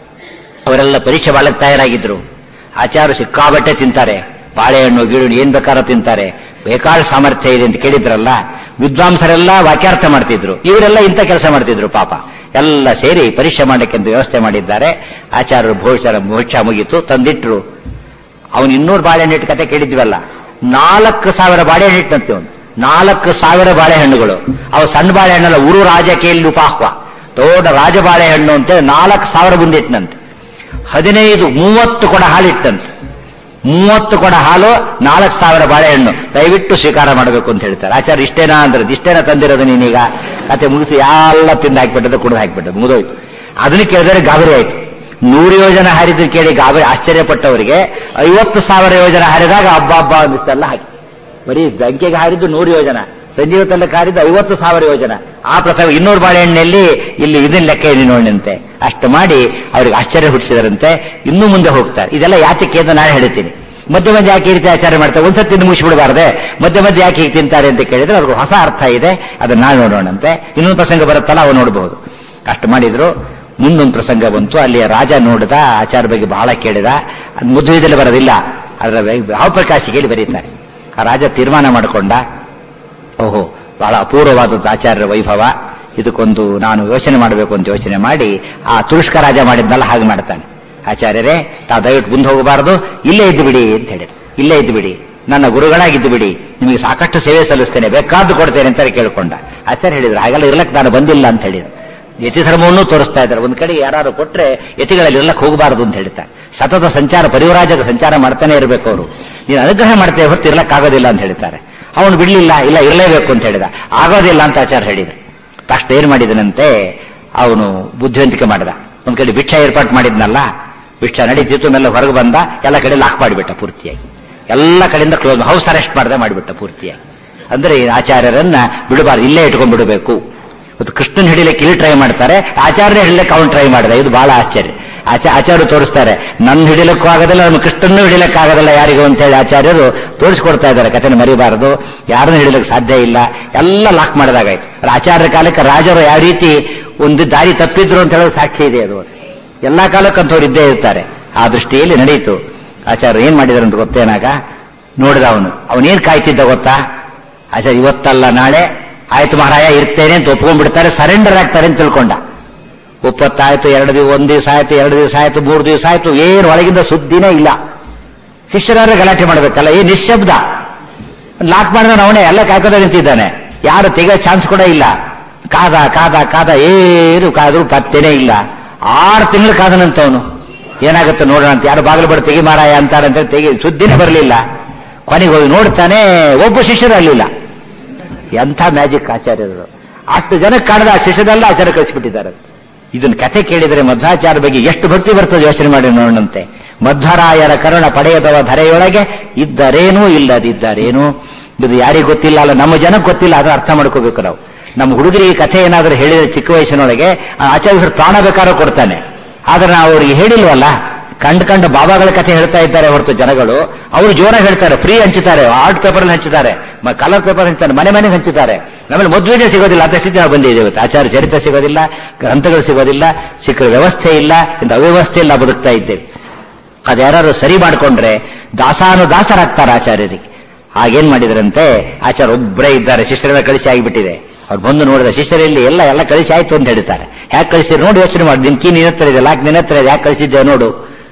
ಅವರೆಲ್ಲ ಪರೀಕ್ಷೆ ಮಾಡಕ್ಕೆ ತಯಾರಾಗಿದ್ರು ಆಚಾರ್ಯ ಸಿಕ್ಕಾಬಟ್ಟೆ ತಿಂತಾರೆ ಬಾಳೆಹಣ್ಣು ಗೀಳುಣ್ಣು ಏನ್ ಬೇಕಾದ್ರೂ ತಿಂತಾರೆ ಬೇಕಾದ ಸಾಮರ್ಥ್ಯ ಇದೆ ಅಂತ ಕೇಳಿದ್ರಲ್ಲ ವಿದ್ವಾಂಸರೆಲ್ಲ ವಾಕ್ಯಾರ್ಥ ಮಾಡ್ತಿದ್ರು ಇವರೆಲ್ಲ ಇಂಥ ಕೆಲಸ ಮಾಡ್ತಿದ್ರು ಪಾಪ ಎಲ್ಲ ಸೇರಿ ಪರೀಕ್ಷೆ ಮಾಡಕ್ಕೆ ಅಂತ ವ್ಯವಸ್ಥೆ ಮಾಡಿದ್ದಾರೆ ಆಚಾರ್ಯರು ಭೋಜನ ಭೋಜ ಮುಗೀತು ತಂದಿಟ್ರು ಅವನು ಇನ್ನೂರು ಬಾಳೆಹಣ್ಣು ಇಟ್ಟು ಕತೆ ಕೇಳಿದ್ವಲ್ಲ ನಾಲ್ಕು ಸಾವಿರ ಬಾಳೆಹಣ್ಣು ಇಟ್ಟಂತೆ ಅವನು ನಾಲ್ಕು ಸಾವಿರ ಬಾಳೆಹಣ್ಣುಗಳು ಅವು ಸಣ್ಣ ಬಾಳೆಹಣ್ಣಲ್ಲ ಉರು ರಾಜಕೀಯಲ್ಲಿ ಉಪಾಹ್ವ ದೊಡ್ಡ ರಾಜ ಬಾಳೆಹಣ್ಣು ಅಂತೇಳಿ ನಾಲ್ಕು ಸಾವಿರ ಮುಂದಿಟ್ಟನಂತೆ ಹದಿನೈದು ಮೂವತ್ತು ಕೊಡ ಹಾಲಿಟ್ಟಂತೆ ಮೂವತ್ತು ಕೊಡ ಹಾಲು ನಾಲ್ಕು ಸಾವಿರ ಬಾಳೆಹಣ್ಣು ದಯವಿಟ್ಟು ಸ್ವೀಕಾರ ಮಾಡಬೇಕು ಅಂತ ಹೇಳ್ತಾರೆ ಆಚಾರ್ಯ ಇಷ್ಟೇನಾ ಅಂದ್ರೆ ಇಷ್ಟೇನಾ ತಂದಿರೋದು ನೀನೀಗ ಕತೆ ಮುಗಿಸಿ ಎಲ್ಲ ತಿಂದು ಹಾಕ್ಬಿಟ್ಟದ್ದು ಕುಡಿದು ಹಾಕ್ಬಿಟ್ಟದ್ದು ಮುಗಿದೋಯ್ತು ಅದನ್ನ ಕೇಳಿದರೆ ಗಾಬರಿ ಆಯ್ತು ನೂರು ಯೋಜನೆ ಹಾರಿದ್ರು ಕೇಳಿ ಗಾಬರಿ ಆಶ್ಚರ್ಯಪಟ್ಟವರಿಗೆ ಐವತ್ತು ಸಾವಿರ ಯೋಜನೆ ಹಾರಿದಾಗ ಹಬ್ಬ ಹಬ್ಬ ಅಂದಿಷ್ಟೆಲ್ಲ ಹಾಕಿ ಬರೀ ಅಂಕೆಗೆ ಹಾರಿದ್ದು ನೂರು ಯೋಜನ ಸಂಜೀವ ತಲ್ಲಕ್ಕೆ ಹಾರಿದ್ದು ಐವತ್ತು ಸಾವಿರ ಯೋಜನ ಆ ಪ್ರಸಂಗ ಇನ್ನೂರು ಬಾಳೆಹಣ್ಣಲ್ಲಿ ಇಲ್ಲಿ ಇದನ್ನ ಲೆಕ್ಕ ಇದೆ ನೋಡಿನಂತೆ ಅಷ್ಟು ಮಾಡಿ ಅವ್ರಿಗೆ ಆಶ್ಚರ್ಯ ಹುಟ್ಟಿಸಿದರಂತೆ ಇನ್ನೂ ಮುಂದೆ ಹೋಗ್ತಾರೆ ಇದೆಲ್ಲ ಯಾತಕ್ಕೆ ಅಂತ ನಾನು ಹೇಳ್ತೀನಿ ಮಧ್ಯ ಮಧ್ಯೆ ಯಾಕೆ ಈ ರೀತಿ ಆಚಾರ ಮಾಡ್ತಾರೆ ಒಂದ್ಸತಿ ತಿಂದು ಮುಗಿಸ್ಬಿಡಬಾರ್ದೆ ಮಧ್ಯ ಮಧ್ಯೆ ಯಾಕೆ ಹೀಗೆ ತಿಂತಾರೆ ಅಂತ ಕೇಳಿದ್ರೆ ಅವ್ರಿಗೆ ಹೊಸ ಅರ್ಥ ಇದೆ ಅದನ್ನ ನಾವು ನೋಡೋಣಂತೆ ಇನ್ನೊಂದು ಪ್ರಸಂಗ ಬರುತ್ತಲ್ಲ ಅವು ನೋಡಬಹುದು ಅಷ್ಟು ಮಾಡಿದ್ರು ಮುಂದೊಂದು ಪ್ರಸಂಗ ಬಂತು ಅಲ್ಲಿ ರಾಜ ನೋಡಿದ ಆಚಾರ ಬಗ್ಗೆ ಬಹಳ ಕೇಳಿದ ಅದು ಮುದ್ರಿದಲ್ಲಿ ಬರೋದಿಲ್ಲ ಅದರ ಭಾವಪ್ರಕಾಶ ಹೇಳಿ ಬರೀತಾರೆ ಆ ರಾಜ ತೀರ್ಮಾನ ಮಾಡಿಕೊಂಡ ಓಹೋ ಬಹಳ ಅಪೂರ್ವವಾದದ್ದು ಆಚಾರ್ಯರ ವೈಭವ ಇದಕ್ಕೊಂದು ನಾನು ಯೋಚನೆ ಮಾಡಬೇಕು ಅಂತ ಯೋಚನೆ ಮಾಡಿ ಆ ತುರುಷ್ಕ ರಾಜ ಮಾಡಿದ್ನಲ್ಲ ಹಾಗೆ ಮಾಡ್ತಾನೆ ಆಚಾರ್ಯರೇ ತಾವು ದಯವಿಟ್ಟು ಮುಂದೆ ಹೋಗಬಾರದು ಇಲ್ಲೇ ಇದ್ದು ಬಿಡಿ ಅಂತ ಹೇಳಿದ್ರು ಇಲ್ಲೇ ಇದ್ದು ಬಿಡಿ ನನ್ನ ಗುರುಗಳಾಗಿದ್ದು ಬಿಡಿ ನಿಮಗೆ ಸಾಕಷ್ಟು ಸೇವೆ ಸಲ್ಲಿಸ್ತೇನೆ ಬೇಕಾದ್ದು ಕೊಡ್ತೇನೆ ಅಂತ ಕೇಳ್ಕೊಂಡ ಆಚಾರ್ಯ ಹೇಳಿದ್ರು ಹಾಗೆಲ್ಲ ಇರ್ಲಕ್ಕೆ ನಾನು ಬಂದಿಲ್ಲ ಅಂತ ಹೇಳಿದ್ರು ಯತಿ ಧರ್ಮವನ್ನು ತೋರಿಸ್ತಾ ಇದ್ದಾರೆ ಒಂದ್ ಕಡೆ ಯಾರು ಕೊಟ್ರೆ ಯತಿಗಳಲ್ಲಿ ಇರ್ಲಕ್ಕೆ ಹೋಗಬಾರದು ಅಂತ ಹೇಳ್ತಾರೆ ಸತತ ಸಂಚಾರ ಪರಿವರಾಜಕ ಸಂಚಾರ ಮಾಡ್ತಾನೆ ಇರಬೇಕು ಅವರು ನೀನು ಅನುಗ್ರಹ ಮಾಡ್ತೇವೆ ಹೊತ್ತು ಇರ್ಲಕ್ಕಾಗೋದಿಲ್ಲ ಅಂತ ಹೇಳ್ತಾರೆ ಅವನು ಬಿಡ್ಲಿಲ್ಲ ಇಲ್ಲ ಇರಲೇಬೇಕು ಅಂತ ಹೇಳಿದ ಆಗೋದಿಲ್ಲ ಅಂತ ಆಚಾರ ಹೇಳಿದ್ರು ತಕ್ಷಣ ಏನ್ ಮಾಡಿದನಂತೆ ಅವನು ಬುದ್ಧಿವಂತಿಕೆ ಮಾಡಿದ ಒಂದ್ ಕಡೆ ಭಿಕ್ಷಾ ಏರ್ಪಾಟ್ ಮಾಡಿದ್ನಲ್ಲ ಭಿಕ್ಷಾ ನಡೀತಿತ್ತು ಮೇಲೆ ಹೊರಗೆ ಬಂದ ಎಲ್ಲ ಕಡೆ ಲಾಕ್ ಮಾಡಿಬಿಟ್ಟ ಪೂರ್ತಿಯಾಗಿ ಎಲ್ಲ ಕಡೆಯಿಂದ ಕ್ಲೋಸ್ ಹೌಸ್ ಅರೆಸ್ಟ್ ಮಾಡದೆ ಮಾಡಿಬಿಟ್ಟ ಪೂರ್ತಿಯಾಗಿ ಅಂದ್ರೆ ಈ ಆಚಾರ್ಯರನ್ನ ಬಿಡಬಾರ್ದು ಇಲ್ಲೇ ಇಟ್ಕೊಂಡು ಬಿಡಬೇಕು ಮತ್ತು ಕೃಷ್ಣನ್ ಹಿಡಿಲಿಕ್ಕೆ ಇಲ್ಲಿ ಟ್ರೈ ಮಾಡ್ತಾರೆ ಆಚಾರ್ಯ ಹಿಡಿಲಿಕ್ಕೆ ಅವನು ಟ್ರೈ ಮಾಡಿದ ಇದು ಬಹಳ ಆಶ್ಚರ್ಯ ಆಚಾ ಆಚಾರ್ಯರು ತೋರಿಸ್ತಾರೆ ನನ್ನ ಹಿಡಿಲಕ್ಕೂ ಆಗೋದಿಲ್ಲ ನಮ್ಮ ಕೃಷ್ಣನ್ನು ಹಿಡಿಲಕ್ಕೆ ಆಗೋದಿಲ್ಲ ಯಾರಿಗೂ ಅಂತ ಹೇಳಿ ಆಚಾರ್ಯರು ತೋರಿಸ್ಕೊಡ್ತಾ ಇದ್ದಾರೆ ಕಥೆನ ಮರಿಬಾರದು ಯಾರನ್ನು ಹಿಡಿಲಕ್ಕೆ ಸಾಧ್ಯ ಇಲ್ಲ ಎಲ್ಲ ಲಾಕ್ ಮಾಡಿದಾಗಾಯ್ತು ಆಚಾರ್ಯ ಕಾಲಕ್ಕೆ ರಾಜರು ಯಾವ ರೀತಿ ಒಂದು ದಾರಿ ತಪ್ಪಿದ್ರು ಅಂತ ಹೇಳೋದು ಸಾಕ್ಷಿ ಇದೆ ಅದು ಎಲ್ಲಾ ಕಾಲಕ್ಕೂ ಅಂಥವ್ರು ಇದ್ದೇ ಇರ್ತಾರೆ ಆ ದೃಷ್ಟಿಯಲ್ಲಿ ನಡೆಯಿತು ಆಚಾರ್ಯ ಏನ್ ಮಾಡಿದ್ರು ಅಂತ ಗೊತ್ತೇನಾಗ ನೋಡಿದ ಅವನು ಅವನೇನ್ ಕಾಯ್ತಿದ್ದ ಗೊತ್ತಾ ಆಚಾರ್ಯ ಇವತ್ತಲ್ಲ ನಾಳೆ ಆಯ್ತು ಮಹಾರಾಯ ಇರ್ತೇನೆ ಅಂತ ಒಪ್ಕೊಂಡ್ಬಿಡ್ತಾರೆ ಸರೆಂಡರ್ ಆಗ್ತಾರೆ ಅಂತ ತಿಳ್ಕೊಂಡ ಒಪ್ಪತ್ತಾಯ್ತು ಎರಡು ದಿವಸ ಒಂದ್ ದಿವಸ ಆಯ್ತು ಎರಡು ದಿವಸ ಆಯ್ತು ಮೂರು ದಿವಸ ಆಯ್ತು ಏನು ಒಳಗಿಂದ ಸುದ್ದಿನೇ ಇಲ್ಲ ಶಿಷ್ಯರಾದ್ರೆ ಗಲಾಟೆ ಮಾಡ್ಬೇಕಲ್ಲ ಏ ನಿಶ್ಶಬ್ದ ಲಾಕ್ ಮಾಡಿದ ಅವನೇ ಎಲ್ಲ ಕಾಯ್ಕೋದ ನಿಂತಿದ್ದಾನೆ ಯಾರು ತೆಗೆಯೋ ಚಾನ್ಸ್ ಕೂಡ ಇಲ್ಲ ಕಾದ ಕಾದ ಕಾದ ಏನು ಕಾದ್ರು ಪತ್ತೆನೇ ಇಲ್ಲ ಆರು ತಿಂಗಳು ಕಾದನಂತವನು ಏನಾಗುತ್ತೆ ನೋಡೋಣ ಅಂತ ಯಾರು ಬಾಗಿಲು ಬಡ ತೆಗಿ ಮಾರಾಯ ಅಂತಾರಂತ ತೆಗಿ ಸುದ್ದಿನೇ ಬರಲಿಲ್ಲ ಕೊನೆಗೆ ಹೋಗಿ ನೋಡ್ತಾನೆ ಒಬ್ಬ ಶಿಷ್ಯರು ಅಲ್ಲಿಲ್ಲ ಎಂಥ ಮ್ಯಾಜಿಕ್ ಆಚಾರ್ಯರು ಅಷ್ಟು ಜನಕ್ಕೆ ಕಾಣದ ಆ ಶಿಷ್ಯರೆಲ್ಲ ಆಚಾರ್ಯ ಕಳಿಸಿಬಿಟ್ಟಿದ್ದಾರೆ ಇದನ್ನ ಕಥೆ ಕೇಳಿದರೆ ಮಧ್ವಾಚಾರ್ಯ ಬಗ್ಗೆ ಎಷ್ಟು ಭಕ್ತಿ ಬರ್ತದೆ ಯೋಚನೆ ಮಾಡಿ ನೋಡಂತೆ ಮಧ್ವರಾಯರ ಕರುಣ ಪಡೆಯದವ ಧರೆಯೊಳಗೆ ಇದ್ದರೇನೂ ಇಲ್ಲದಿದ್ದರೇನು ಇದು ಯಾರಿಗೂ ಗೊತ್ತಿಲ್ಲ ಅಲ್ಲ ನಮ್ಮ ಜನಕ್ಕೆ ಗೊತ್ತಿಲ್ಲ ಅದನ್ನ ಅರ್ಥ ಮಾಡ್ಕೋಬೇಕು ನಾವು ನಮ್ಮ ಹುಡುಗರಿಗೆ ಕಥೆ ಏನಾದರೂ ಹೇಳಿದ್ರೆ ಚಿಕ್ಕ ವಯಸ್ಸಿನೊಳಗೆ ಆ ಆಚಾರ್ಯರು ಪ್ರಾಣ ಬೇಕಾದ್ರೂ ಕೊಡ್ತಾನೆ ಆದ್ರೆ ನಾವು ಅವ್ರಿಗೆ ಹೇಳಿಲ್ವಲ್ಲ ಕಂಡು ಕಂಡು ಬಾಬಾಗಳ ಕಥೆ ಹೇಳ್ತಾ ಇದ್ದಾರೆ ಹೊರತು ಜನಗಳು ಅವರು ಜೋರಾಗಿ ಹೇಳ್ತಾರೆ ಫ್ರೀ ಹಂಚುತ್ತಾರೆ ಆರ್ಟ್ ಪೇಪರ್ ಹಂಚುತ್ತಾರೆ ಕಲರ್ ಪೇಪರ್ ಹಂಚುತ್ತಾರೆ ಮನೆ ಮನೆಗೆ ಹಂಚುತ್ತಾರೆ ನಮ್ಮಲ್ಲಿ ಮದುವೆನೇ ಸಿಗೋದಿಲ್ಲ ಅಂತ ಸ್ಥಿತಿ ನಾವು ಬಂದಿದ್ದೇವೆ ಇವತ್ತು ಆಚಾರ ಚರಿತ್ರೆ ಸಿಗೋದಿಲ್ಲ ಗ್ರಂಥಗಳು ಸಿಗೋದಿಲ್ಲ ಸಿಕ್ಕ ವ್ಯವಸ್ಥೆ ಇಲ್ಲ ಇಂಥ ಅವ್ಯವಸ್ಥೆ ಇಲ್ಲ ಬದುಕ್ತಾ ಇದ್ದೇವೆ ಅದ್ಯಾರು ಸರಿ ಮಾಡಿಕೊಂಡ್ರೆ ದಾಸಾನುದಾಸರಾಗ್ತಾರೆ ಆಚಾರ್ಯರಿಗೆ ಆಗೇನ್ ಮಾಡಿದ್ರಂತೆ ಆಚಾರ್ಯ ಒಬ್ಬರೇ ಇದ್ದಾರೆ ಶಿಷ್ಯರೆಲ್ಲ ಕಳಿಸಿ ಆಗಿಬಿಟ್ಟಿದೆ ಅವ್ರು ಬಂದು ನೋಡಿದ ಶಿಷ್ಯರಲ್ಲಿ ಎಲ್ಲ ಎಲ್ಲ ಕಳಿಸಿ ಆಯ್ತು ಅಂತ ಹೇಳ್ತಾರೆ ಯಾಕೆ ಕಳಿಸಿದ್ರು ನೋಡಿ ಯೋಚನೆ ಮಾಡಿ ನಿನ್ ಕೀ ನಿನ್ನ ಹತ್ರ ಇದೆ ಲಾಕ್ ನಿನ್ನ ಹತ್ರ ಇದೆ ಯಾಕೆ ಕಳಿಸಿದ್ದೇವೆ ನೋಡು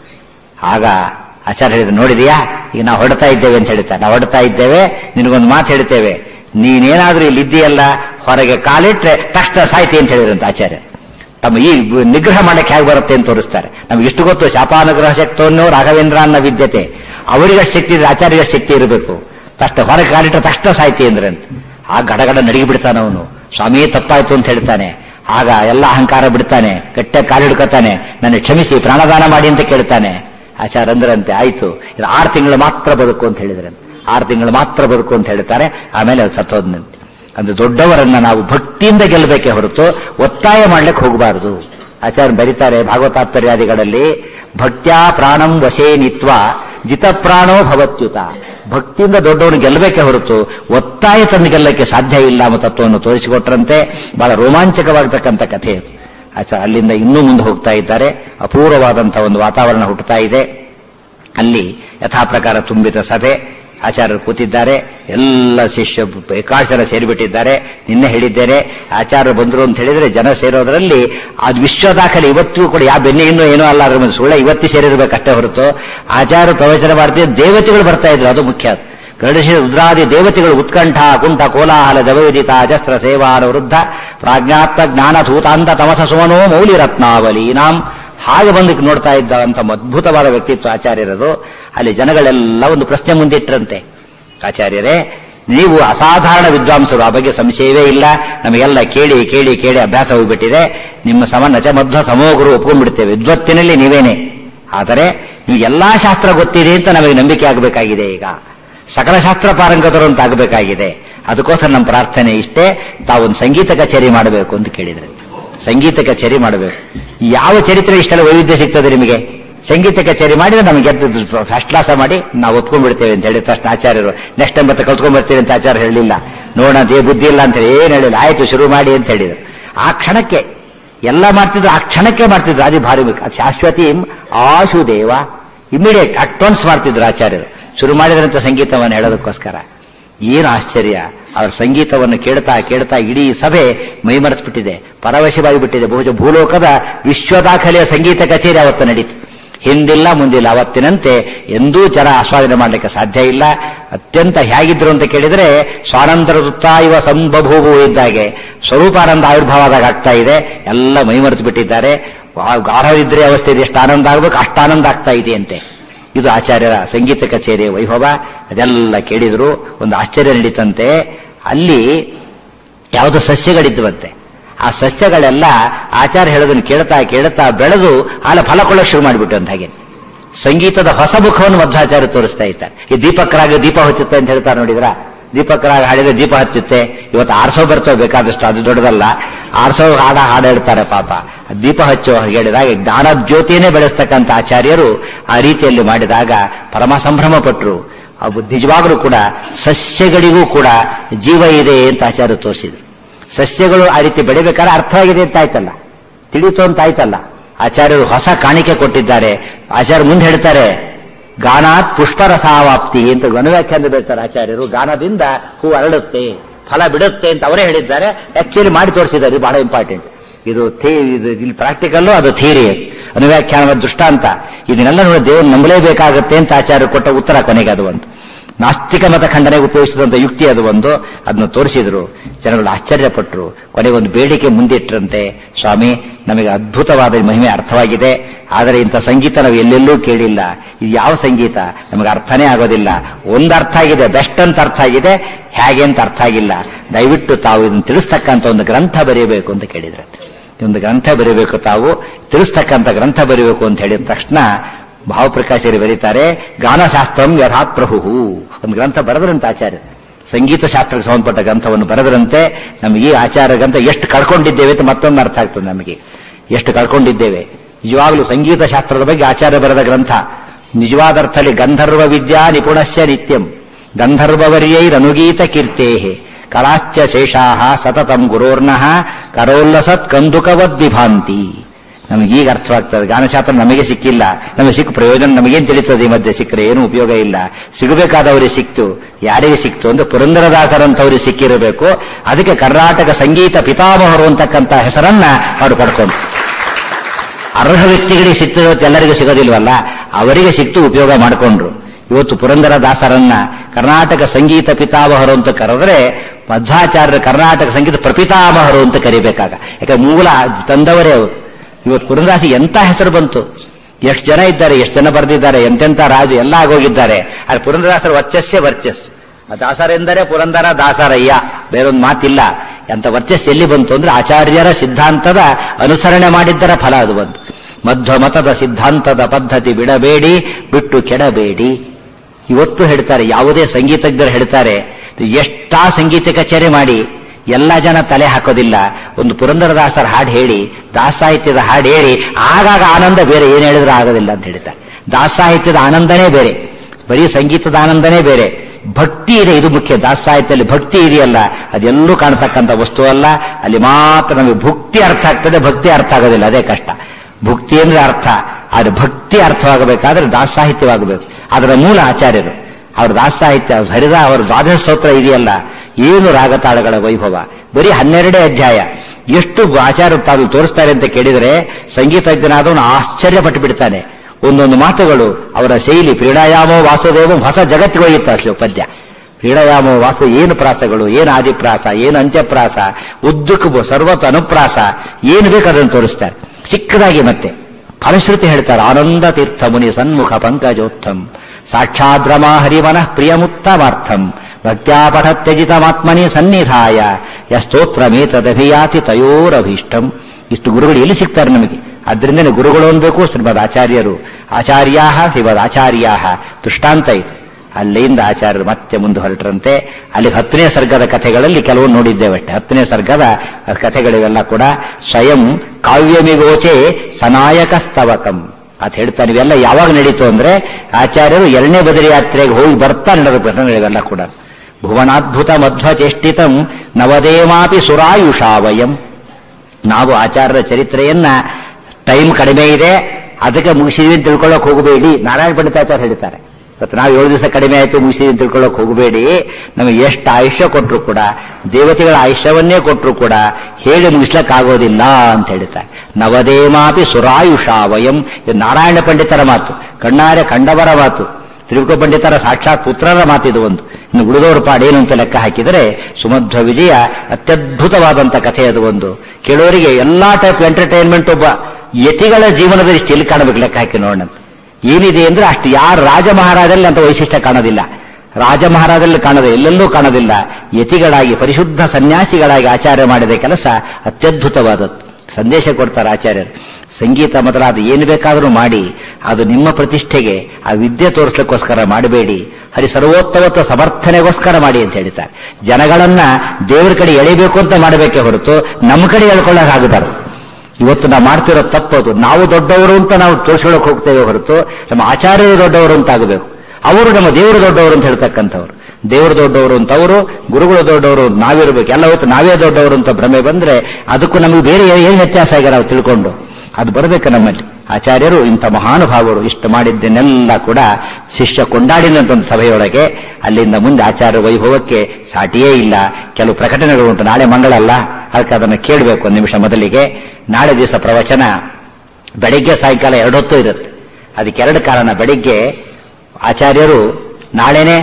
ಆಗ ಆಚಾರ್ಯ ಹೇಳಿದ್ರು ನೋಡಿದ್ಯಾ ಈಗ ನಾವು ಹೊಡ್ತಾ ಇದ್ದೇವೆ ಅಂತ ಹೇಳ್ತಾರೆ ನಾವು ಹೊಡ್ತಾ ಇದ್ದೇವೆ ನಿನಗೊಂದು ಮಾತು ಹೇಳ್ತೇವೆ ನೀನೇನಾದ್ರೂ ಇಲ್ಲಿ ಇದ್ದೀಯಲ್ಲ ಹೊರಗೆ ಕಾಲಿಟ್ರೆ ತಕ್ಷಣ ಸಾಯ್ತಿ ಅಂತ ಹೇಳಿದ್ರಂತ ಆಚಾರ್ಯ ತಮ್ಮ ಈ ನಿಗ್ರಹ ಮಾಡಕ್ಕೆ ಹೇಗೆ ಬರುತ್ತೆ ಅಂತ ತೋರಿಸ್ತಾರೆ ನಮ್ಗೆ ಇಷ್ಟು ಗೊತ್ತು ಶಾಪಾನುಗ್ರಹ ಶಕ್ತವನ್ನು ರಾಘವೇಂದ್ರ ಅನ್ನ ವಿದ್ಯತೆ ಅವರಿಗೆ ಶಕ್ತಿ ಇದ್ರೆ ಆಚಾರ್ಯ ಶಕ್ತಿ ಇರಬೇಕು ತಕ್ಷಣ ಹೊರಗೆ ಕಾಲಿಟ್ರೆ ತಕ್ಷಣ ಸಾಯ್ತಿ ಅಂದ್ರೆ ಅಂತ ಆ ಗಡಗಡ ನಡಿಗೆ ಬಿಡ್ತಾನೆ ಅವನು ಸ್ವಾಮಿ ತಪ್ಪಾಯ್ತು ಅಂತ ಹೇಳ್ತಾನೆ ಆಗ ಎಲ್ಲ ಅಹಂಕಾರ ಬಿಡ್ತಾನೆ ಗಟ್ಟೆ ಕಾಲಿಡ್ಕೊತಾನೆ ನನ್ನ ಕ್ಷಮಿಸಿ ಪ್ರಾಣದಾನ ಮಾಡಿ ಅಂತ ಕೇಳ್ತಾನೆ ಆಚಾರ ಅಂದ್ರಂತೆ ಆಯ್ತು ಇದು ಆರು ತಿಂಗಳು ಮಾತ್ರ ಬದುಕು ಅಂತ ಹೇಳಿದ್ರೆ ಆರು ತಿಂಗಳು ಮಾತ್ರ ಬದುಕು ಅಂತ ಹೇಳ್ತಾರೆ ಆಮೇಲೆ ಅದು ಸತ್ತೋದ್ನಂತೆ ಅಂದ್ರೆ ದೊಡ್ಡವರನ್ನ ನಾವು ಭಕ್ತಿಯಿಂದ ಗೆಲ್ಲಬೇಕೆ ಹೊರತು ಒತ್ತಾಯ ಮಾಡ್ಲಿಕ್ಕೆ ಹೋಗಬಾರದು ಆಚಾರ್ಯ ಬರೀತಾರೆ ಭಾಗವತಾತ್ಪರ್ಯಾದಿಗಳಲ್ಲಿ ಭಕ್ತ್ಯಾ ಪ್ರಾಣಂ ವಶೇ ನಿತ್ವ ಜಿತಪ್ರಾಣೋ ಭವತ್ಯುತ ಭಕ್ತಿಯಿಂದ ದೊಡ್ಡವನು ಗೆಲ್ಲಬೇಕೆ ಹೊರತು ಒತ್ತಾಯ ತಂದು ಗೆಲ್ಲಕ್ಕೆ ಸಾಧ್ಯ ಇಲ್ಲ ಎಂಬ ತತ್ವವನ್ನು ತೋರಿಸಿಕೊಟ್ರಂತೆ ಬಹಳ ರೋಮಾಂಚಕವಾಗತಕ್ಕಂಥ ಕಥೆ ಅದು ಆಚಾರ ಅಲ್ಲಿಂದ ಇನ್ನೂ ಮುಂದೆ ಹೋಗ್ತಾ ಇದ್ದಾರೆ ಅಪೂರ್ವವಾದಂತಹ ಒಂದು ವಾತಾವರಣ ಹುಟ್ಟುತ್ತಾ ಇದೆ ಅಲ್ಲಿ ಯಥಾ ಪ್ರಕಾರ ತುಂಬಿದ ಸಭೆ ಆಚಾರ್ಯರು ಕೂತಿದ್ದಾರೆ ಎಲ್ಲ ಶಿಷ್ಯ ಏಕಾಶರ ಸೇರಿಬಿಟ್ಟಿದ್ದಾರೆ ನಿನ್ನೆ ಹೇಳಿದ್ದೇನೆ ಆಚಾರ್ಯರು ಬಂದರು ಅಂತ ಹೇಳಿದ್ರೆ ಜನ ಸೇರೋದ್ರಲ್ಲಿ ಅದು ವಿಶ್ವ ದಾಖಲೆ ಇವತ್ತಿಗೂ ಕೂಡ ಯಾವ ಬೆನ್ನೆ ಇನ್ನೂ ಏನೋ ಅಲ್ಲ ಅದ್ರ ಮುಂದೆ ಸುಳ್ಳ ಇವತ್ತಿ ಸೇರಿರ್ಬೇಕಷ್ಟೇ ಹೊರತು ಆಚಾರ್ಯ ಪ್ರವಚನ ಮಾಡ್ತಿದ್ದ ದೇವತೆಗಳು ಬರ್ತಾ ಇದ್ರು ಅದು ಮುಖ್ಯ ಗರುಡಶ ರುದ್ರಾದಿ ದೇವತೆಗಳು ಉತ್ಕಂಠ ಕುಂಠ ಕೋಲಾಹಲ ಜವವಿದಿತ ಅಜಸ್ತ್ರ ಸೇವಾನ ವೃದ್ಧ ಪ್ರಾಜ್ಞಾತ್ಮ ಜ್ಞಾನ ಧೂತಾಂತ ತಮಸ ಸುಮನೋ ಮೌಲಿ ರತ್ನಾವಲಿ ನಾಂ ಹಾಗೆ ಬಂದು ನೋಡ್ತಾ ಇದ್ದಂತ ಅದ್ಭುತವಾದ ವ್ಯಕ್ತಿತ್ವ ಆಚಾರ್ಯರದು ಅಲ್ಲಿ ಜನಗಳೆಲ್ಲ ಒಂದು ಪ್ರಶ್ನೆ ಮುಂದಿಟ್ರಂತೆ ಆಚಾರ್ಯರೇ ನೀವು ಅಸಾಧಾರಣ ವಿದ್ವಾಂಸರು ಆ ಬಗ್ಗೆ ಸಂಶಯವೇ ಇಲ್ಲ ನಮಗೆಲ್ಲ ಕೇಳಿ ಕೇಳಿ ಕೇಳಿ ಅಭ್ಯಾಸ ಹೋಗ್ಬಿಟ್ಟಿದೆ ನಿಮ್ಮ ಸಮ ನಚ ಮಧ್ವ ಸಮೋಗುರು ಒಪ್ಕೊಂಡ್ಬಿಡ್ತೇವೆ ವಿದ್ವತ್ತಿನಲ್ಲಿ ನೀವೇನೆ ಆದರೆ ನೀವು ಎಲ್ಲಾ ಶಾಸ್ತ್ರ ಗೊತ್ತಿದೆ ಅಂತ ನಮಗೆ ನಂಬಿಕೆ ಆಗಬೇಕಾಗಿದೆ ಈಗ ಸಕಲ ಶಾಸ್ತ್ರ ಪಾರಂಗತರು ಅಂತ ಆಗಬೇಕಾಗಿದೆ ಅದಕ್ಕೋಸ್ಕರ ನಮ್ಮ ಪ್ರಾರ್ಥನೆ ಇಷ್ಟೇ ತಾವೊಂದು ಸಂಗೀತ ಕಚೇರಿ ಮಾಡಬೇಕು ಅಂತ ಕೇಳಿದ್ರೆ ಸಂಗೀತ ಕಚೇರಿ ಮಾಡಬೇಕು ಯಾವ ಚರಿತ್ರೆ ಇಷ್ಟೆಲ್ಲ ವೈವಿಧ್ಯ ಸಿಗ್ತದೆ ನಿಮಗೆ ಸಂಗೀತ ಕಚೇರಿ ಮಾಡಿದ್ರೆ ನಮಗೆ ಫಸ್ಟ್ ಕ್ಲಾಸ ಮಾಡಿ ನಾವು ಒಪ್ಕೊಂಡ್ಬಿಡ್ತೇವೆ ಅಂತ ಹೇಳಿದ ತಕ್ಷಣ ಆಚಾರ್ಯರು ನೆಕ್ಸ್ಟ್ ಟೈಮ್ ಮತ್ತೆ ಕಲ್ತ್ಕೊಂಡ್ಬರ್ತೀವಿ ಅಂತ ಆಚಾರ್ಯ ಹೇಳಿಲ್ಲ ನೋಡೋಣ ಅಂತ ಏ ಬುದ್ಧಿ ಇಲ್ಲ ಅಂತ ಹೇಳಿ ಏನ್ ಹೇಳಿಲ್ಲ ಆಯ್ತು ಶುರು ಮಾಡಿ ಅಂತ ಹೇಳಿದ್ರು ಆ ಕ್ಷಣಕ್ಕೆ ಎಲ್ಲ ಮಾಡ್ತಿದ್ರು ಆ ಕ್ಷಣಕ್ಕೆ ಮಾಡ್ತಿದ್ರು ಅದು ಭಾರಿ ಮುಖ್ಯ. ಅದು ಶಾಶ್ವತಿ ಆಶು ದೇವ ಇಮಿಡಿಯೇಟ್ ಅಟ್ವಾನ್ಸ್ ಮಾಡ್ತಿದ್ರು ಆಚಾರ್ಯರು ಶುರು ಮಾಡಿದ್ರಂತ ಸಂಗೀತವನ್ನು ಹೇಳೋದಕ್ಕೋಸ್ಕರ ಏನು ಆಶ್ಚರ್ಯ ಅವ್ರ ಸಂಗೀತವನ್ನು ಕೇಳ್ತಾ ಕೇಳ್ತಾ ಇಡೀ ಸಭೆ ಮೈಮರೆಸ್ಬಿಟ್ಟಿದೆ ಪರವಶವಾಗಿಬಿಟ್ಟಿದೆ ಬಹುಶಃ ಭೂಲೋಕದ ವಿಶ್ವ ದಾಖಲೆಯ ಸಂಗೀತ ಕಚೇರಿ ಅವತ್ತು ನಡೀತು ಹಿಂದಿಲ್ಲ ಮುಂದಿಲ್ಲ ಅವತ್ತಿನಂತೆ ಎಂದೂ ಜನ ಆಸ್ವಾದನೆ ಮಾಡಲಿಕ್ಕೆ ಸಾಧ್ಯ ಇಲ್ಲ ಅತ್ಯಂತ ಹೇಗಿದ್ರು ಅಂತ ಕೇಳಿದ್ರೆ ಸ್ವಾನಂತರ ವೃತ್ತ ಇವ ಸಂಭಭೂವು ಇದ್ದಾಗೆ ಸ್ವರೂಪಾನಂದ ಆವಿರ್ಭಾವದಾಗ ಆಗ್ತಾ ಇದೆ ಎಲ್ಲ ಮೈಮರೆತು ಬಿಟ್ಟಿದ್ದಾರೆ ಗಾಢವಿದ್ರೆ ಅವಸ್ಥೆ ಇದೆ ಎಷ್ಟು ಆನಂದ ಆಗ್ಬೇಕು ಅಷ್ಟು ಆನಂದ ಆಗ್ತಾ ಇದೆ ಅಂತೆ ಇದು ಆಚಾರ್ಯರ ಸಂಗೀತ ಕಚೇರಿಯ ವೈಭವ ಅದೆಲ್ಲ ಕೇಳಿದ್ರು ಒಂದು ಆಶ್ಚರ್ಯ ನಡೀತಂತೆ ಅಲ್ಲಿ ಯಾವುದು ಸಸ್ಯಗಳಿದ್ವಂತೆ ಆ ಸಸ್ಯಗಳೆಲ್ಲ ಆಚಾರ ಹೇಳೋದನ್ನು ಕೇಳ್ತಾ ಕೇಳ್ತಾ ಬೆಳೆದು ಆಲ ಫಲ ಕೊಳ್ಳೋಕೆ ಶುರು ಮಾಡಿಬಿಟ್ಟು ಅಂತ ಹಾಗೆ ಸಂಗೀತದ ಹೊಸ ಮುಖವನ್ನು ಮಧ್ವಾಚಾರ್ಯ ತೋರಿಸ್ತಾ ಇದ್ದಾರೆ ಈ ದೀಪಕ್ಕರಾಗ ದೀಪ ಹಚ್ಚುತ್ತೆ ಅಂತ ಹೇಳ್ತಾರೆ ನೋಡಿದ್ರ ದೀಪಕ್ಕರಾಗ ಹಾಡಿದ್ರೆ ದೀಪ ಹಚ್ಚುತ್ತೆ ಇವತ್ತು ಆರ್ಸೋ ಬರ್ತವೆ ಬೇಕಾದಷ್ಟು ಅದು ದೊಡ್ಡದಲ್ಲ ಆರ್ಸೋ ಹಾಡ ಹಾಡು ಹೇಳ್ತಾರೆ ಪಾಪ ದೀಪ ಹಚ್ಚೋ ಹೇಳಿದಾಗ ಜ್ಞಾನ ಜ್ಯೋತಿಯನ್ನೇ ಬೆಳೆಸ್ತಕ್ಕಂಥ ಆಚಾರ್ಯರು ಆ ರೀತಿಯಲ್ಲಿ ಮಾಡಿದಾಗ ಪರಮ ಸಂಭ್ರಮ ಪಟ್ಟರು ಅವು ನಿಜವಾಗಲೂ ಕೂಡ ಸಸ್ಯಗಳಿಗೂ ಕೂಡ ಜೀವ ಇದೆ ಅಂತ ಆಚಾರ್ಯ ತೋರಿಸಿದ್ರು ಸಸ್ಯಗಳು ಆ ರೀತಿ ಬೆಳಿಬೇಕಾದ್ರೆ ಅರ್ಥವಾಗಿದೆ ಅಂತ ಆಯ್ತಲ್ಲ ತಿಳಿತು ಅಂತ ಆಯ್ತಲ್ಲ ಆಚಾರ್ಯರು ಹೊಸ ಕಾಣಿಕೆ ಕೊಟ್ಟಿದ್ದಾರೆ ಆಚಾರ್ಯ ಮುಂದೆ ಹೇಳ್ತಾರೆ ಗಾನಾತ್ ಪುಷ್ಪರಸಾವಾಪ್ತಿ ಅಂತ ಗಣವ್ಯಾಖ್ಯಾನ ಹೇಳ್ತಾರೆ ಆಚಾರ್ಯರು ಗಾನದಿಂದ ಹೂ ಅರಳುತ್ತೆ ಫಲ ಬಿಡುತ್ತೆ ಅಂತ ಅವರೇ ಹೇಳಿದ್ದಾರೆ ಆಕ್ಚುಲಿ ಮಾಡಿ ತೋರಿಸಿದ್ದಾರೆ ಇದು ಬಹಳ ಇಂಪಾರ್ಟೆಂಟ್ ಇದು ಥೇ ಇದು ಇಲ್ಲಿ ಪ್ರಾಕ್ಟಿಕಲ್ಲು ಅದು ಥಿಯರಿ ಅನುವ್ಯಾಖ್ಯಾನದ ದೃಷ್ಟಾಂತ ಇದನ್ನೆಲ್ಲ ನೋಡಿ ದೇವರು ನಂಬಲೇಬೇಕಾಗತ್ತೆ ಅಂತ ಆಚಾರ್ಯ ಕೊಟ್ಟ ಉತ್ತರ ಕೊನೆಗೆ ಅದು ಒಂದು ನಾಸ್ತಿಕ ಮತ ಖಂಡನೆಗೆ ಉಪಯೋಗಿಸಿದಂತ ಯುಕ್ತಿ ಅದು ಒಂದು ಅದನ್ನು ತೋರಿಸಿದ್ರು ಜನಗಳು ಆಶ್ಚರ್ಯಪಟ್ಟರು ಕೊನೆಗೆ ಒಂದು ಬೇಡಿಕೆ ಮುಂದಿಟ್ಟರಂತೆ ಸ್ವಾಮಿ ನಮಗೆ ಅದ್ಭುತವಾದ ಈ ಮಹಿಮೆ ಅರ್ಥವಾಗಿದೆ ಆದರೆ ಇಂಥ ಸಂಗೀತ ನಾವು ಎಲ್ಲೆಲ್ಲೂ ಕೇಳಿಲ್ಲ ಇದು ಯಾವ ಸಂಗೀತ ನಮಗೆ ಅರ್ಥನೇ ಆಗೋದಿಲ್ಲ ಒಂದು ಅರ್ಥ ಆಗಿದೆ ಬೆಸ್ಟ್ ಅಂತ ಅರ್ಥ ಆಗಿದೆ ಹೇಗೆ ಅಂತ ಅರ್ಥ ಆಗಿಲ್ಲ ದಯವಿಟ್ಟು ತಾವು ಇದನ್ನು ತಿಳಿಸ್ತಕ್ಕಂಥ ಒಂದು ಗ್ರಂಥ ಬರೆಯಬೇಕು ಅಂತ ಕೇಳಿದ್ರೆ ಒಂದು ಗ್ರಂಥ ಬರೀಬೇಕು ತಾವು ತಿಳಿಸ್ತಕ್ಕಂಥ ಗ್ರಂಥ ಬರೀಬೇಕು ಅಂತ ಹೇಳಿದ ತಕ್ಷಣ ಭಾವಪ್ರಕಾಶರು ಬರೀತಾರೆ ಗಾನಶಾಸ್ತ್ರಂ ಯಥಾತ್ ಪ್ರಭು ಒಂದು ಗ್ರಂಥ ಬರೆದ್ರಂತೆ ಆಚಾರ್ಯ ಸಂಗೀತ ಶಾಸ್ತ್ರಕ್ಕೆ ಸಂಬಂಧಪಟ್ಟ ಗ್ರಂಥವನ್ನು ಬರೆದ್ರಂತೆ ನಮಗೆ ಈ ಆಚಾರ ಗ್ರಂಥ ಎಷ್ಟು ಕಳ್ಕೊಂಡಿದ್ದೇವೆ ಅಂತ ಮತ್ತೊಂದು ಅರ್ಥ ಆಗ್ತದೆ ನಮಗೆ ಎಷ್ಟು ಕಳ್ಕೊಂಡಿದ್ದೇವೆ ನಿಜವಾಗ್ಲೂ ಸಂಗೀತ ಶಾಸ್ತ್ರದ ಬಗ್ಗೆ ಆಚಾರ್ಯ ಬರೆದ ಗ್ರಂಥ ನಿಜವಾದ ಅರ್ಥದಲ್ಲಿ ಗಂಧರ್ವ ವಿದ್ಯಾ ನಿಪುಣಶ್ಯ ನಿತ್ಯಂ ಗಂಧರ್ವವರ್ಯೈರನುಗೀತ ಕೀರ್ತೇಹೆ ಕಲಾಶ್ಚ ಶೇಷಾಹ ಸತತಂ ಗುರೋರ್ನಃ ಕರೋಲ್ಲಸತ್ ಕಂದುಕವದ್ವಿಭಾಂತಿ ನಮಗೆ ಈಗ ಅರ್ಥವಾಗ್ತದೆ ಗಾನಶಾಸ್ತ್ರ ನಮಗೆ ಸಿಕ್ಕಿಲ್ಲ ನಮಗೆ ಸಿಕ್ಕ ಪ್ರಯೋಜನ ನಮಗೇನು ತಿಳಿತದೆ ಈ ಮಧ್ಯೆ ಸಿಕ್ಕರೆ ಏನು ಉಪಯೋಗ ಇಲ್ಲ ಸಿಗಬೇಕಾದವರಿಗೆ ಸಿಕ್ತು ಯಾರಿಗೆ ಸಿಕ್ತು ಅಂದ್ರೆ ಪುರಂದರದಾಸರಂತವ್ರಿಗೆ ಸಿಕ್ಕಿರಬೇಕು ಅದಕ್ಕೆ ಕರ್ನಾಟಕ ಸಂಗೀತ ಪಿತಾಮಹರು ಅಂತಕ್ಕಂಥ ಹೆಸರನ್ನ ಅವರು ಪಡ್ಕೊಂಡು ಅರ್ಹ ವ್ಯಕ್ತಿಗಳಿಗೆ ಸಿಕ್ತಿರೋದು ಎಲ್ಲರಿಗೂ ಸಿಗೋದಿಲ್ವಲ್ಲ ಅವರಿಗೆ ಸಿಕ್ತು ಉಪಯೋಗ ಮಾಡಿಕೊಂಡ್ರು ಇವತ್ತು ಪುರಂದರ ದಾಸರನ್ನ ಕರ್ನಾಟಕ ಸಂಗೀತ ಪಿತಾಮಹರು ಅಂತ ಕರೆದ್ರೆ ಮಧ್ವಾಚಾರ್ಯರ ಕರ್ನಾಟಕ ಸಂಗೀತ ಪ್ರಪಿತಾಮಹರು ಅಂತ ಕರಿಬೇಕಾಗ ಯಾಕೆ ಮೂಲ ತಂದವರೇ ಅವರು ಇವತ್ತು ಪುರಂದಾಸಿ ಎಂತ ಹೆಸರು ಬಂತು ಎಷ್ಟು ಜನ ಇದ್ದಾರೆ ಎಷ್ಟು ಜನ ಬರೆದಿದ್ದಾರೆ ಎಂತೆಂತ ರಾಜು ಎಲ್ಲ ಆಗೋಗಿದ್ದಾರೆ ಅಲ್ಲಿ ಪುರಂದರದಾಸರ ವರ್ಚಸ್ಸೇ ವರ್ಚಸ್ಸು ಆ ದಾಸರೆಂದರೆ ಪುರಂದರ ದಾಸರಯ್ಯ ಬೇರೊಂದು ಮಾತಿಲ್ಲ ಅಂತ ವರ್ಚಸ್ಸು ಎಲ್ಲಿ ಬಂತು ಅಂದ್ರೆ ಆಚಾರ್ಯರ ಸಿದ್ಧಾಂತದ ಅನುಸರಣೆ ಮಾಡಿದ್ದರ ಫಲ ಅದು ಬಂತು ಮಧ್ವ ಮತದ ಸಿದ್ಧಾಂತದ ಪದ್ಧತಿ ಬಿಡಬೇಡಿ ಬಿಟ್ಟು ಕೆಡಬೇಡಿ ಇವತ್ತು ಹೇಳ್ತಾರೆ ಯಾವುದೇ ಸಂಗೀತಜ್ಞರು ಹೇಳ್ತಾರೆ ಎಷ್ಟಾ ಸಂಗೀತ ಕಚೇರಿ ಮಾಡಿ ಎಲ್ಲ ಜನ ತಲೆ ಹಾಕೋದಿಲ್ಲ ಒಂದು ಪುರಂದರದಾಸರ ಹಾಡು ಹೇಳಿ ದಾಸ ಸಾಹಿತ್ಯದ ಹಾಡು ಹೇಳಿ ಆಗಾಗ ಆನಂದ ಬೇರೆ ಏನು ಹೇಳಿದ್ರೂ ಆಗೋದಿಲ್ಲ ಅಂತ ಹೇಳ್ತಾರೆ ದಾಸ ಸಾಹಿತ್ಯದ ಆನಂದನೇ ಬೇರೆ ಬರೀ ಸಂಗೀತದ ಆನಂದನೇ ಬೇರೆ ಭಕ್ತಿ ಇದೆ ಇದು ಮುಖ್ಯ ದಾಸ ಸಾಹಿತ್ಯದಲ್ಲಿ ಭಕ್ತಿ ಇದೆಯಲ್ಲ ಅದೆಲ್ಲೂ ಕಾಣತಕ್ಕಂಥ ವಸ್ತು ಅಲ್ಲ ಅಲ್ಲಿ ಮಾತ್ರ ನಮಗೆ ಭಕ್ತಿ ಅರ್ಥ ಆಗ್ತದೆ ಭಕ್ತಿ ಅರ್ಥ ಆಗೋದಿಲ್ಲ ಅದೇ ಕಷ್ಟ ಭಕ್ತಿ ಅಂದ್ರೆ ಅರ್ಥ ಆದ್ರೆ ಭಕ್ತಿ ಅರ್ಥವಾಗಬೇಕಾದ್ರೆ ದಾಸ ಸಾಹಿತ್ಯವಾಗಬೇಕು ಅದರ ಮೂಲ ಆಚಾರ್ಯರು ಅವ್ರ ದಾಸ ಸಾಹಿತ್ಯ ಹರಿದ ಅವರ ದ್ವಾದಶ ಸ್ತೋತ್ರ ಇದೆಯಲ್ಲ ಏನು ರಾಗತಾಳಗಳ ವೈಭವ ಬರೀ ಹನ್ನೆರಡೇ ಅಧ್ಯಾಯ ಎಷ್ಟು ಆಚಾರ್ಯ ತಾವು ತೋರಿಸ್ತಾರೆ ಅಂತ ಕೇಳಿದರೆ ಸಂಗೀತಜ್ಞನಾದವನು ಆಶ್ಚರ್ಯಪಟ್ಟು ಬಿಡ್ತಾನೆ ಒಂದೊಂದು ಮಾತುಗಳು ಅವರ ಶೈಲಿ ಕ್ರೀಡಾಯಾಮೋ ವಾಸುದೇವ ಹೊಸ ಜಗತ್ತಿಗೆ ಒಯ್ಯುತ್ತೆ ಅಸಲು ಪದ್ಯ ಕ್ರೀಡಾಯಾಮೋ ವಾಸು ಏನು ಪ್ರಾಸಗಳು ಏನು ಆದಿಪ್ರಾಸ ಏನು ಅಂತ್ಯಪ್ರಾಸ ಉದ್ದಕ್ಕೂ ಸರ್ವತ ಅನುಪ್ರಾಸ ಏನು ಬೇಕು ಅದನ್ನು ತೋರಿಸ್ತಾರೆ ಚಿಕ್ಕದಾಗಿ ಮತ್ತೆ ಫಲಶ್ರುತಿ ಹೇಳ್ತಾರೆ ಆನಂದ ತೀರ್ಥ ಮುನಿ ಸನ್ಮುಖ ಪಂಕಜೋತ್ತಮ್ ಸಾಕ್ಷಾದ್ರಮ ಹರಿವನಃ ಪ್ರಿಯಮುತ್ತಮಾರ್ಥಂ ಭಕ್ತ್ಯಾಪಠತ್ಯಜಿತಮಾತ್ಮನಿ ಸನ್ನಿಧಾಯ ಯಸ್ತೋತ್ರಮೇತದಭಿಯಾತಿ ತಯೋರಭೀಷ್ಟಂ ಇಷ್ಟು ಗುರುಗಳು ಎಲ್ಲಿ ಸಿಗ್ತಾರೆ ನಮಗೆ ಅದರಿಂದ ಗುರುಗಳು ಅನ್ಬೇಕು ಶ್ರೀಮದ್ ಆಚಾರ್ಯರು ಆಚಾರ್ಯಾ ಶ್ರೀಮದ್ ಆಚಾರ್ಯಾ ದೃಷ್ಟಾಂತ ಇದು ಅಲ್ಲಿಂದ ಆಚಾರ್ಯರು ಮತ್ತೆ ಮುಂದೆ ಹೊರಟರಂತೆ ಅಲ್ಲಿ ಹತ್ತನೇ ಸರ್ಗದ ಕಥೆಗಳಲ್ಲಿ ಕೆಲವು ನೋಡಿದ್ದೇವಷ್ಟೆ ಹತ್ತನೇ ಸರ್ಗದ ಕಥೆಗಳಿವೆಲ್ಲ ಕೂಡ ಸ್ವಯಂ ಕಾವ್ಯಮಿಗೋಚೆ ಸನಾಯಕ ಸ್ತವಕಂ ಅಂತ ಹೇಳ್ತಾನೆ ಇವೆಲ್ಲ ಯಾವಾಗ ನಡೀತು ಅಂದ್ರೆ ಆಚಾರ್ಯರು ಎರಡನೇ ಬದರಿ ಯಾತ್ರೆಗೆ ಹೋಗಿ ಬರ್ತಾ ನಡೆದ ಘಟನೆಗಳಿವೆಲ್ಲ ಕೂಡ ಭುವನಾದ್ಭುತ ಮಧ್ವಚೇಷ್ಟಿತಂ ನವದೇಮಾಪಿ ಸುರಾಯುಷಾವಯಂ ನಾವು ಆಚಾರ್ಯರ ಚರಿತ್ರೆಯನ್ನ ಟೈಮ್ ಕಡಿಮೆ ಇದೆ ಅದಕ್ಕೆ ಮುಗಿಸಿದ್ವಿ ಅಂತ ತಿಳ್ಕೊಳ್ಳೋಕೆ ಹೋಗಬೇಡಿ ನಾರಾಯಣ ಪಂಡಿತಾಚಾರ್ಯ ಹೇಳ್ತಾರೆ ಇವತ್ತು ನಾವು ಏಳು ದಿವಸ ಕಡಿಮೆ ಆಯಿತು ಮುಗಿಸಿದ್ವಿ ಅಂತ ತಿಳ್ಕೊಳ್ಳೋಕೆ ಹೋಗಬೇಡಿ ನಮಗೆ ಎಷ್ಟು ಆಯುಷ್ಯ ಕೊಟ್ಟರು ಕೂಡ ದೇವತೆಗಳ ಆಯುಷ್ಯವನ್ನೇ ಕೊಟ್ಟರು ಕೂಡ ಹೇಳಿ ಮುಗಿಸ್ಲಕ್ಕಾಗೋದಿಲ್ಲ ಅಂತ ಹೇಳ್ತಾರೆ ನವದೇಮಾಪಿ ಸುರಾಯುಷಾವಯಂ ಇದು ನಾರಾಯಣ ಪಂಡಿತರ ಮಾತು ಕಣ್ಣಾರೆ ಕಂಡವರ ಮಾತು ತ್ರಿವಿಕ ಪಂಡಿತರ ಸಾಕ್ಷಾತ್ ಪುತ್ರರ ಮಾತಿದು ಒಂದು ಇನ್ನು ಉಳಿದವರ ಪಾಡೇನು ಅಂತ ಲೆಕ್ಕ ಹಾಕಿದರೆ ಸುಮಧ್ವ ವಿಜಯ ಅತ್ಯದ್ಭುತವಾದಂಥ ಕಥೆ ಅದು ಒಂದು ಕೆಲವರಿಗೆ ಎಲ್ಲಾ ಟೈಪ್ ಎಂಟರ್ಟೈನ್ಮೆಂಟ್ ಒಬ್ಬ ಯತಿಗಳ ಜೀವನದಲ್ಲಿ ಇಷ್ಟು ಎಲ್ಲಿ ಕಾಣಬೇಕು ಲೆಕ್ಕ ಹಾಕಿ ನೋಡೋಣ ಏನಿದೆ ಅಂದ್ರೆ ಅಷ್ಟು ಯಾರು ರಾಜ ಮಹಾರಾಜಲ್ಲಿ ಅಂತ ವೈಶಿಷ್ಟ್ಯ ಕಾಣೋದಿಲ್ಲ ರಾಜ ಮಹಾರಾಜಲ್ಲಿ ಕಾಣೋದು ಎಲ್ಲೆಲ್ಲೂ ಕಾಣೋದಿಲ್ಲ ಯತಿಗಳಾಗಿ ಪರಿಶುದ್ಧ ಸನ್ಯಾಸಿಗಳಾಗಿ ಆಚಾರ್ಯ ಮಾಡಿದ ಕೆಲಸ ಅತ್ಯದ್ಭುತವಾದದ್ದು ಸಂದೇಶ ಕೊಡ್ತಾರೆ ಆಚಾರ್ಯರು ಸಂಗೀತ ಮೊದಲಾದ ಏನು ಬೇಕಾದರೂ ಮಾಡಿ ಅದು ನಿಮ್ಮ ಪ್ರತಿಷ್ಠೆಗೆ ಆ ವಿದ್ಯೆ ತೋರಿಸ್ಲಿಕ್ಕೋಸ್ಕರ ಮಾಡಬೇಡಿ ಹರಿ ಸರ್ವೋತ್ತಮತ್ವ ಸಮರ್ಥನೆಗೋಸ್ಕರ ಮಾಡಿ ಅಂತ ಹೇಳ್ತಾರೆ ಜನಗಳನ್ನ ದೇವರ ಕಡೆ ಎಳಿಬೇಕು ಅಂತ ಮಾಡಬೇಕೇ ಹೊರತು ನಮ್ಮ ಕಡೆ ಎಳ್ಕೊಳ್ಳೋಕ್ಕಾಗಬಾರದು ಇವತ್ತು ನಾವು ಮಾಡ್ತಿರೋ ತಪ್ಪದು ನಾವು ದೊಡ್ಡವರು ಅಂತ ನಾವು ತೋರಿಸ್ಕೊಳ್ಳೋಕೆ ಹೋಗ್ತೇವೆ ಹೊರತು ನಮ್ಮ ಆಚಾರ್ಯರು ದೊಡ್ಡವರು ಅಂತ ಆಗಬೇಕು ಅವರು ನಮ್ಮ ದೇವರು ದೊಡ್ಡವರು ಅಂತ ಹೇಳ್ತಕ್ಕಂಥವ್ರು ದೇವರು ದೊಡ್ಡವರು ಅಂತ ಅವರು ಗುರುಗಳು ದೊಡ್ಡವರು ನಾವಿರಬೇಕು ಎಲ್ಲ ಹೊತ್ತು ನಾವೇ ದೊಡ್ಡವರು ಅಂತ ಭ್ರಮೆ ಬಂದ್ರೆ ಅದಕ್ಕೂ ನಮಗೆ ಬೇರೆ ಏನು ವ್ಯತ್ಯಾಸ ಆಗ ನಾವು ತಿಳ್ಕೊಂಡು ಅದು ಬರಬೇಕು ನಮ್ಮಲ್ಲಿ ಆಚಾರ್ಯರು ಇಂಥ ಮಹಾನುಭಾವರು ಇಷ್ಟು ಮಾಡಿದ್ದನ್ನೆಲ್ಲ ಕೂಡ ಶಿಷ್ಯ ಕೊಂಡಾಡಿದಂತ ಒಂದು ಸಭೆಯೊಳಗೆ ಅಲ್ಲಿಂದ ಮುಂದೆ ಆಚಾರ್ಯ ವೈಭವಕ್ಕೆ ಸಾಟಿಯೇ ಇಲ್ಲ ಕೆಲವು ಪ್ರಕಟಣೆಗಳು ಉಂಟು ನಾಳೆ ಮಂಗಳ ಅಲ್ಲ ಅದಕ್ಕೆ ಅದನ್ನು ಕೇಳಬೇಕು ಒಂದು ನಿಮಿಷ ಮೊದಲಿಗೆ ನಾಳೆ ದಿವಸ ಪ್ರವಚನ ಬೆಳಿಗ್ಗೆ ಸಾಯಂಕಾಲ ಎರಡೊತ್ತು ಇರುತ್ತೆ ಅದಕ್ಕೆ ಎರಡು ಕಾರಣ ಬೆಳಿಗ್ಗೆ ಆಚಾರ್ಯರು ನಾಳೆನೆ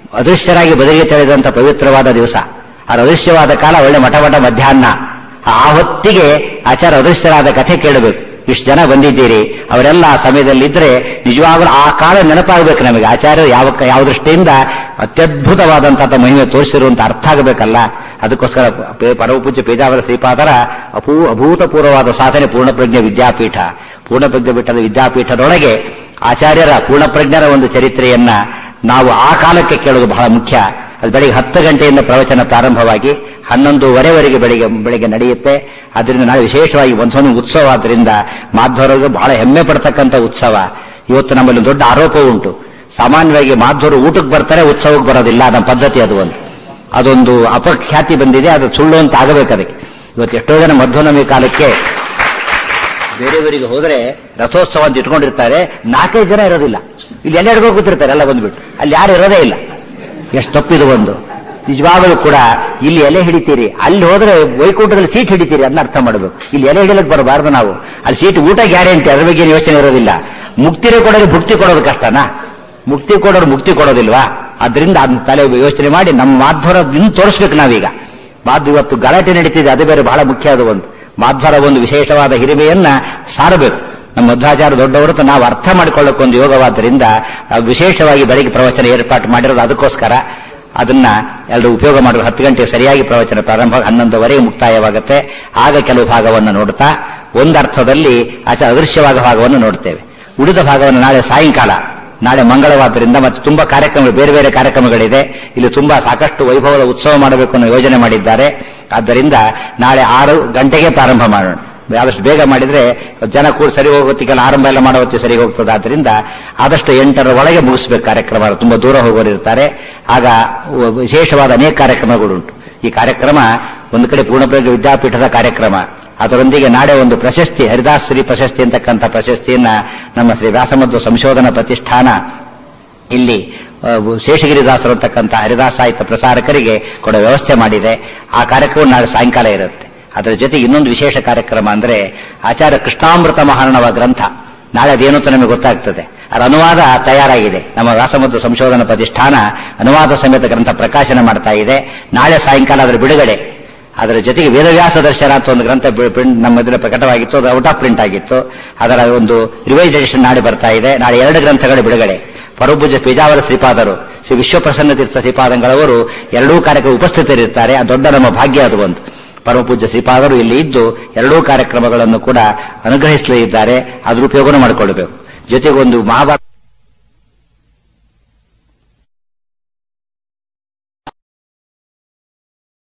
ಅದೃಶ್ಯರಾಗಿ ಬದಲಿಗೆ ತೆಳೆದಂತ ಪವಿತ್ರವಾದ ದಿವಸ ಆ ಅದೃಶ್ಯವಾದ ಕಾಲ ಒಳ್ಳೆ ಮಠಮಠ ಮಧ್ಯಾಹ್ನ ಆ ಹೊತ್ತಿಗೆ ಆಚಾರ ಅದೃಶ್ಯರಾದ ಕಥೆ ಕೇಳಬೇಕು ಇಷ್ಟು ಜನ ಬಂದಿದ್ದೀರಿ ಅವರೆಲ್ಲ ಆ ಸಮಯದಲ್ಲಿದ್ರೆ ನಿಜವಾಗ್ಲೂ ಆ ಕಾಲ ನೆನಪಾಗಬೇಕು ನಮಗೆ ಆಚಾರ್ಯ ಯಾವ ಯಾವ ದೃಷ್ಟಿಯಿಂದ ಅತ್ಯದ್ಭುತವಾದಂತಹ ಮಹಿಮೆ ತೋರಿಸಿರುವಂತ ಅರ್ಥ ಆಗಬೇಕಲ್ಲ ಅದಕ್ಕೋಸ್ಕರ ಪೇ- ಪರಮಪೂಜ್ಯ ಪೇಜಾವರ ಶ್ರೀಪಾದರ ಅಪೂ ಅಭೂತಪೂರ್ವವಾದ ಸಾಧನೆ ಪೂರ್ಣಪ್ರಜ್ಞೆ ವಿದ್ಯಾಪೀಠ ಪೂರ್ಣಪ್ರಜ್ಞೆ ಬಿಟ್ಟದ ವಿದ್ಯಾಪೀಠದೊಳಗೆ ಆಚಾರ್ಯರ ಪೂರ್ಣಪ್ರಜ್ಞರ ಒಂದು ಚರಿತ್ರೆಯನ್ನ ನಾವು ಆ ಕಾಲಕ್ಕೆ ಕೇಳೋದು ಬಹಳ ಮುಖ್ಯ ಅದು ಬೆಳಿಗ್ಗೆ ಹತ್ತು ಗಂಟೆಯಿಂದ ಪ್ರವಚನ ಪ್ರಾರಂಭವಾಗಿ ಹನ್ನೊಂದುವರೆವರೆಗೆ ಬೆಳಿಗ್ಗೆ ಬೆಳಿಗ್ಗೆ ನಡೆಯುತ್ತೆ ಅದರಿಂದ ನಾಳೆ ವಿಶೇಷವಾಗಿ ಒಂದ್ಸೊಂದು ಉತ್ಸವ ಆದ್ದರಿಂದ ಮಾಧ್ವರಿಗೆ ಬಹಳ ಹೆಮ್ಮೆ ಪಡ್ತಕ್ಕಂಥ ಉತ್ಸವ ಇವತ್ತು ನಮ್ಮಲ್ಲಿ ಒಂದು ದೊಡ್ಡ ಆರೋಪ ಉಂಟು ಸಾಮಾನ್ಯವಾಗಿ ಮಾಧ್ವರು ಊಟಕ್ಕೆ ಬರ್ತಾರೆ ಉತ್ಸವಕ್ಕೆ ಬರೋದಿಲ್ಲ ನಮ್ಮ ಪದ್ಧತಿ ಅದು ಒಂದು ಅದೊಂದು ಅಪಖ್ಯಾತಿ ಬಂದಿದೆ ಅದು ಸುಳ್ಳು ಅಂತ ಆಗಬೇಕು ಅದಕ್ಕೆ ಇವತ್ತು ಎಷ್ಟೋ ಜನ ಮಧ್ವನವಮಿ ಕಾಲಕ್ಕೆ ಬೇರೆಯವರಿಗೆ ಹೋದ್ರೆ ರಥೋತ್ಸವ ಅಂತ ಇಟ್ಕೊಂಡಿರ್ತಾರೆ ನಾಲ್ಕೈದು ಜನ ಇರೋದಿಲ್ಲ ಇಲ್ಲಿ ಎಲ್ಲ ಹಿಡ್ಕೊಂಡು ಕೂತಿರ್ತಾರೆ ಎಲ್ಲ ಬಂದ್ಬಿಟ್ಟು ಅಲ್ಲಿ ಯಾರು ಇರೋದೇ ಇಲ್ಲ ಎಷ್ಟು ತಪ್ಪಿದು ಒಂದು ನಿಜವಾಗಲೂ ಕೂಡ ಇಲ್ಲಿ ಎಲೆ ಹಿಡಿತೀರಿ ಅಲ್ಲಿ ಹೋದ್ರೆ ವೈಕುಂಠದಲ್ಲಿ ಸೀಟ್ ಹಿಡಿತೀರಿ ಅದನ್ನ ಅರ್ಥ ಮಾಡಬೇಕು ಇಲ್ಲಿ ಎಲೆ ಹಿಡಿಯಲಿಕ್ಕೆ ಬರಬಾರ್ದು ನಾವು ಅಲ್ಲಿ ಸೀಟ್ ಊಟ ಗ್ಯಾರಂಟಿ ಅದ್ರ ಬಗ್ಗೆ ಯೋಚನೆ ಇರೋದಿಲ್ಲ ಮುಕ್ತಿರೇ ಕೊಡೋದು ಭುಕ್ತಿ ಕೊಡೋದು ಕಷ್ಟನಾ ಮುಕ್ತಿ ಕೊಡೋರು ಮುಕ್ತಿ ಕೊಡೋದಿಲ್ವಾ ಅದರಿಂದ ಅದನ್ನ ತಲೆ ಯೋಚನೆ ಮಾಡಿ ನಮ್ಮ ಮಾಧ್ವರ ಇನ್ನು ತೋರಿಸ್ಬೇಕು ನಾವೀಗ ಮಾಧ್ವ ಇವತ್ತು ಗಲಾಟೆ ನಡೀತಿದೆ ಅದು ಬೇರೆ ಬಹಳ ಮುಖ್ಯ ಅದು ಒಂದು ಮಾಧ್ವರ ಒಂದು ವಿಶೇಷವಾದ ಹಿರಿಮೆಯನ್ನ ಸಾರಬೇಕು ನಮ್ಮ ಮಧ್ವಾಚಾರ ದೊಡ್ಡವರು ಅಂತ ನಾವು ಅರ್ಥ ಮಾಡಿಕೊಳ್ಳಕ್ಕೆ ಒಂದು ಯೋಗವಾದ್ದರಿಂದ ಆ ವಿಶೇಷವಾಗಿ ಬೆಳಗ್ಗೆ ಪ್ರವಚನ ಏರ್ಪಾటు ಮಾಡಿರೋದು ಅದಕ್ಕೋಸ್ಕರ ಅದನ್ನ ಎಲ್ಲರೂ ಉಪಯೋಗ ಮಾಡುವ ಹತ್ತು ಗಂಟೆ ಸರಿಯಾಗಿ ಪ್ರವಚನ ಪ್ರಾರಂಭ ಹನ್ನೊಂದುವರೆಗೆ ಮುಕ್ತಾಯವಾಗುತ್ತೆ ಆಗ ಕೆಲವು ಭಾಗವನ್ನು ನೋಡ್ತಾ ಒಂದರ್ಥದಲ್ಲಿ ಆಚೆ ಅದೃಶ್ಯವಾದ ಭಾಗವನ್ನು ನೋಡ್ತೇವೆ ಉಳಿದ ಭಾಗವನ್ನು ನಾಳೆ ಸಾಯಂಕಾಲ ನಾಳೆ ಮಂಗಳವಾದ್ದರಿಂದ ಮತ್ತು ತುಂಬಾ ಕಾರ್ಯಕ್ರಮಗಳು ಬೇರೆ ಬೇರೆ ಕಾರ್ಯಕ್ರಮಗಳಿದೆ ಇಲ್ಲಿ ತುಂಬಾ ಸಾಕಷ್ಟು ವೈಭವದ ಉತ್ಸವ ಮಾಡಬೇಕು ಅನ್ನೋ ಯೋಜನೆ ಮಾಡಿದ್ದಾರೆ ಆದ್ದರಿಂದ ನಾಳೆ ಆರು ಗಂಟೆಗೆ ಪ್ರಾರಂಭ ಮಾಡೋಣ ಆದಷ್ಟು ಬೇಗ ಮಾಡಿದ್ರೆ ಜನ ಕೂಡ ಸರಿ ಹೋಗೋತ್ತಿಗೆಲ್ಲ ಆರಂಭ ಎಲ್ಲ ಮಾಡೋ ಹೊತ್ತಿಗೆ ಸರಿ ಹೋಗ್ತದೆ ಆದ್ದರಿಂದ ಆದಷ್ಟು ಎಂಟರ ಒಳಗೆ ಮುಗಿಸ್ಬೇಕು ಕಾರ್ಯಕ್ರಮ ತುಂಬಾ ದೂರ ಹೋಗೋರು ಇರ್ತಾರೆ ಆಗ ವಿಶೇಷವಾದ ಅನೇಕ ಕಾರ್ಯಕ್ರಮಗಳುಂಟು ಈ ಕಾರ್ಯಕ್ರಮ ಒಂದು ಕಡೆ ಪೂರ್ಣಪ್ರಜ್ಞ ವಿದ್ಯಾಪೀಠದ ಕಾರ್ಯಕ್ರಮ ಅದರೊಂದಿಗೆ ನಾಳೆ ಒಂದು ಪ್ರಶಸ್ತಿ ಹರಿದಾಸ್ ಶ್ರೀ ಪ್ರಶಸ್ತಿ ಅಂತಕ್ಕಂಥ ಪ್ರಶಸ್ತಿಯನ್ನ ನಮ್ಮ ಶ್ರೀ ವ್ಯಾಸಮಧ್ವ ಸಂಶೋಧನಾ ಪ್ರತಿಷ್ಠಾನ ಇಲ್ಲಿ ಆ, ಶೇಷಗಿರಿದಾಸರು ಅಂತಕ್ಕಂಥ ಹರಿದಾಸ ಸಾಹಿತ್ಯ ಪ್ರಸಾರಕರಿಗೆ ಕೊಡೋ ವ್ಯವಸ್ಥೆ ಮಾಡಿದೆ ಆ ಕಾರ್ಯಕ್ರಮ ನಾಳೆ ಸಾಯಂಕಾಲ ಇರುತ್ತೆ ಅದರ ಜೊತೆಗೆ ಇನ್ನೊಂದು ವಿಶೇಷ ಕಾರ್ಯಕ್ರಮ ಅಂದ್ರೆ ಆಚಾರ್ಯ ಕೃಷ್ಣಾಮೃತ ಮಹಾರಣವ ಗ್ರಂಥ ನಾಳೆ ಅದೇನು ಅಂತ ನಮಗೆ ಗೊತ್ತಾಗ್ತದೆ ಅದರ ಅನುವಾದ ತಯಾರಾಗಿದೆ ನಮ್ಮ ವ್ಯಾಸಮಧ್ವ ಸಂಶೋಧನಾ ಪ್ರತಿಷ್ಠಾನ ಅನುವಾದ ಸಮೇತ ಗ್ರಂಥ ಪ್ರಕಾಶನ ಮಾಡ್ತಾ ಇದೆ ನಾಳೆ ಸಾಯಂಕಾಲ ಅದರ ಬಿಡುಗಡೆ ಅದರ ಜೊತೆಗೆ ವೇದವ್ಯಾಸ ದರ್ಶನ ಅಂತ ಒಂದು ಗ್ರಂಥ ಬಿ- ಪ್ರಿಂಟ್ ನಮ್ಮ ಇದರಲ್ಲಿ ಪ್ರಕಟವಾಗಿತ್ತು ಅದು ಔಟ್ ಆಫ್ ಪ್ರಿಂಟ್ ಆಗಿತ್ತು ಅದರ ಒಂದು ರಿವೈಸ್ ಎಡಿಷನ್ ನಾಳೆ ಬರ್ತಾ ಇದೆ ನಾಳೆ ಎರಡು ಗ್ರಂಥಗಳ ಬಿಡುಗಡೆ ಪರಭುಜ ಪೇಜಾವರ ಶ್ರೀಪಾದರು ಶ್ರೀ ವಿಶ್ವಪ್ರಸನ್ನ ತೀರ್ಥ ಶ್ರೀಪಾದಂಗಳವರು ಎರಡೂ ಕಾರ್ಯಕ್ರಮ ಉಪಸ್ಥಿತರಿರ್ತಾರೆ ಆ ದೊಡ್ಡ ನಮ್ಮ ಭಾಗ್ಯ ಅದು ಒಂದು ಪರಮಪೂಜ್ಯ ಶ್ರೀಪಾದರು ಇಲ್ಲಿ ಇದ್ದು ಎರಡೂ ಕಾರ್ಯಕ್ರಮಗಳನ್ನು ಕೂಡ ಅನುಗ್ರಹಿಸಲಿದ್ದಾರೆ ಅದ್ರ ಉಪಯೋಗನೂ ಮಾಡಿಕೊಳ್ಳಬೇಕು ಜೊತೆಗೆ ಒಂದು ಮಹಾಭಾರತ